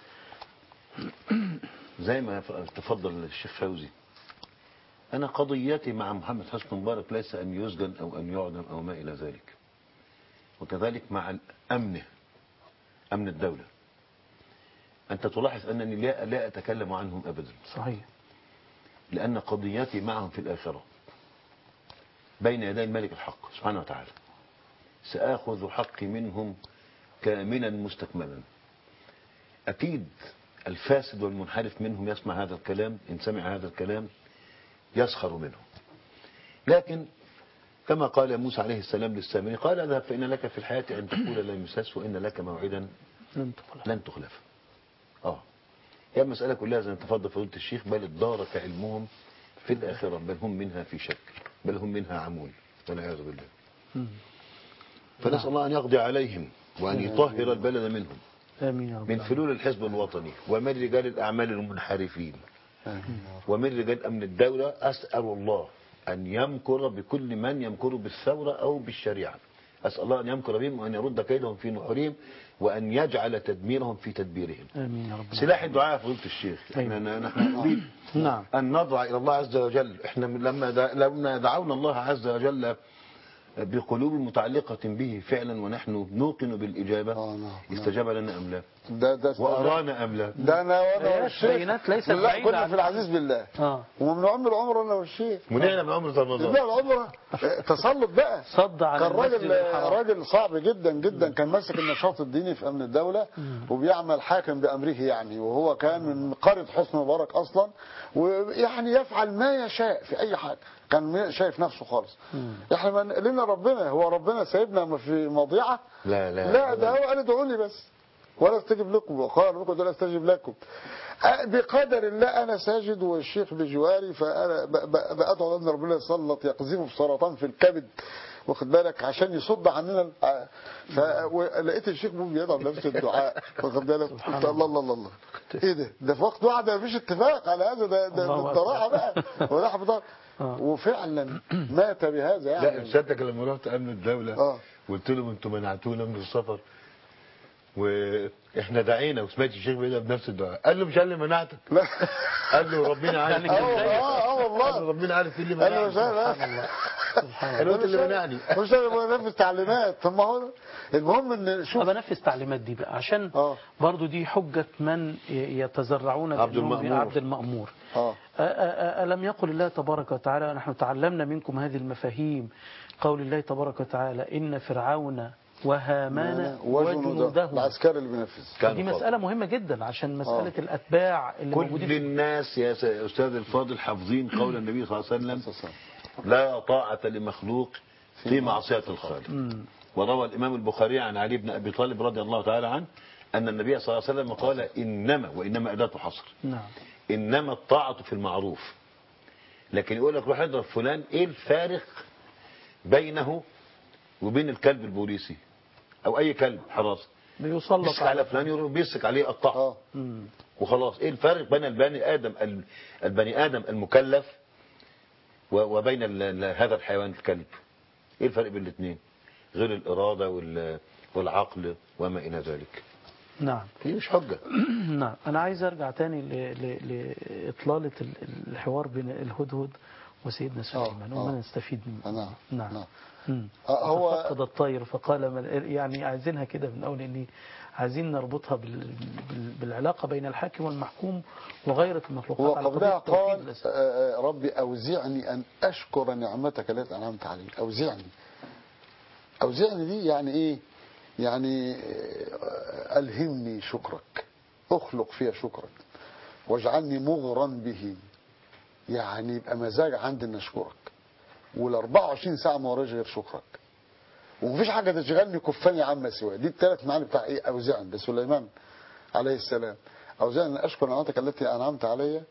زي ما تفضل الشيخ فوزي أنا قضيتي مع محمد حسن مبارك ليس أن يسجن أو أن يعدم أو ما إلى ذلك وكذلك مع الأمن أمن الدولة أنت تلاحظ أنني لا, لا أتكلم عنهم أبدا صحيح لأن قضيتي معهم في الآخرة بين يدي الملك الحق سبحانه وتعالى سآخذ حقي منهم كاملا مستكملا أكيد الفاسد والمنحرف منهم يسمع هذا الكلام إن سمع هذا الكلام يسخر منه لكن كما قال موسى عليه السلام للسامري قال اذهب فإن لك في الحياة أن تقول لا يمسس وإن لك موعدا لن تقل لن تخلف اه هي المسألة كلها زي ما تفضل فضيلة الشيخ بل ادارك علمهم في الآخرة بل هم منها في شك بل هم منها عمول والعياذ بالله مم. فنسأل الله أن يقضي عليهم وأن يطهر البلد منهم آمين يا رب من العالمين. فلول الحزب الوطني ومن رجال الأعمال المنحرفين ومن رجال أمن الدولة أسأل الله أن يمكر بكل من يمكر بالثورة أو بالشريعة أسأل الله أن يمكر بهم وأن يرد كيدهم في نحورهم وأن يجعل تدميرهم في تدبيرهم آمين يا رب العالمين. سلاح الدعاء فضيلة الشيخ أيوة. احنا نحن نريد نعم أن نضع إلى الله عز وجل احنا من- لما دع- لما دعونا الله عز وجل بقلوب متعلقة به فعلا ونحن نوقن بالإجابة آه، نعم، نعم. استجاب لنا أم لا ده ده وأرانا أم لا ده انا وانا بيانات- والشيخ بيانات ليست لا بعيدة كنا عن- في العزيز بالله اه ومن عمر العمر انا والشيخ منعنا من عمرة رمضان لا العمره آه، تسلط بقى صد عن كان المسجد راجل الحرام راجل صعب جدا جدا كان ماسك النشاط الديني في امن الدوله وبيعمل حاكم بامره يعني وهو كان من قريه حسن مبارك اصلا ويعني يفعل ما يشاء في اي حاجه كان شايف نفسه خالص احنا من لنا ربنا هو ربنا سايبنا في مضيعه لا لا لا ده هو قال ادعوا لي بس ولا استجب لكم وقال ربكم لا استجب لكم أه، بقدر الله انا ساجد والشيخ بجواري فانا ب- ب- بدعو ان ربنا يسلط يقذفه بسرطان في الكبد واخد بالك عشان يصد عننا ال- آه، فلقيت الشيخ بوم بيدعو بنفس الدعاء واخد بالك قلت الله الله الله الله ايه ده ده في وقت واحد مفيش اتفاق على هذا ده ده الله بالضراعه بقى وراح بضاعة. آه. وفعلا مات بهذا لا يعني تصدق لما رحت امن الدوله آه. قلت لهم انتم منعتونا من السفر واحنا دعينا وسمعت الشيخ بيدعي بنفس الدعاء قال له مش انا اللي منعتك لا قال له ربنا عارف يعني اه والله اه اه قال له والله ربنا عارف ايه اللي انا مش منعني عارف سبحان الله سبحان قال الله له انت اللي منعني مش انا بنفذ تعليمات طب ما هو المهم ان شوف طب انفذ تعليمات دي بقى عشان اه. برضو دي حجة من ي- يتزرعون عبد بأنهم المأمور. عبد المأمور اه أ- أ- أ- ألم يقل الله تبارك وتعالى نحن تعلمنا منكم هذه المفاهيم قول الله تبارك وتعالى إن فرعون وهامان وجنوده العسكري اللي بينفذ كان دي خاطئ. مسألة مهمة جدا عشان مسألة الأتباع اللي موجودين كل في الناس يا س- أستاذ الفاضل حافظين قول النبي صلى الله عليه وسلم لا طاعة لمخلوق في معصية الخالق مم. وروى الإمام البخاري عن علي بن أبي طالب رضي الله تعالى عنه أن النبي صلى الله عليه وسلم قال إنما وإنما أداة حصر نعم إنما الطاعة في المعروف لكن يقول لك روح اضرب فلان إيه الفارق بينه وبين الكلب البوليسي أو أي كلب حراسة بيسلط يمسك على فلان يروح بيمسك عليه يقطعه اه مم. وخلاص ايه الفرق بين البني ادم ال- البني ادم المكلف و- وبين ال- ال- هذا الحيوان الكلب ايه الفرق بين الاثنين غير الاراده وال- والعقل وما الى ذلك نعم هي مش حجه نعم أنا عايز أرجع تاني ل- ل- لإطلالة ال- الحوار بين الهدهد وسيدنا سليمان آه. وما نستفيد منه نعم نعم نعم مم. آه، هو- فقد الطير فقال من يعني عايزينها كده من أول إني عايزين نربطها بال... بال... بالعلاقة بين الحاكم والمحكوم وغيرة المخلوقات على وقبلها قضية التوحيد قال الأساسي. آه، آه، ربي أوزعني أن أشكر نعمتك التي أنعمت علي أوزعني أوزعني دي يعني إيه يعني آه، ألهمني شكرك أخلق فيها شكرك واجعلني مغرا به يعني يبقى مزاج عندي أن أشكرك وال 24 ساعة ما وراش غير شكرك ومفيش حاجه تشغلني كفاني عما سواه دي الثلاث معاني بتاع ايه اوزعني ده سليمان عليه السلام اوزعني ان اشكر نعمتك التي انعمت علي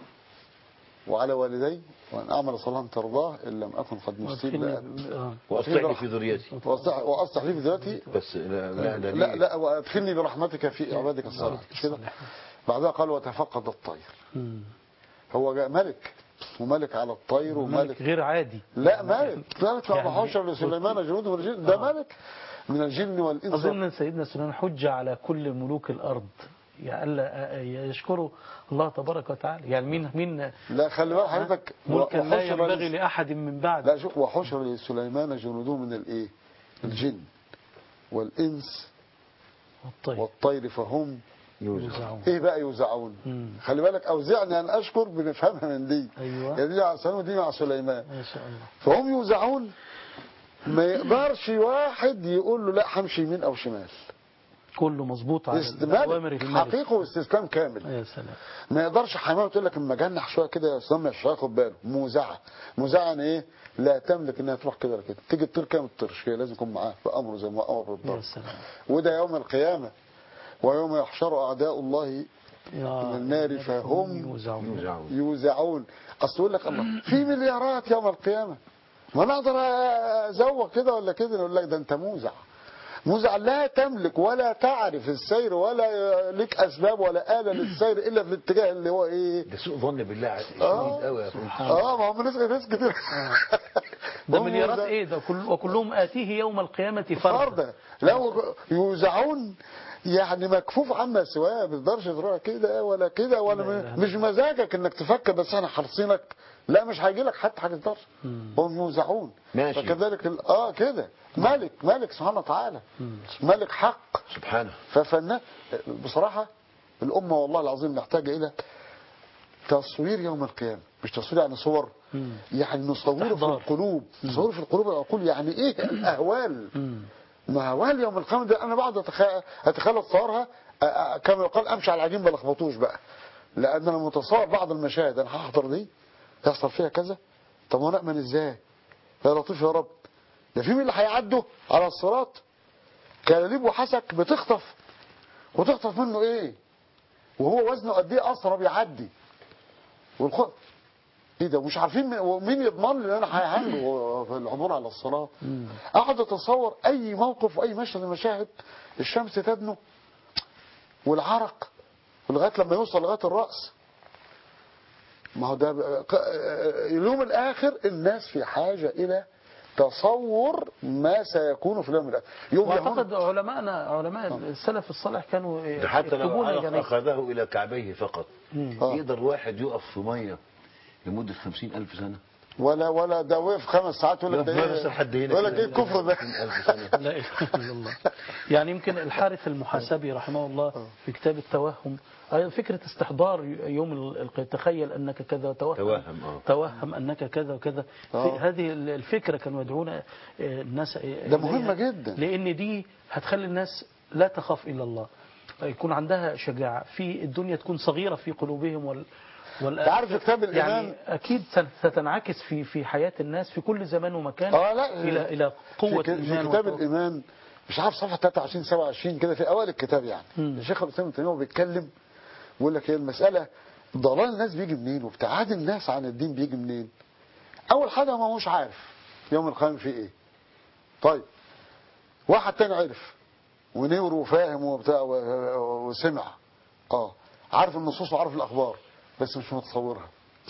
وعلى والدي وان اعمل صلاحا ترضاه ان لم اكن قد مصيب وادخلني- آه. واصلح لي في ذريتي وأصلح- واصلح لي في ذاتي بس لا لا ده لا ليه؟ لا وادخلني برحمتك في عبادك الصالحين مش كده بعدها قال وتفقد الطير مم. هو جاء ملك وملك على الطير ملك وملك غير عادي لا ملك ملك يعني- وما حشر لسليمان جنوده من الجن ده ملك من الجن والانس أظن سيدنا سليمان حجة على كل ملوك الأرض يعني ألا يشكروا الله تبارك وتعالى يعني مين مين لا خلي بالك حضرتك ملكا لا وحشر ينبغي لس- لأحد من بعد لا شوف وحشر لسليمان جنوده من الايه الجن والانس والطيب والطير فهم يوزعون ايه بقى يوزعون مم. خلي بالك اوزعني ان اشكر بنفهمها من دي أيوة. يعني دي مع سليمان ودي مع سليمان ما شاء الله فهم يوزعون ما يقدرش واحد يقول له لا همشي يمين او شمال كله مظبوط على استمال أوامر الملك حقيقه واستسلام كامل يا سلام ما يقدرش حمامه تقول لك اما جنح شويه كده يا استاذ مش هياخد باله موزعه موزعه يعني ايه لا تملك انها تروح كده ولا كده تيجي تطير كده ما تطيرش هي لازم يكون معاه بامره زي ما امر يا بالضبط سلام وده يوم القيامه ويوم يحشر اعداء الله يا من النار فهم يوزعون يوزعون يوزعون اصل يقول لك الله في مليارات يوم القيامه ما انا اقدر ازوق كده ولا كده يقول لك ده انت موزع موزع لا تملك ولا تعرف السير ولا لك اسباب ولا آلة للسير الا في الاتجاه اللي هو ايه ده سوء ظن بالله شديد آه. قوي يا اخوي اه ما هم ناس ناس كتير ده هم مليارات يوزع- ايه ده كل وكلهم آتيه يوم القيامة فردا فردا لو يوزعون يعني مكفوف عما سواه ما تقدرش تروح كده ولا كده ولا لا إله مش مزاجك انك تفكر بس احنا حرصينك لا مش هيجي لك حتى حاجه تقدرش هم يوزعون ماشي. فكذلك ال- اه كده ملك ملك سبحانه وتعالى ملك حق سبحانه ففنا بصراحه الامه والله العظيم محتاجه الى تصوير يوم القيامه مش تصوير يعني صور يعني نصوره في استحضار. القلوب نصوره في القلوب والعقول يعني ايه الاهوال مم. ما هوال يوم القيامة ده أنا بعد أتخ- أتخيل أتصورها أ- أ- كما يقال أمشي على العجين ما لخبطوش بقى لأن أنا متصور بعض المشاهد أنا هحضر دي يحصل فيها كذا طب وأنا أأمن إزاي يا لطيف يا رب ده في مين اللي هيعدوا على الصراط كلاليب وحسك بتخطف وتخطف منه إيه وهو وزنه قد إيه أصلا بيعدي والخ ايه ده مش عارفين مين- ومين يضمن لي ان انا هيهنجوا في العبور على الصلاه اقعد اتصور اي موقف واي مشهد من المشاهد الشمس تدنو والعرق لغايه لما يوصل لغايه الراس ما هو ده بقى- ق- اليوم الاخر الناس في حاجه الى تصور ما سيكون في اليوم الاخر يوم يهون واعتقد علماءنا علماء السلف الصالح كانوا ده حتى لو يكتبون علق يعني أخذه إلى كعبيه فقط آه. يقدر واحد يقف في مية لمدة خمسين ألف سنة ولا ولا ده وقف خمس ساعات يقول لك ده ما ايه بس حد هنا يقول لك كده ايه الكفر ده 50,000 سنة لا اله الا الله يعني يمكن الحارث المحاسبي رحمه الله في كتاب التوهم أيضا فكرة استحضار يوم القيامة تخيل أنك كذا توهم توهم، آه. توهم أنك كذا وكذا في آه. هذه الفكرة كانوا يدعون آه، الناس ده مهمة إليها، جدا. لأن دي هتخلي الناس لا تخاف إلا الله يكون عندها شجاعة في الدنيا تكون صغيرة في قلوبهم وال وال أنت عارف في كتاب الإيمان يعني أكيد ستنعكس في في حياة الناس في كل زمان ومكان اه لا إلى إلى في, قوة ك- في الإيمان كتاب والتوكل. الإيمان مش عارف صفحة 23 27 كده في أوائل الكتاب يعني مم. الشيخ الإسلام ابن تيمية وهو بيتكلم بيقول لك هي المسألة ضلال الناس بيجي منين وابتعاد الناس عن الدين بيجي منين أول حاجة ما هوش عارف يوم القيامة في إيه طيب واحد تاني عرف ونور وفاهم وبتاع و- وسمع اه عارف النصوص وعارف الأخبار بس مش متصورها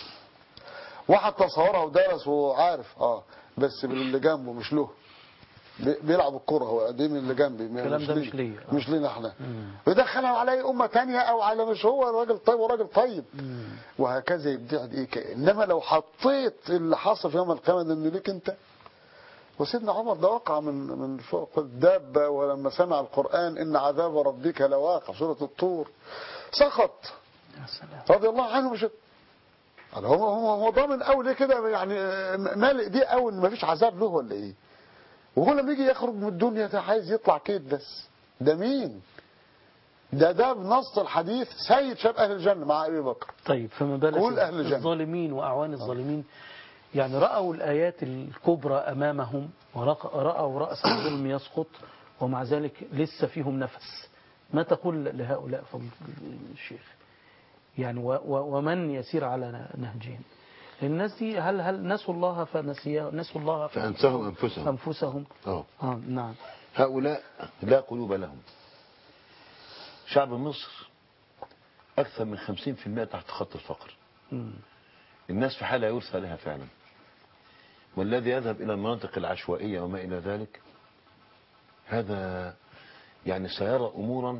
واحد تصورها ودرس وعارف اه بس باللي جنبه مش له بي- بيلعب الكرة هو دي من اللي جنبي ما- الكلام ده لينا. مش ليا. آه. مش لينا احنا ويدخلها على أي أمة تانية أو على مش هو راجل طيب وراجل طيب وهكذا يبدع ايه ك- انما لو حطيت اللي حصل في يوم القيامة ده انه ليك انت وسيدنا عمر ده وقع من من فوق الدابة ولما سمع القرآن إن عذاب ربك لواقع سورة الطور سخط يا سلام رضي الله عنه مش قال هو هو هو ضامن قوي ليه كده يعني مالئ دي قوي ان مفيش عذاب له ولا ايه وهو لما يجي يخرج من الدنيا ده عايز يطلع كيد بس ده مين ده ده بنص الحديث سيد شاب اهل الجنه مع ابي بكر طيب فما بالك قول أهل الجنة. الظالمين وأعوان الظالمين يعني رأوا الآيات الكبرى أمامهم ورأوا رأس الظلم يسقط ومع ذلك لسه فيهم نفس ما تقول لهؤلاء فضل الشيخ يعني و و ومن يسير على نهجهم الناس دي هل هل نسوا الله فنسيا نسوا الله فأنساهم أنفسهم. أنفسهم اه آه نعم هؤلاء لا قلوب لهم شعب مصر أكثر من 50% تحت خط الفقر مم. الناس في حالة يرثى لها فعلا والذي يذهب إلى المناطق العشوائية وما إلى ذلك هذا يعني سيرى أمورا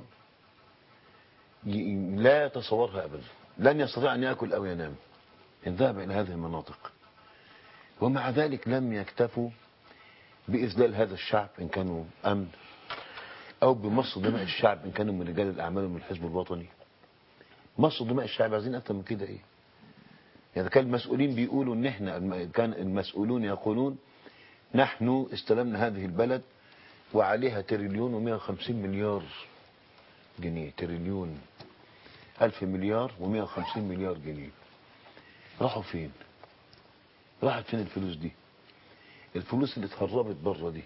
ي- لا يتصورها أبدا لن يستطيع أن يأكل أو ينام إن ذهب إلى هذه المناطق ومع ذلك لم يكتفوا بإذلال هذا الشعب إن كانوا أمن أو بمص دماء الشعب إن كانوا من رجال الأعمال ومن الحزب الوطني مص دماء الشعب عايزين أكتر من كده إيه يعني كان المسؤولين بيقولوا ان احنا الم- كان المسؤولون يقولون نحن استلمنا هذه البلد وعليها تريليون ومئة وخمسين مليار جنيه تريليون ألف مليار ومئة وخمسين مليار جنيه راحوا فين راحت فين الفلوس دي الفلوس اللي اتهربت بره دي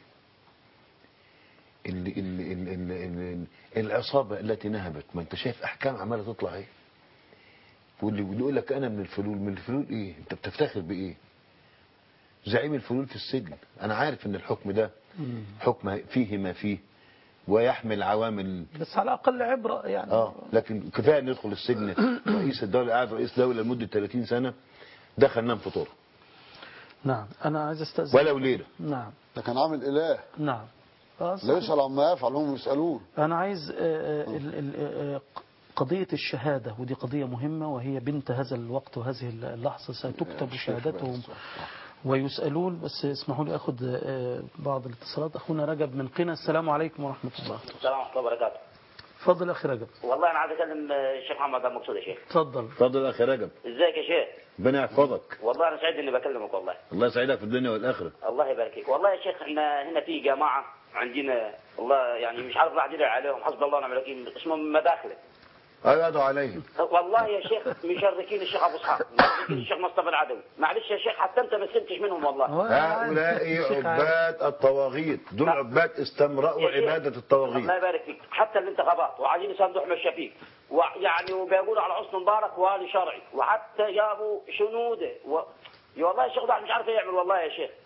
اللي اللي اللي اللي اللي العصابة التي نهبت ما انت شايف احكام عمالة تطلع ايه واللي بيقول لك انا من الفلول من الفلول ايه انت بتفتخر بايه زعيم الفلول في السجن انا عارف ان الحكم ده حكم فيه ما فيه ويحمل عوامل بس على الأقل عبرة يعني اه لكن كفايه ان يدخل السجن رئيس الدوله قاعد رئيس دوله لمده 30 سنه دخل نام فطور نعم أنا عايز أستأذن ولو ليله نعم ده كان عامل إله نعم آه، لا صحيح. يسأل عما يفعل هم يسألون أنا عايز آه، آه، ال- ال- آه، قضية الشهادة ودي قضية مهمة وهي بنت هذا الوقت وهذه اللحظة ستكتب شهادتهم ويسألون بس اسمحوا لي أخذ آه، بعض الاتصالات أخونا رجب من قنا السلام عليكم ورحمة الله السلام ورحمه الله وبركاته تفضل أخي رجب والله انا عايز اكلم آه، الشيخ محمد عبد المقصود يا شيخ تفضل اتفضل يا اخي رجب ازيك يا شيخ ربنا يحفظك والله انا سعيد اني بكلمك والله الله يسعدك في الدنيا والاخره الله يبارك فيك والله يا شيخ احنا هنا في جماعه عندنا والله يعني مش عارف بعدين عليهم حسب الله ونعم الوكيل اسمهم مداخله ايوه ادعو عليهم والله يا شيخ مشركين الشيخ ابو اسحاق مشركين الشيخ مصطفى العدوي معلش يا شيخ حتى انت ما سلمتش منهم والله هؤلاء عباد الطواغيت دول عباد استمرأوا يا شيخ، عبادة الطواغيت الله يبارك فيك حتى الانتخابات وعايزين يصندوا احمد شفيق ويعني وبيقولوا على حسن مبارك والي شرعي وحتى جابوا شنوده و... يا والله يا شيخ ده مش عارف يعمل والله يا شيخ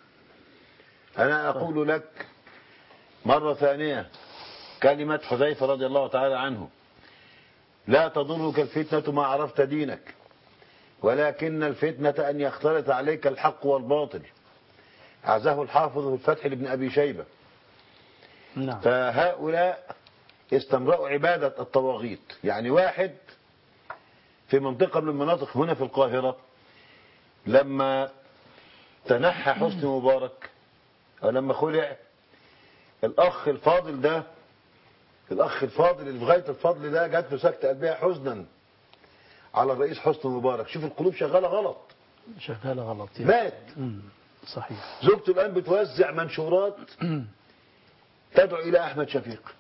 أنا أقول لك مرة ثانية كلمة حذيفة رضي الله تعالى عنه لا تضرك الفتنة ما عرفت دينك ولكن الفتنة أن يختلط عليك الحق والباطل عزاه الحافظ في الفتح لابن أبي شيبة نعم فهؤلاء استمرأوا عبادة الطواغيت يعني واحد في منطقة من المناطق هنا في القاهرة لما تنحى حسني مبارك أو لما خلع الأخ الفاضل ده الأخ الفاضل اللي في غاية الفضل ده جات له سكتة قلبية حزنا على الرئيس حسني مبارك شوف القلوب شغالة غلط شغالة غلط يعني. مات مم. صحيح زوجته الآن بتوزع منشورات تدعو إلى أحمد شفيق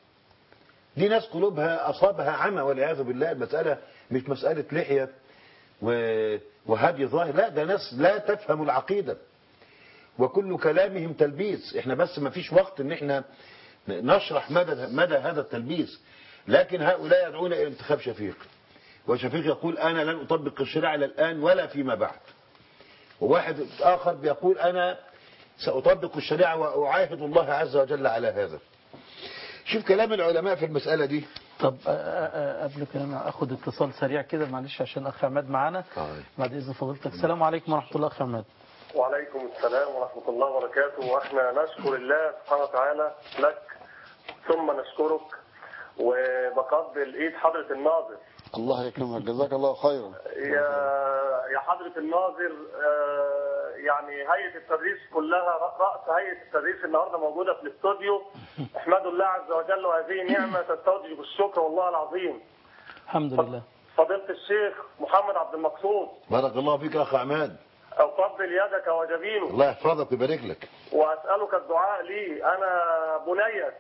دي ناس قلوبها أصابها عمى والعياذ بالله المسألة مش مسألة لحية و- وهدي ظاهر لا ده ناس لا تفهم العقيدة وكل كلامهم تلبيس احنا بس ما فيش وقت ان احنا نشرح مدى, مدى هذا التلبيس لكن هؤلاء يدعون الى انتخاب شفيق وشفيق يقول انا لن اطبق الشريعه لا الان ولا فيما بعد وواحد اخر بيقول انا ساطبق الشريعه واعاهد الله عز وجل على هذا شوف كلام العلماء في المساله دي طب آه، آه، قبل كده انا اخد اتصال سريع كده معلش عشان اخ عماد معانا طيب. بعد اذن فضيلتك السلام عليكم ورحمه الله اخ عماد وعليكم السلام ورحمة الله وبركاته وإحنا نشكر الله سبحانه وتعالى لك ثم نشكرك وبقبل إيد حضرة الناظر الله يكرمك جزاك الله خيرا يا يا حضرة الناظر آه، يعني هيئة التدريس كلها رأس هيئة التدريس النهارده موجودة في الاستوديو احمدوا الله عز وجل وهذه نعمة تستوجب الشكر والله العظيم الحمد لله فضيلة الشيخ محمد عبد المقصود بارك الله فيك يا اخ عماد أفضل يدك وجبينه الله يحفظك ويبارك لك وأسألك الدعاء لي أنا بنيك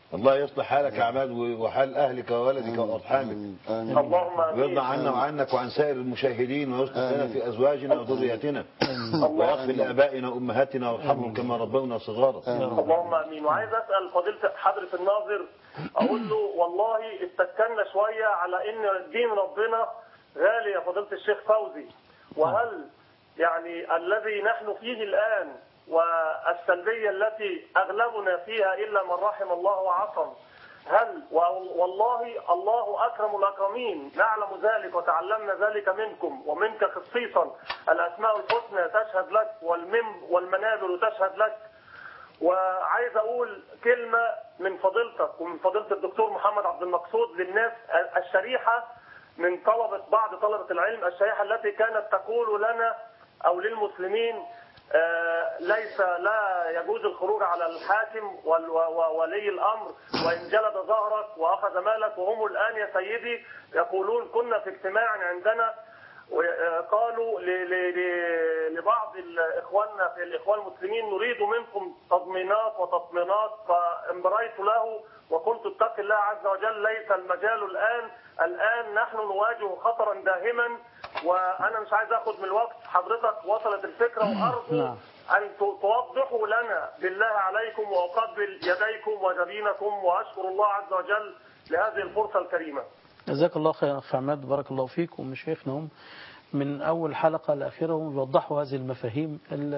الله يصلح حالك يا عماد وحال أهلك وولدك وأرحامك آمين اللهم امين ويرضى عنا وعنك وعن سائر المشاهدين ويصلح لنا في أزواجنا وذرياتنا ويغفر لآبائنا وأمهاتنا وارحمهم كما ربونا صغارا اللهم امين وعايز اسال فضيله حضره الناظر اقول له والله استكنا شويه على ان دين ربنا غالي يا فضيله الشيخ فوزي وهل يعني الذي نحن فيه الان والسلبيه التي اغلبنا فيها الا من رحم الله وعصم هل والله الله اكرم الاكرمين نعلم ذلك وتعلمنا ذلك منكم ومنك خصيصا الاسماء الحسنى تشهد لك والمم والمنابر تشهد لك وعايز اقول كلمه من فضيلتك ومن فضيله الدكتور محمد عبد المقصود للناس الشريحه من طلبه بعض طلبه العلم الشريحه التي كانت تقول لنا او للمسلمين آه، ليس لا يجوز الخروج على الحاكم وال- و- وولي الامر وان جلد ظهرك واخذ مالك وهم الان يا سيدي يقولون كنا في اجتماع عندنا وقالوا ل- ل- ل- لبعض ال- اخواننا في الاخوان المسلمين نريد منكم تضمينات وتطمينات فانبريت له وقلت اتق الله عز وجل ليس المجال الان الان نحن نواجه خطرا داهما وانا مش عايز اخد من الوقت حضرتك وصلت الفكره وارجو نعم. ان ت- توضحوا لنا بالله عليكم واقبل يديكم وجبينكم واشكر الله عز وجل لهذه الفرصه الكريمه جزاك الله خير أخ عماد بارك الله فيك ومشايخنا هم من أول حلقة لآخرها هم بيوضحوا هذه المفاهيم ال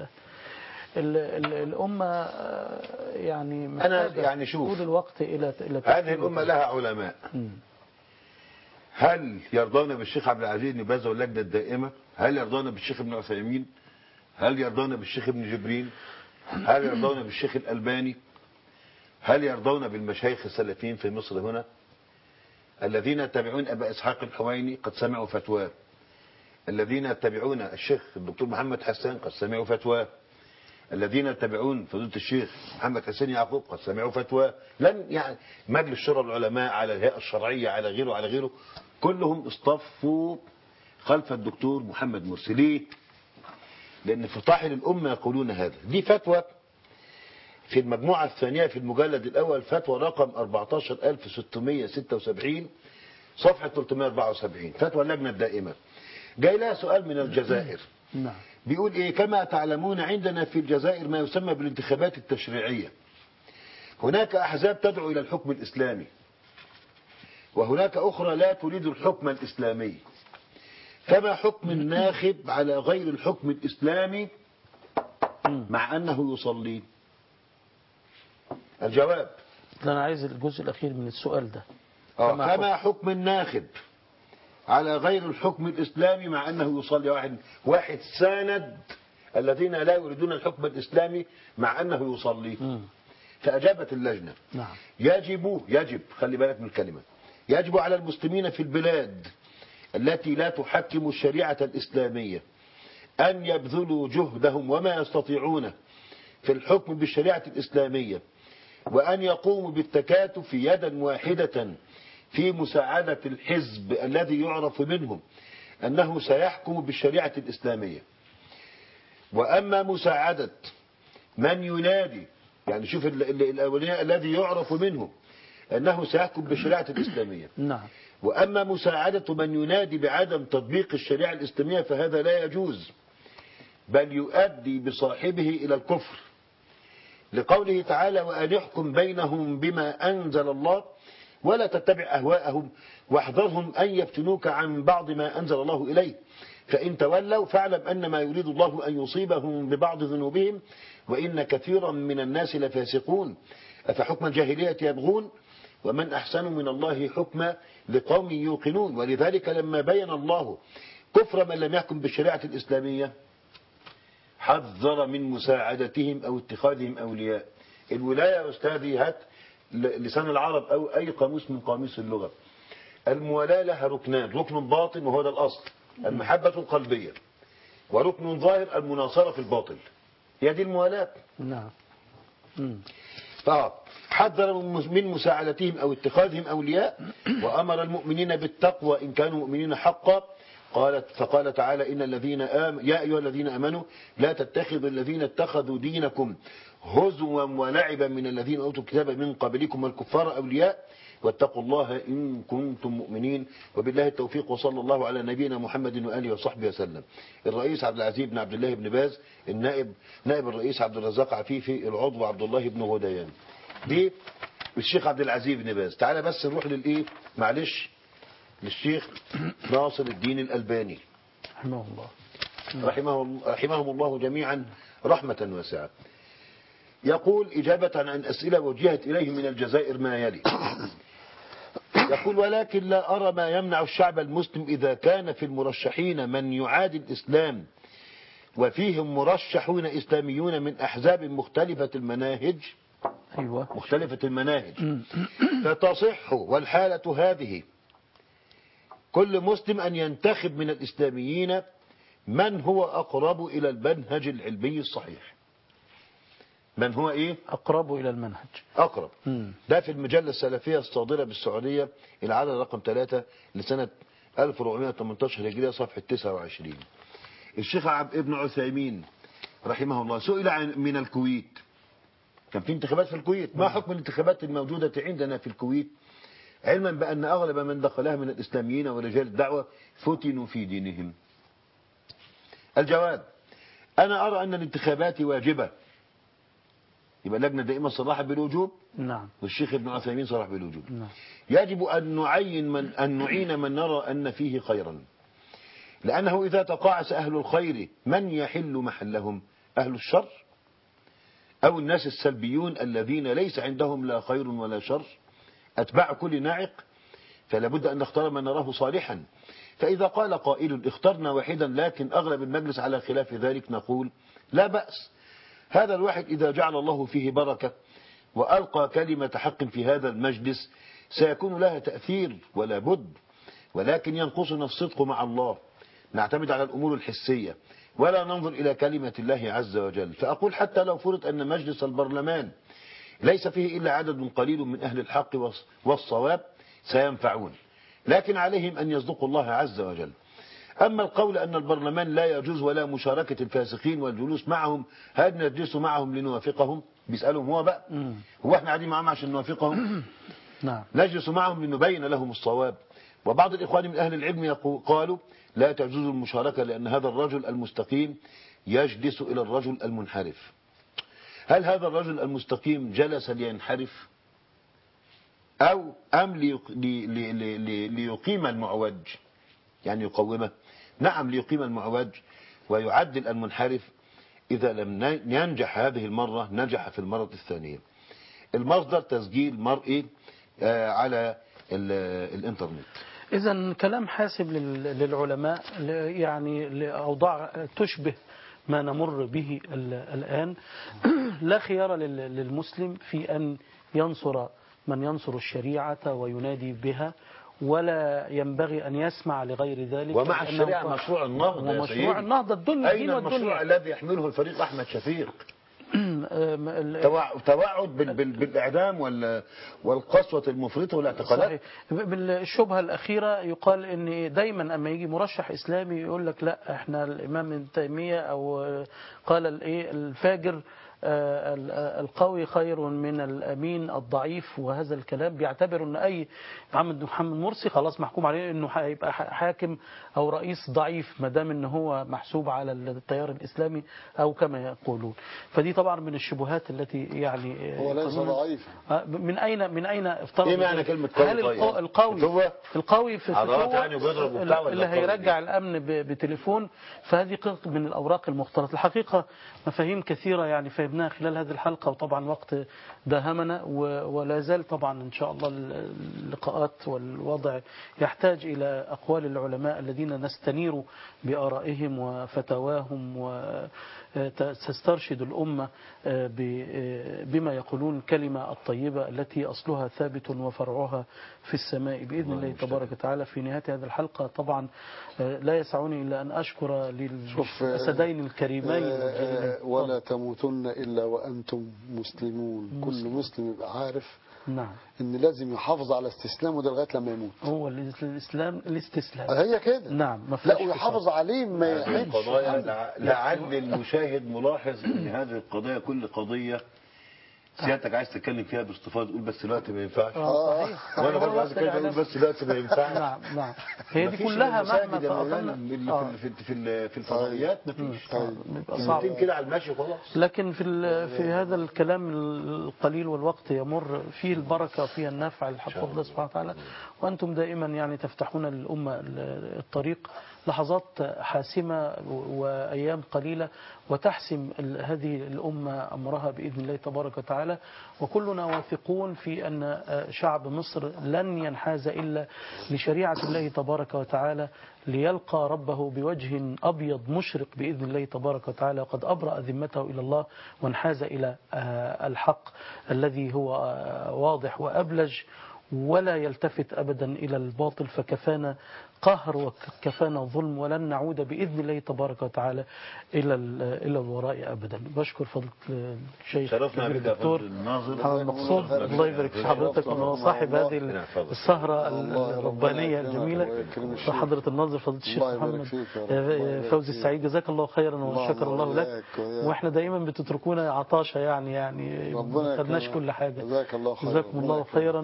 ال ال الأمة آه، يعني أنا محتاجة يعني شوف. طول الوقت إلى إلى هذه تفكير الأمة لها علماء مم. هل يرضون بالشيخ عبد العزيز بن باز واللجنة الدائمة هل يرضون بالشيخ ابن عثيمين هل يرضون بالشيخ ابن جبريل هل يرضون بالشيخ الألباني هل يرضون بالمشايخ السلفيين في مصر هنا الذين يتبعون أبا إسحاق الحويني قد سمعوا فتواه الذين يتبعون الشيخ الدكتور محمد حسان قد سمعوا فتواه الذين يتبعون فضيلة الشيخ محمد حسين يعقوب قد سمعوا فتوى لن يعني مجلس شورى العلماء على الهيئة الشرعية على غيره على غيره كلهم اصطفوا خلف الدكتور محمد مرسي ليه؟ لأن فطاحل الأمة يقولون هذا دي فتوى في المجموعة الثانية في المجلد الأول فتوى رقم 14676 صفحة 374 فتوى اللجنة الدائمة جاي لها سؤال من الجزائر نعم بيقول ايه كما تعلمون عندنا في الجزائر ما يسمى بالانتخابات التشريعية هناك احزاب تدعو الى الحكم الاسلامي وهناك اخرى لا تريد الحكم الاسلامي فما حكم الناخب على غير الحكم الاسلامي مع انه يصلي الجواب ده أنا عايز الجزء الأخير من السؤال ده آه، فما فما حكم الناخب على غير الحكم الإسلامي مع أنه يصلي واحد واحد ساند الذين لا يريدون الحكم الإسلامي مع أنه يصلي مم. فأجابت اللجنة نعم يجب يجب خلي بالك من الكلمة يجب على المسلمين في البلاد التي لا تحكم الشريعة الإسلامية أن يبذلوا جهدهم وما يستطيعونه في الحكم بالشريعة الإسلامية وأن يقوموا بالتكاتف يدا واحدة في مساعدة الحزب الذي يعرف منهم أنه سيحكم بالشريعة الإسلامية وأما مساعدة من ينادي يعني شوف ال- ال- الأولياء الذي يعرف منهم أنه سيحكم بالشريعة الإسلامية نعم وأما مساعدة من ينادي بعدم تطبيق الشريعة الإسلامية فهذا لا يجوز بل يؤدي بصاحبه إلى الكفر لقوله تعالى وأن يحكم بينهم بما أنزل الله ولا تتبع أهواءهم واحذرهم أن يفتنوك عن بعض ما أنزل الله إليه فإن تولوا فاعلم أن ما يريد الله أن يصيبهم ببعض ذنوبهم وإن كثيرا من الناس لفاسقون أفحكم الجاهلية يبغون ومن أحسن من الله حكما لقوم يوقنون ولذلك لما بين الله كفر من لم يحكم بالشريعة الإسلامية حذر من مساعدتهم أو اتخاذهم أولياء الولاية يا أستاذي هات ل- لسان العرب أو أي قاموس من قاموس اللغة الموالاة لها ركنان ركن باطن وهو ده الأصل المحبة القلبية وركن ظاهر المناصرة في الباطل هي دي الموالاة نعم مم. فحذر من مساعدتهم أو اتخاذهم أولياء وأمر المؤمنين بالتقوى إن كانوا مؤمنين حقا قالت فقال تعالى إن الذين آم يا أيها الذين آمنوا لا تتخذوا الذين اتخذوا دينكم هزوا ولعبا من الذين أوتوا الكتاب من قبلكم والكفار أولياء واتقوا الله إن كنتم مؤمنين وبالله التوفيق وصلى الله على نبينا محمد وآله وصحبه وسلم الرئيس عبد العزيز بن عبد الله بن باز النائب نائب الرئيس عبد الرزاق عفيفي العضو عبد الله بن غديان دي الشيخ عبد العزيز بن باز تعالى بس نروح للإيه معلش للشيخ ناصر الدين الألباني رحمه الله رحمه رحمهم الله جميعا رحمة واسعة يقول إجابة عن أسئلة وجهت إليه من الجزائر ما يلي يقول ولكن لا أرى ما يمنع الشعب المسلم إذا كان في المرشحين من يعادي الإسلام وفيهم مرشحون إسلاميون من أحزاب مختلفة المناهج أيوة مختلفة المناهج فتصح والحالة هذه كل مسلم أن ينتخب من الإسلاميين من هو أقرب إلى المنهج العلمي الصحيح من هو إيه أقرب إلى المنهج أقرب مم. ده في المجلة السلفية الصادرة بالسعودية العدد رقم 3 لسنة 1418 هجرية صفحة 29 الشيخ عبد ابن عثيمين رحمه الله سئل عن من الكويت كان في انتخابات في الكويت ما حكم الانتخابات الموجودة عندنا في الكويت علما بأن أغلب من دخلها من الإسلاميين ورجال الدعوة فتنوا في دينهم الجواب أنا أرى أن الانتخابات واجبة يبقى اللجنة دائما صراحة بالوجوب نعم والشيخ ابن عثيمين صرح بالوجوب نعم يجب أن نعين من أن نعين من نرى أن فيه خيرا لأنه إذا تقاعس أهل الخير من يحل محلهم أهل الشر أو الناس السلبيون الذين ليس عندهم لا خير ولا شر أتباع كل ناعق فلا بد أن نختار من نراه صالحا فإذا قال قائل اخترنا واحدا لكن أغلب المجلس على خلاف ذلك نقول لا بأس هذا الواحد إذا جعل الله فيه بركة وألقى كلمة حق في هذا المجلس سيكون لها تأثير ولا بد ولكن ينقصنا الصدق مع الله نعتمد على الأمور الحسية ولا ننظر إلى كلمة الله عز وجل فأقول حتى لو فرض أن مجلس البرلمان ليس فيه إلا عدد قليل من أهل الحق والص- والصواب سينفعون لكن عليهم أن يصدقوا الله عز وجل أما القول أن البرلمان لا يجوز ولا مشاركة الفاسقين والجلوس معهم هل نجلس معهم لنوافقهم بيسألهم هو بقى مم. هو احنا قاعدين معهم عشان نوافقهم نعم نجلس معهم لنبين لهم الصواب وبعض الإخوان من أهل العلم يقو- قالوا لا تجوز المشاركة لأن هذا الرجل المستقيم يجلس إلى الرجل المنحرف هل هذا الرجل المستقيم جلس لينحرف أو أم ليق- لي- لي- لي- لي- ليقيم المعوج يعني يقومه نعم ليقيم المعوج ويعدل المنحرف إذا لم ن- ينجح هذه المرة نجح في المرة الثانية المصدر تسجيل مرئي آه، على ال- الانترنت إذا كلام حاسب لل- للعلماء ل- يعني لأوضاع تشبه ما نمر به ال- الآن لا خيار لل- للمسلم في أن ينصر من ينصر الشريعة وينادي بها ولا ينبغي أن يسمع لغير ذلك ومع لأنه الشريعة ف- مشروع النهضة يا سيدي. ومشروع النهضة الدنيا أين الدين المشروع والدنيا الذي يحمله الفريق أحمد شفيق أم، ال- توع- توعد بال- بال- بالإعدام وال- والقسوة المفرطة والاعتقالات صحيح بالشبهة الأخيرة يقال إن دايما أما يجي مرشح إسلامي يقول لك لا إحنا الإمام ابن تيمية أو قال الإيه الفاجر آه، ال- آه، القوي خير من الأمين الضعيف وهذا الكلام بيعتبر أن أي محمد محمد مرسي خلاص محكوم عليه أنه هيبقى ح- حاكم أو رئيس ضعيف ما دام أن هو محسوب على التيار الإسلامي أو كما يقولون فدي طبعا من الشبهات التي يعني هو ليس قانون- ضعيفا آه، من أين من أين افترض إيه معنى ذلك؟ كلمة قوي هل طيب؟ القو- القوي فتوة؟ القوي في عضلات الفتوة يعني وبيضرب وبتاع ولا اللي قوي هيرجع دي؟ الأمن ب- بتليفون فهذه قطع من الأوراق المختلطة الحقيقة مفاهيم كثيرة يعني فهمناها خلال هذه الحلقة وطبعا وقت داهمنا و- ولا زال طبعا إن شاء الله اللقاءات والوضع يحتاج إلى أقوال العلماء الذين نستنير بآرائهم وفتواهم وتسترشد الأمة آه، ب- آه، بما يقولون الكلمة الطيبة التي أصلها ثابت وفرعها في السماء بإذن الله تبارك وتعالى في نهاية هذه الحلقة طبعا آه، لا يسعني إلا أن أشكر شوف، آه، للأسدين الكريمين آه، والجليلين. آه، ولا تموتن إلا وأنتم مسلمون كل مسلم يبقى عارف نعم ان لازم يحافظ على استسلامه ده لغايه لما يموت هو الإسلام الاستسلام هي كده نعم ما لا فيهاش ويحافظ عليه ما هذه يحدش القضايا لع- لعل المشاهد ملاحظ ان هذه القضايا كل قضيه سيادتك عايز تتكلم فيها باستفاضه تقول بس الوقت ما ينفعش آه، صحيح وانا برضه هو عايز وقت اتكلم اقول الإعلام. بس الوقت ما ينفعش نعم نعم هي دي مفيش كلها المساجد مهما يا مولانا تأطلنا اللي آه. في في في ال- في الفضائيات مفيش بيبقى صعب كلمتين كده على المشي خلاص لكن في ال- في هذا الكلام القليل والوقت يمر فيه البركة وفيه النفع الحق الله سبحانه وتعالى وأنتم دائما يعني تفتحون للأمة ال- الطريق لحظات حاسمة وأيام قليلة وتحسم ال- هذه الأمة أمرها بإذن الله تبارك وتعالى وكلنا واثقون في أن شعب مصر لن ينحاز إلا لشريعة الله تبارك وتعالى ليلقى ربه بوجه أبيض مشرق بإذن الله تبارك وتعالى وقد أبرأ ذمته إلى الله وانحاز إلى آه، الحق الذي هو آه، واضح وأبلج ولا يلتفت أبدا إلى الباطل فكفانا قهر وكفانا ظلم ولن نعود بإذن الله تبارك وتعالى إلى ال- إلى الوراء أبدا بشكر فضل الشيخ شرفنا كبير بك يا الدكتور فندم الناظر محمد مقصود الله يبارك في حضرتك وصاحب هذه نعم، تفضل. السهرة الله الربانية يكرمك الجميلة ويكرم الشيخ. وحضرة الناظر فضيلة الشيخ الله يبارك محمد فيك يا رب. الله يبارك فوزي فيك. السعيد جزاك الله خيرا اللهم وشكر الله لك وإياك وإياك. واحنا دائما بتتركونا عطاشة يعني يعني ربنا ما خدناش يكرمك. كل حاجة جزاك الله خيرا. جزاكم الله ربنا خيرا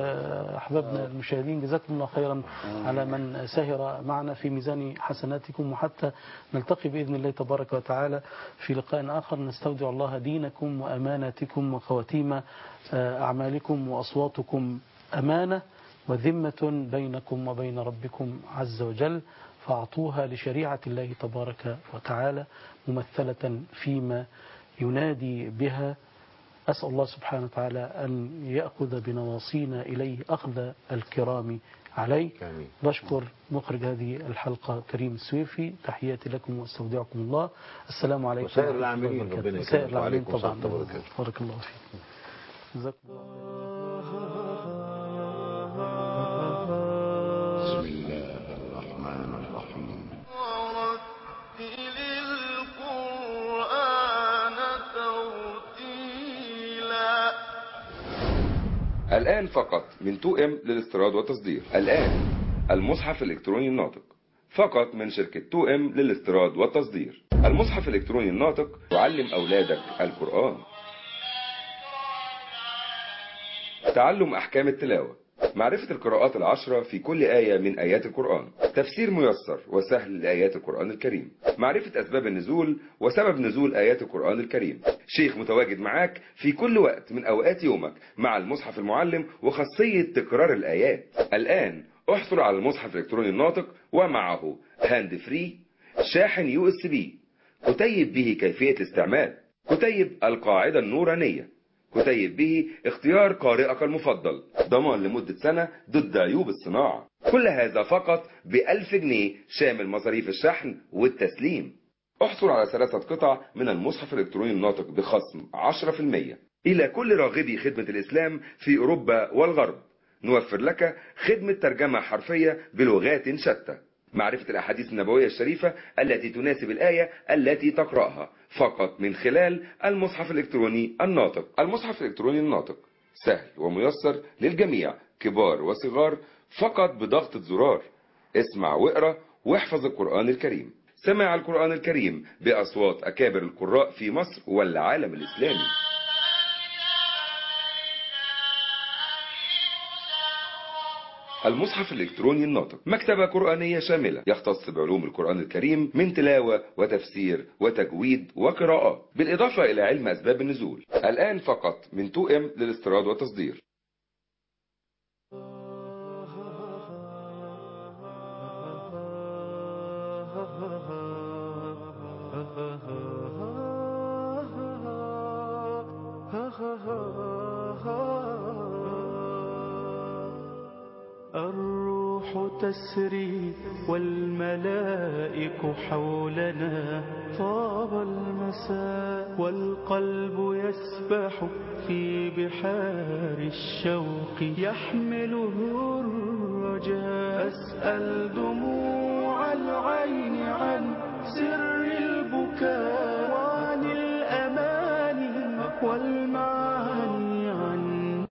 واحبابنا المشاهدين جزاكم الله خيرا على من سهر معنا في ميزان حسناتكم وحتى نلتقي باذن الله تبارك وتعالى في لقاء اخر نستودع الله دينكم واماناتكم وخواتيم آه، اعمالكم واصواتكم امانه وذمه بينكم وبين ربكم عز وجل فاعطوها لشريعه الله تبارك وتعالى ممثله فيما ينادي بها أسأل الله سبحانه وتعالى أن يأخذ بنواصينا إليه أخذ الكرام عليه آمين. بشكر مخرج هذه الحلقة كريم السويفي تحياتي لكم واستودعكم الله السلام عليكم وسائر ورحمة الله العاملين، وبركاته. ربنا وسائر يكرمك العاملين وعليكم طبعا السلام وبركاته. بارك الله فيكم جزاكم الله بسم الله الرحمن الرحيم ورتل القرآن ترتيلا الآن فقط من 2M للاستيراد والتصدير الآن المصحف الإلكتروني الناطق فقط من شركة 2M للاستيراد والتصدير المصحف الإلكتروني الناطق يعلم أولادك القرآن تعلم أحكام التلاوة معرفة القراءات العشرة في كل آية من آيات القرآن تفسير ميسر وسهل لآيات القرآن الكريم معرفة أسباب النزول وسبب نزول آيات القرآن الكريم شيخ متواجد معاك في كل وقت من أوقات يومك مع المصحف المعلم وخاصية تكرار الآيات الآن احصل على المصحف الإلكتروني الناطق ومعه هاند فري شاحن يو اس بي كتيب به كيفية الاستعمال كتيب القاعدة النورانية كتيب به اختيار قارئك المفضل ضمان لمدة سنة ضد عيوب الصناعة كل هذا فقط بألف جنيه شامل مصاريف الشحن والتسليم احصل على ثلاثة قطع من المصحف الإلكتروني الناطق بخصم 10% إلى كل راغبي خدمة الإسلام في أوروبا والغرب نوفر لك خدمة ترجمة حرفية بلغات شتى معرفة الأحاديث النبوية الشريفة التي تناسب الآية التي تقرأها فقط من خلال المصحف الإلكتروني الناطق المصحف الإلكتروني الناطق سهل وميسر للجميع كبار وصغار فقط بضغطة زرار اسمع واقرأ واحفظ القرآن الكريم سمع القرآن الكريم بأصوات أكابر القراء في مصر والعالم الإسلامي المصحف الإلكتروني الناطق مكتبة قرآنية شاملة يختص بعلوم القرآن الكريم من تلاوة وتفسير وتجويد وقراءات بالإضافة إلى علم أسباب النزول الآن فقط من 2M للاستيراد والتصدير الروح تسري والملائك حولنا طاب المساء والقلب يسبح في بحار الشوق يحمله الرجاء أسأل دموع العين عن سر البكاء وعن الأماني والمعاني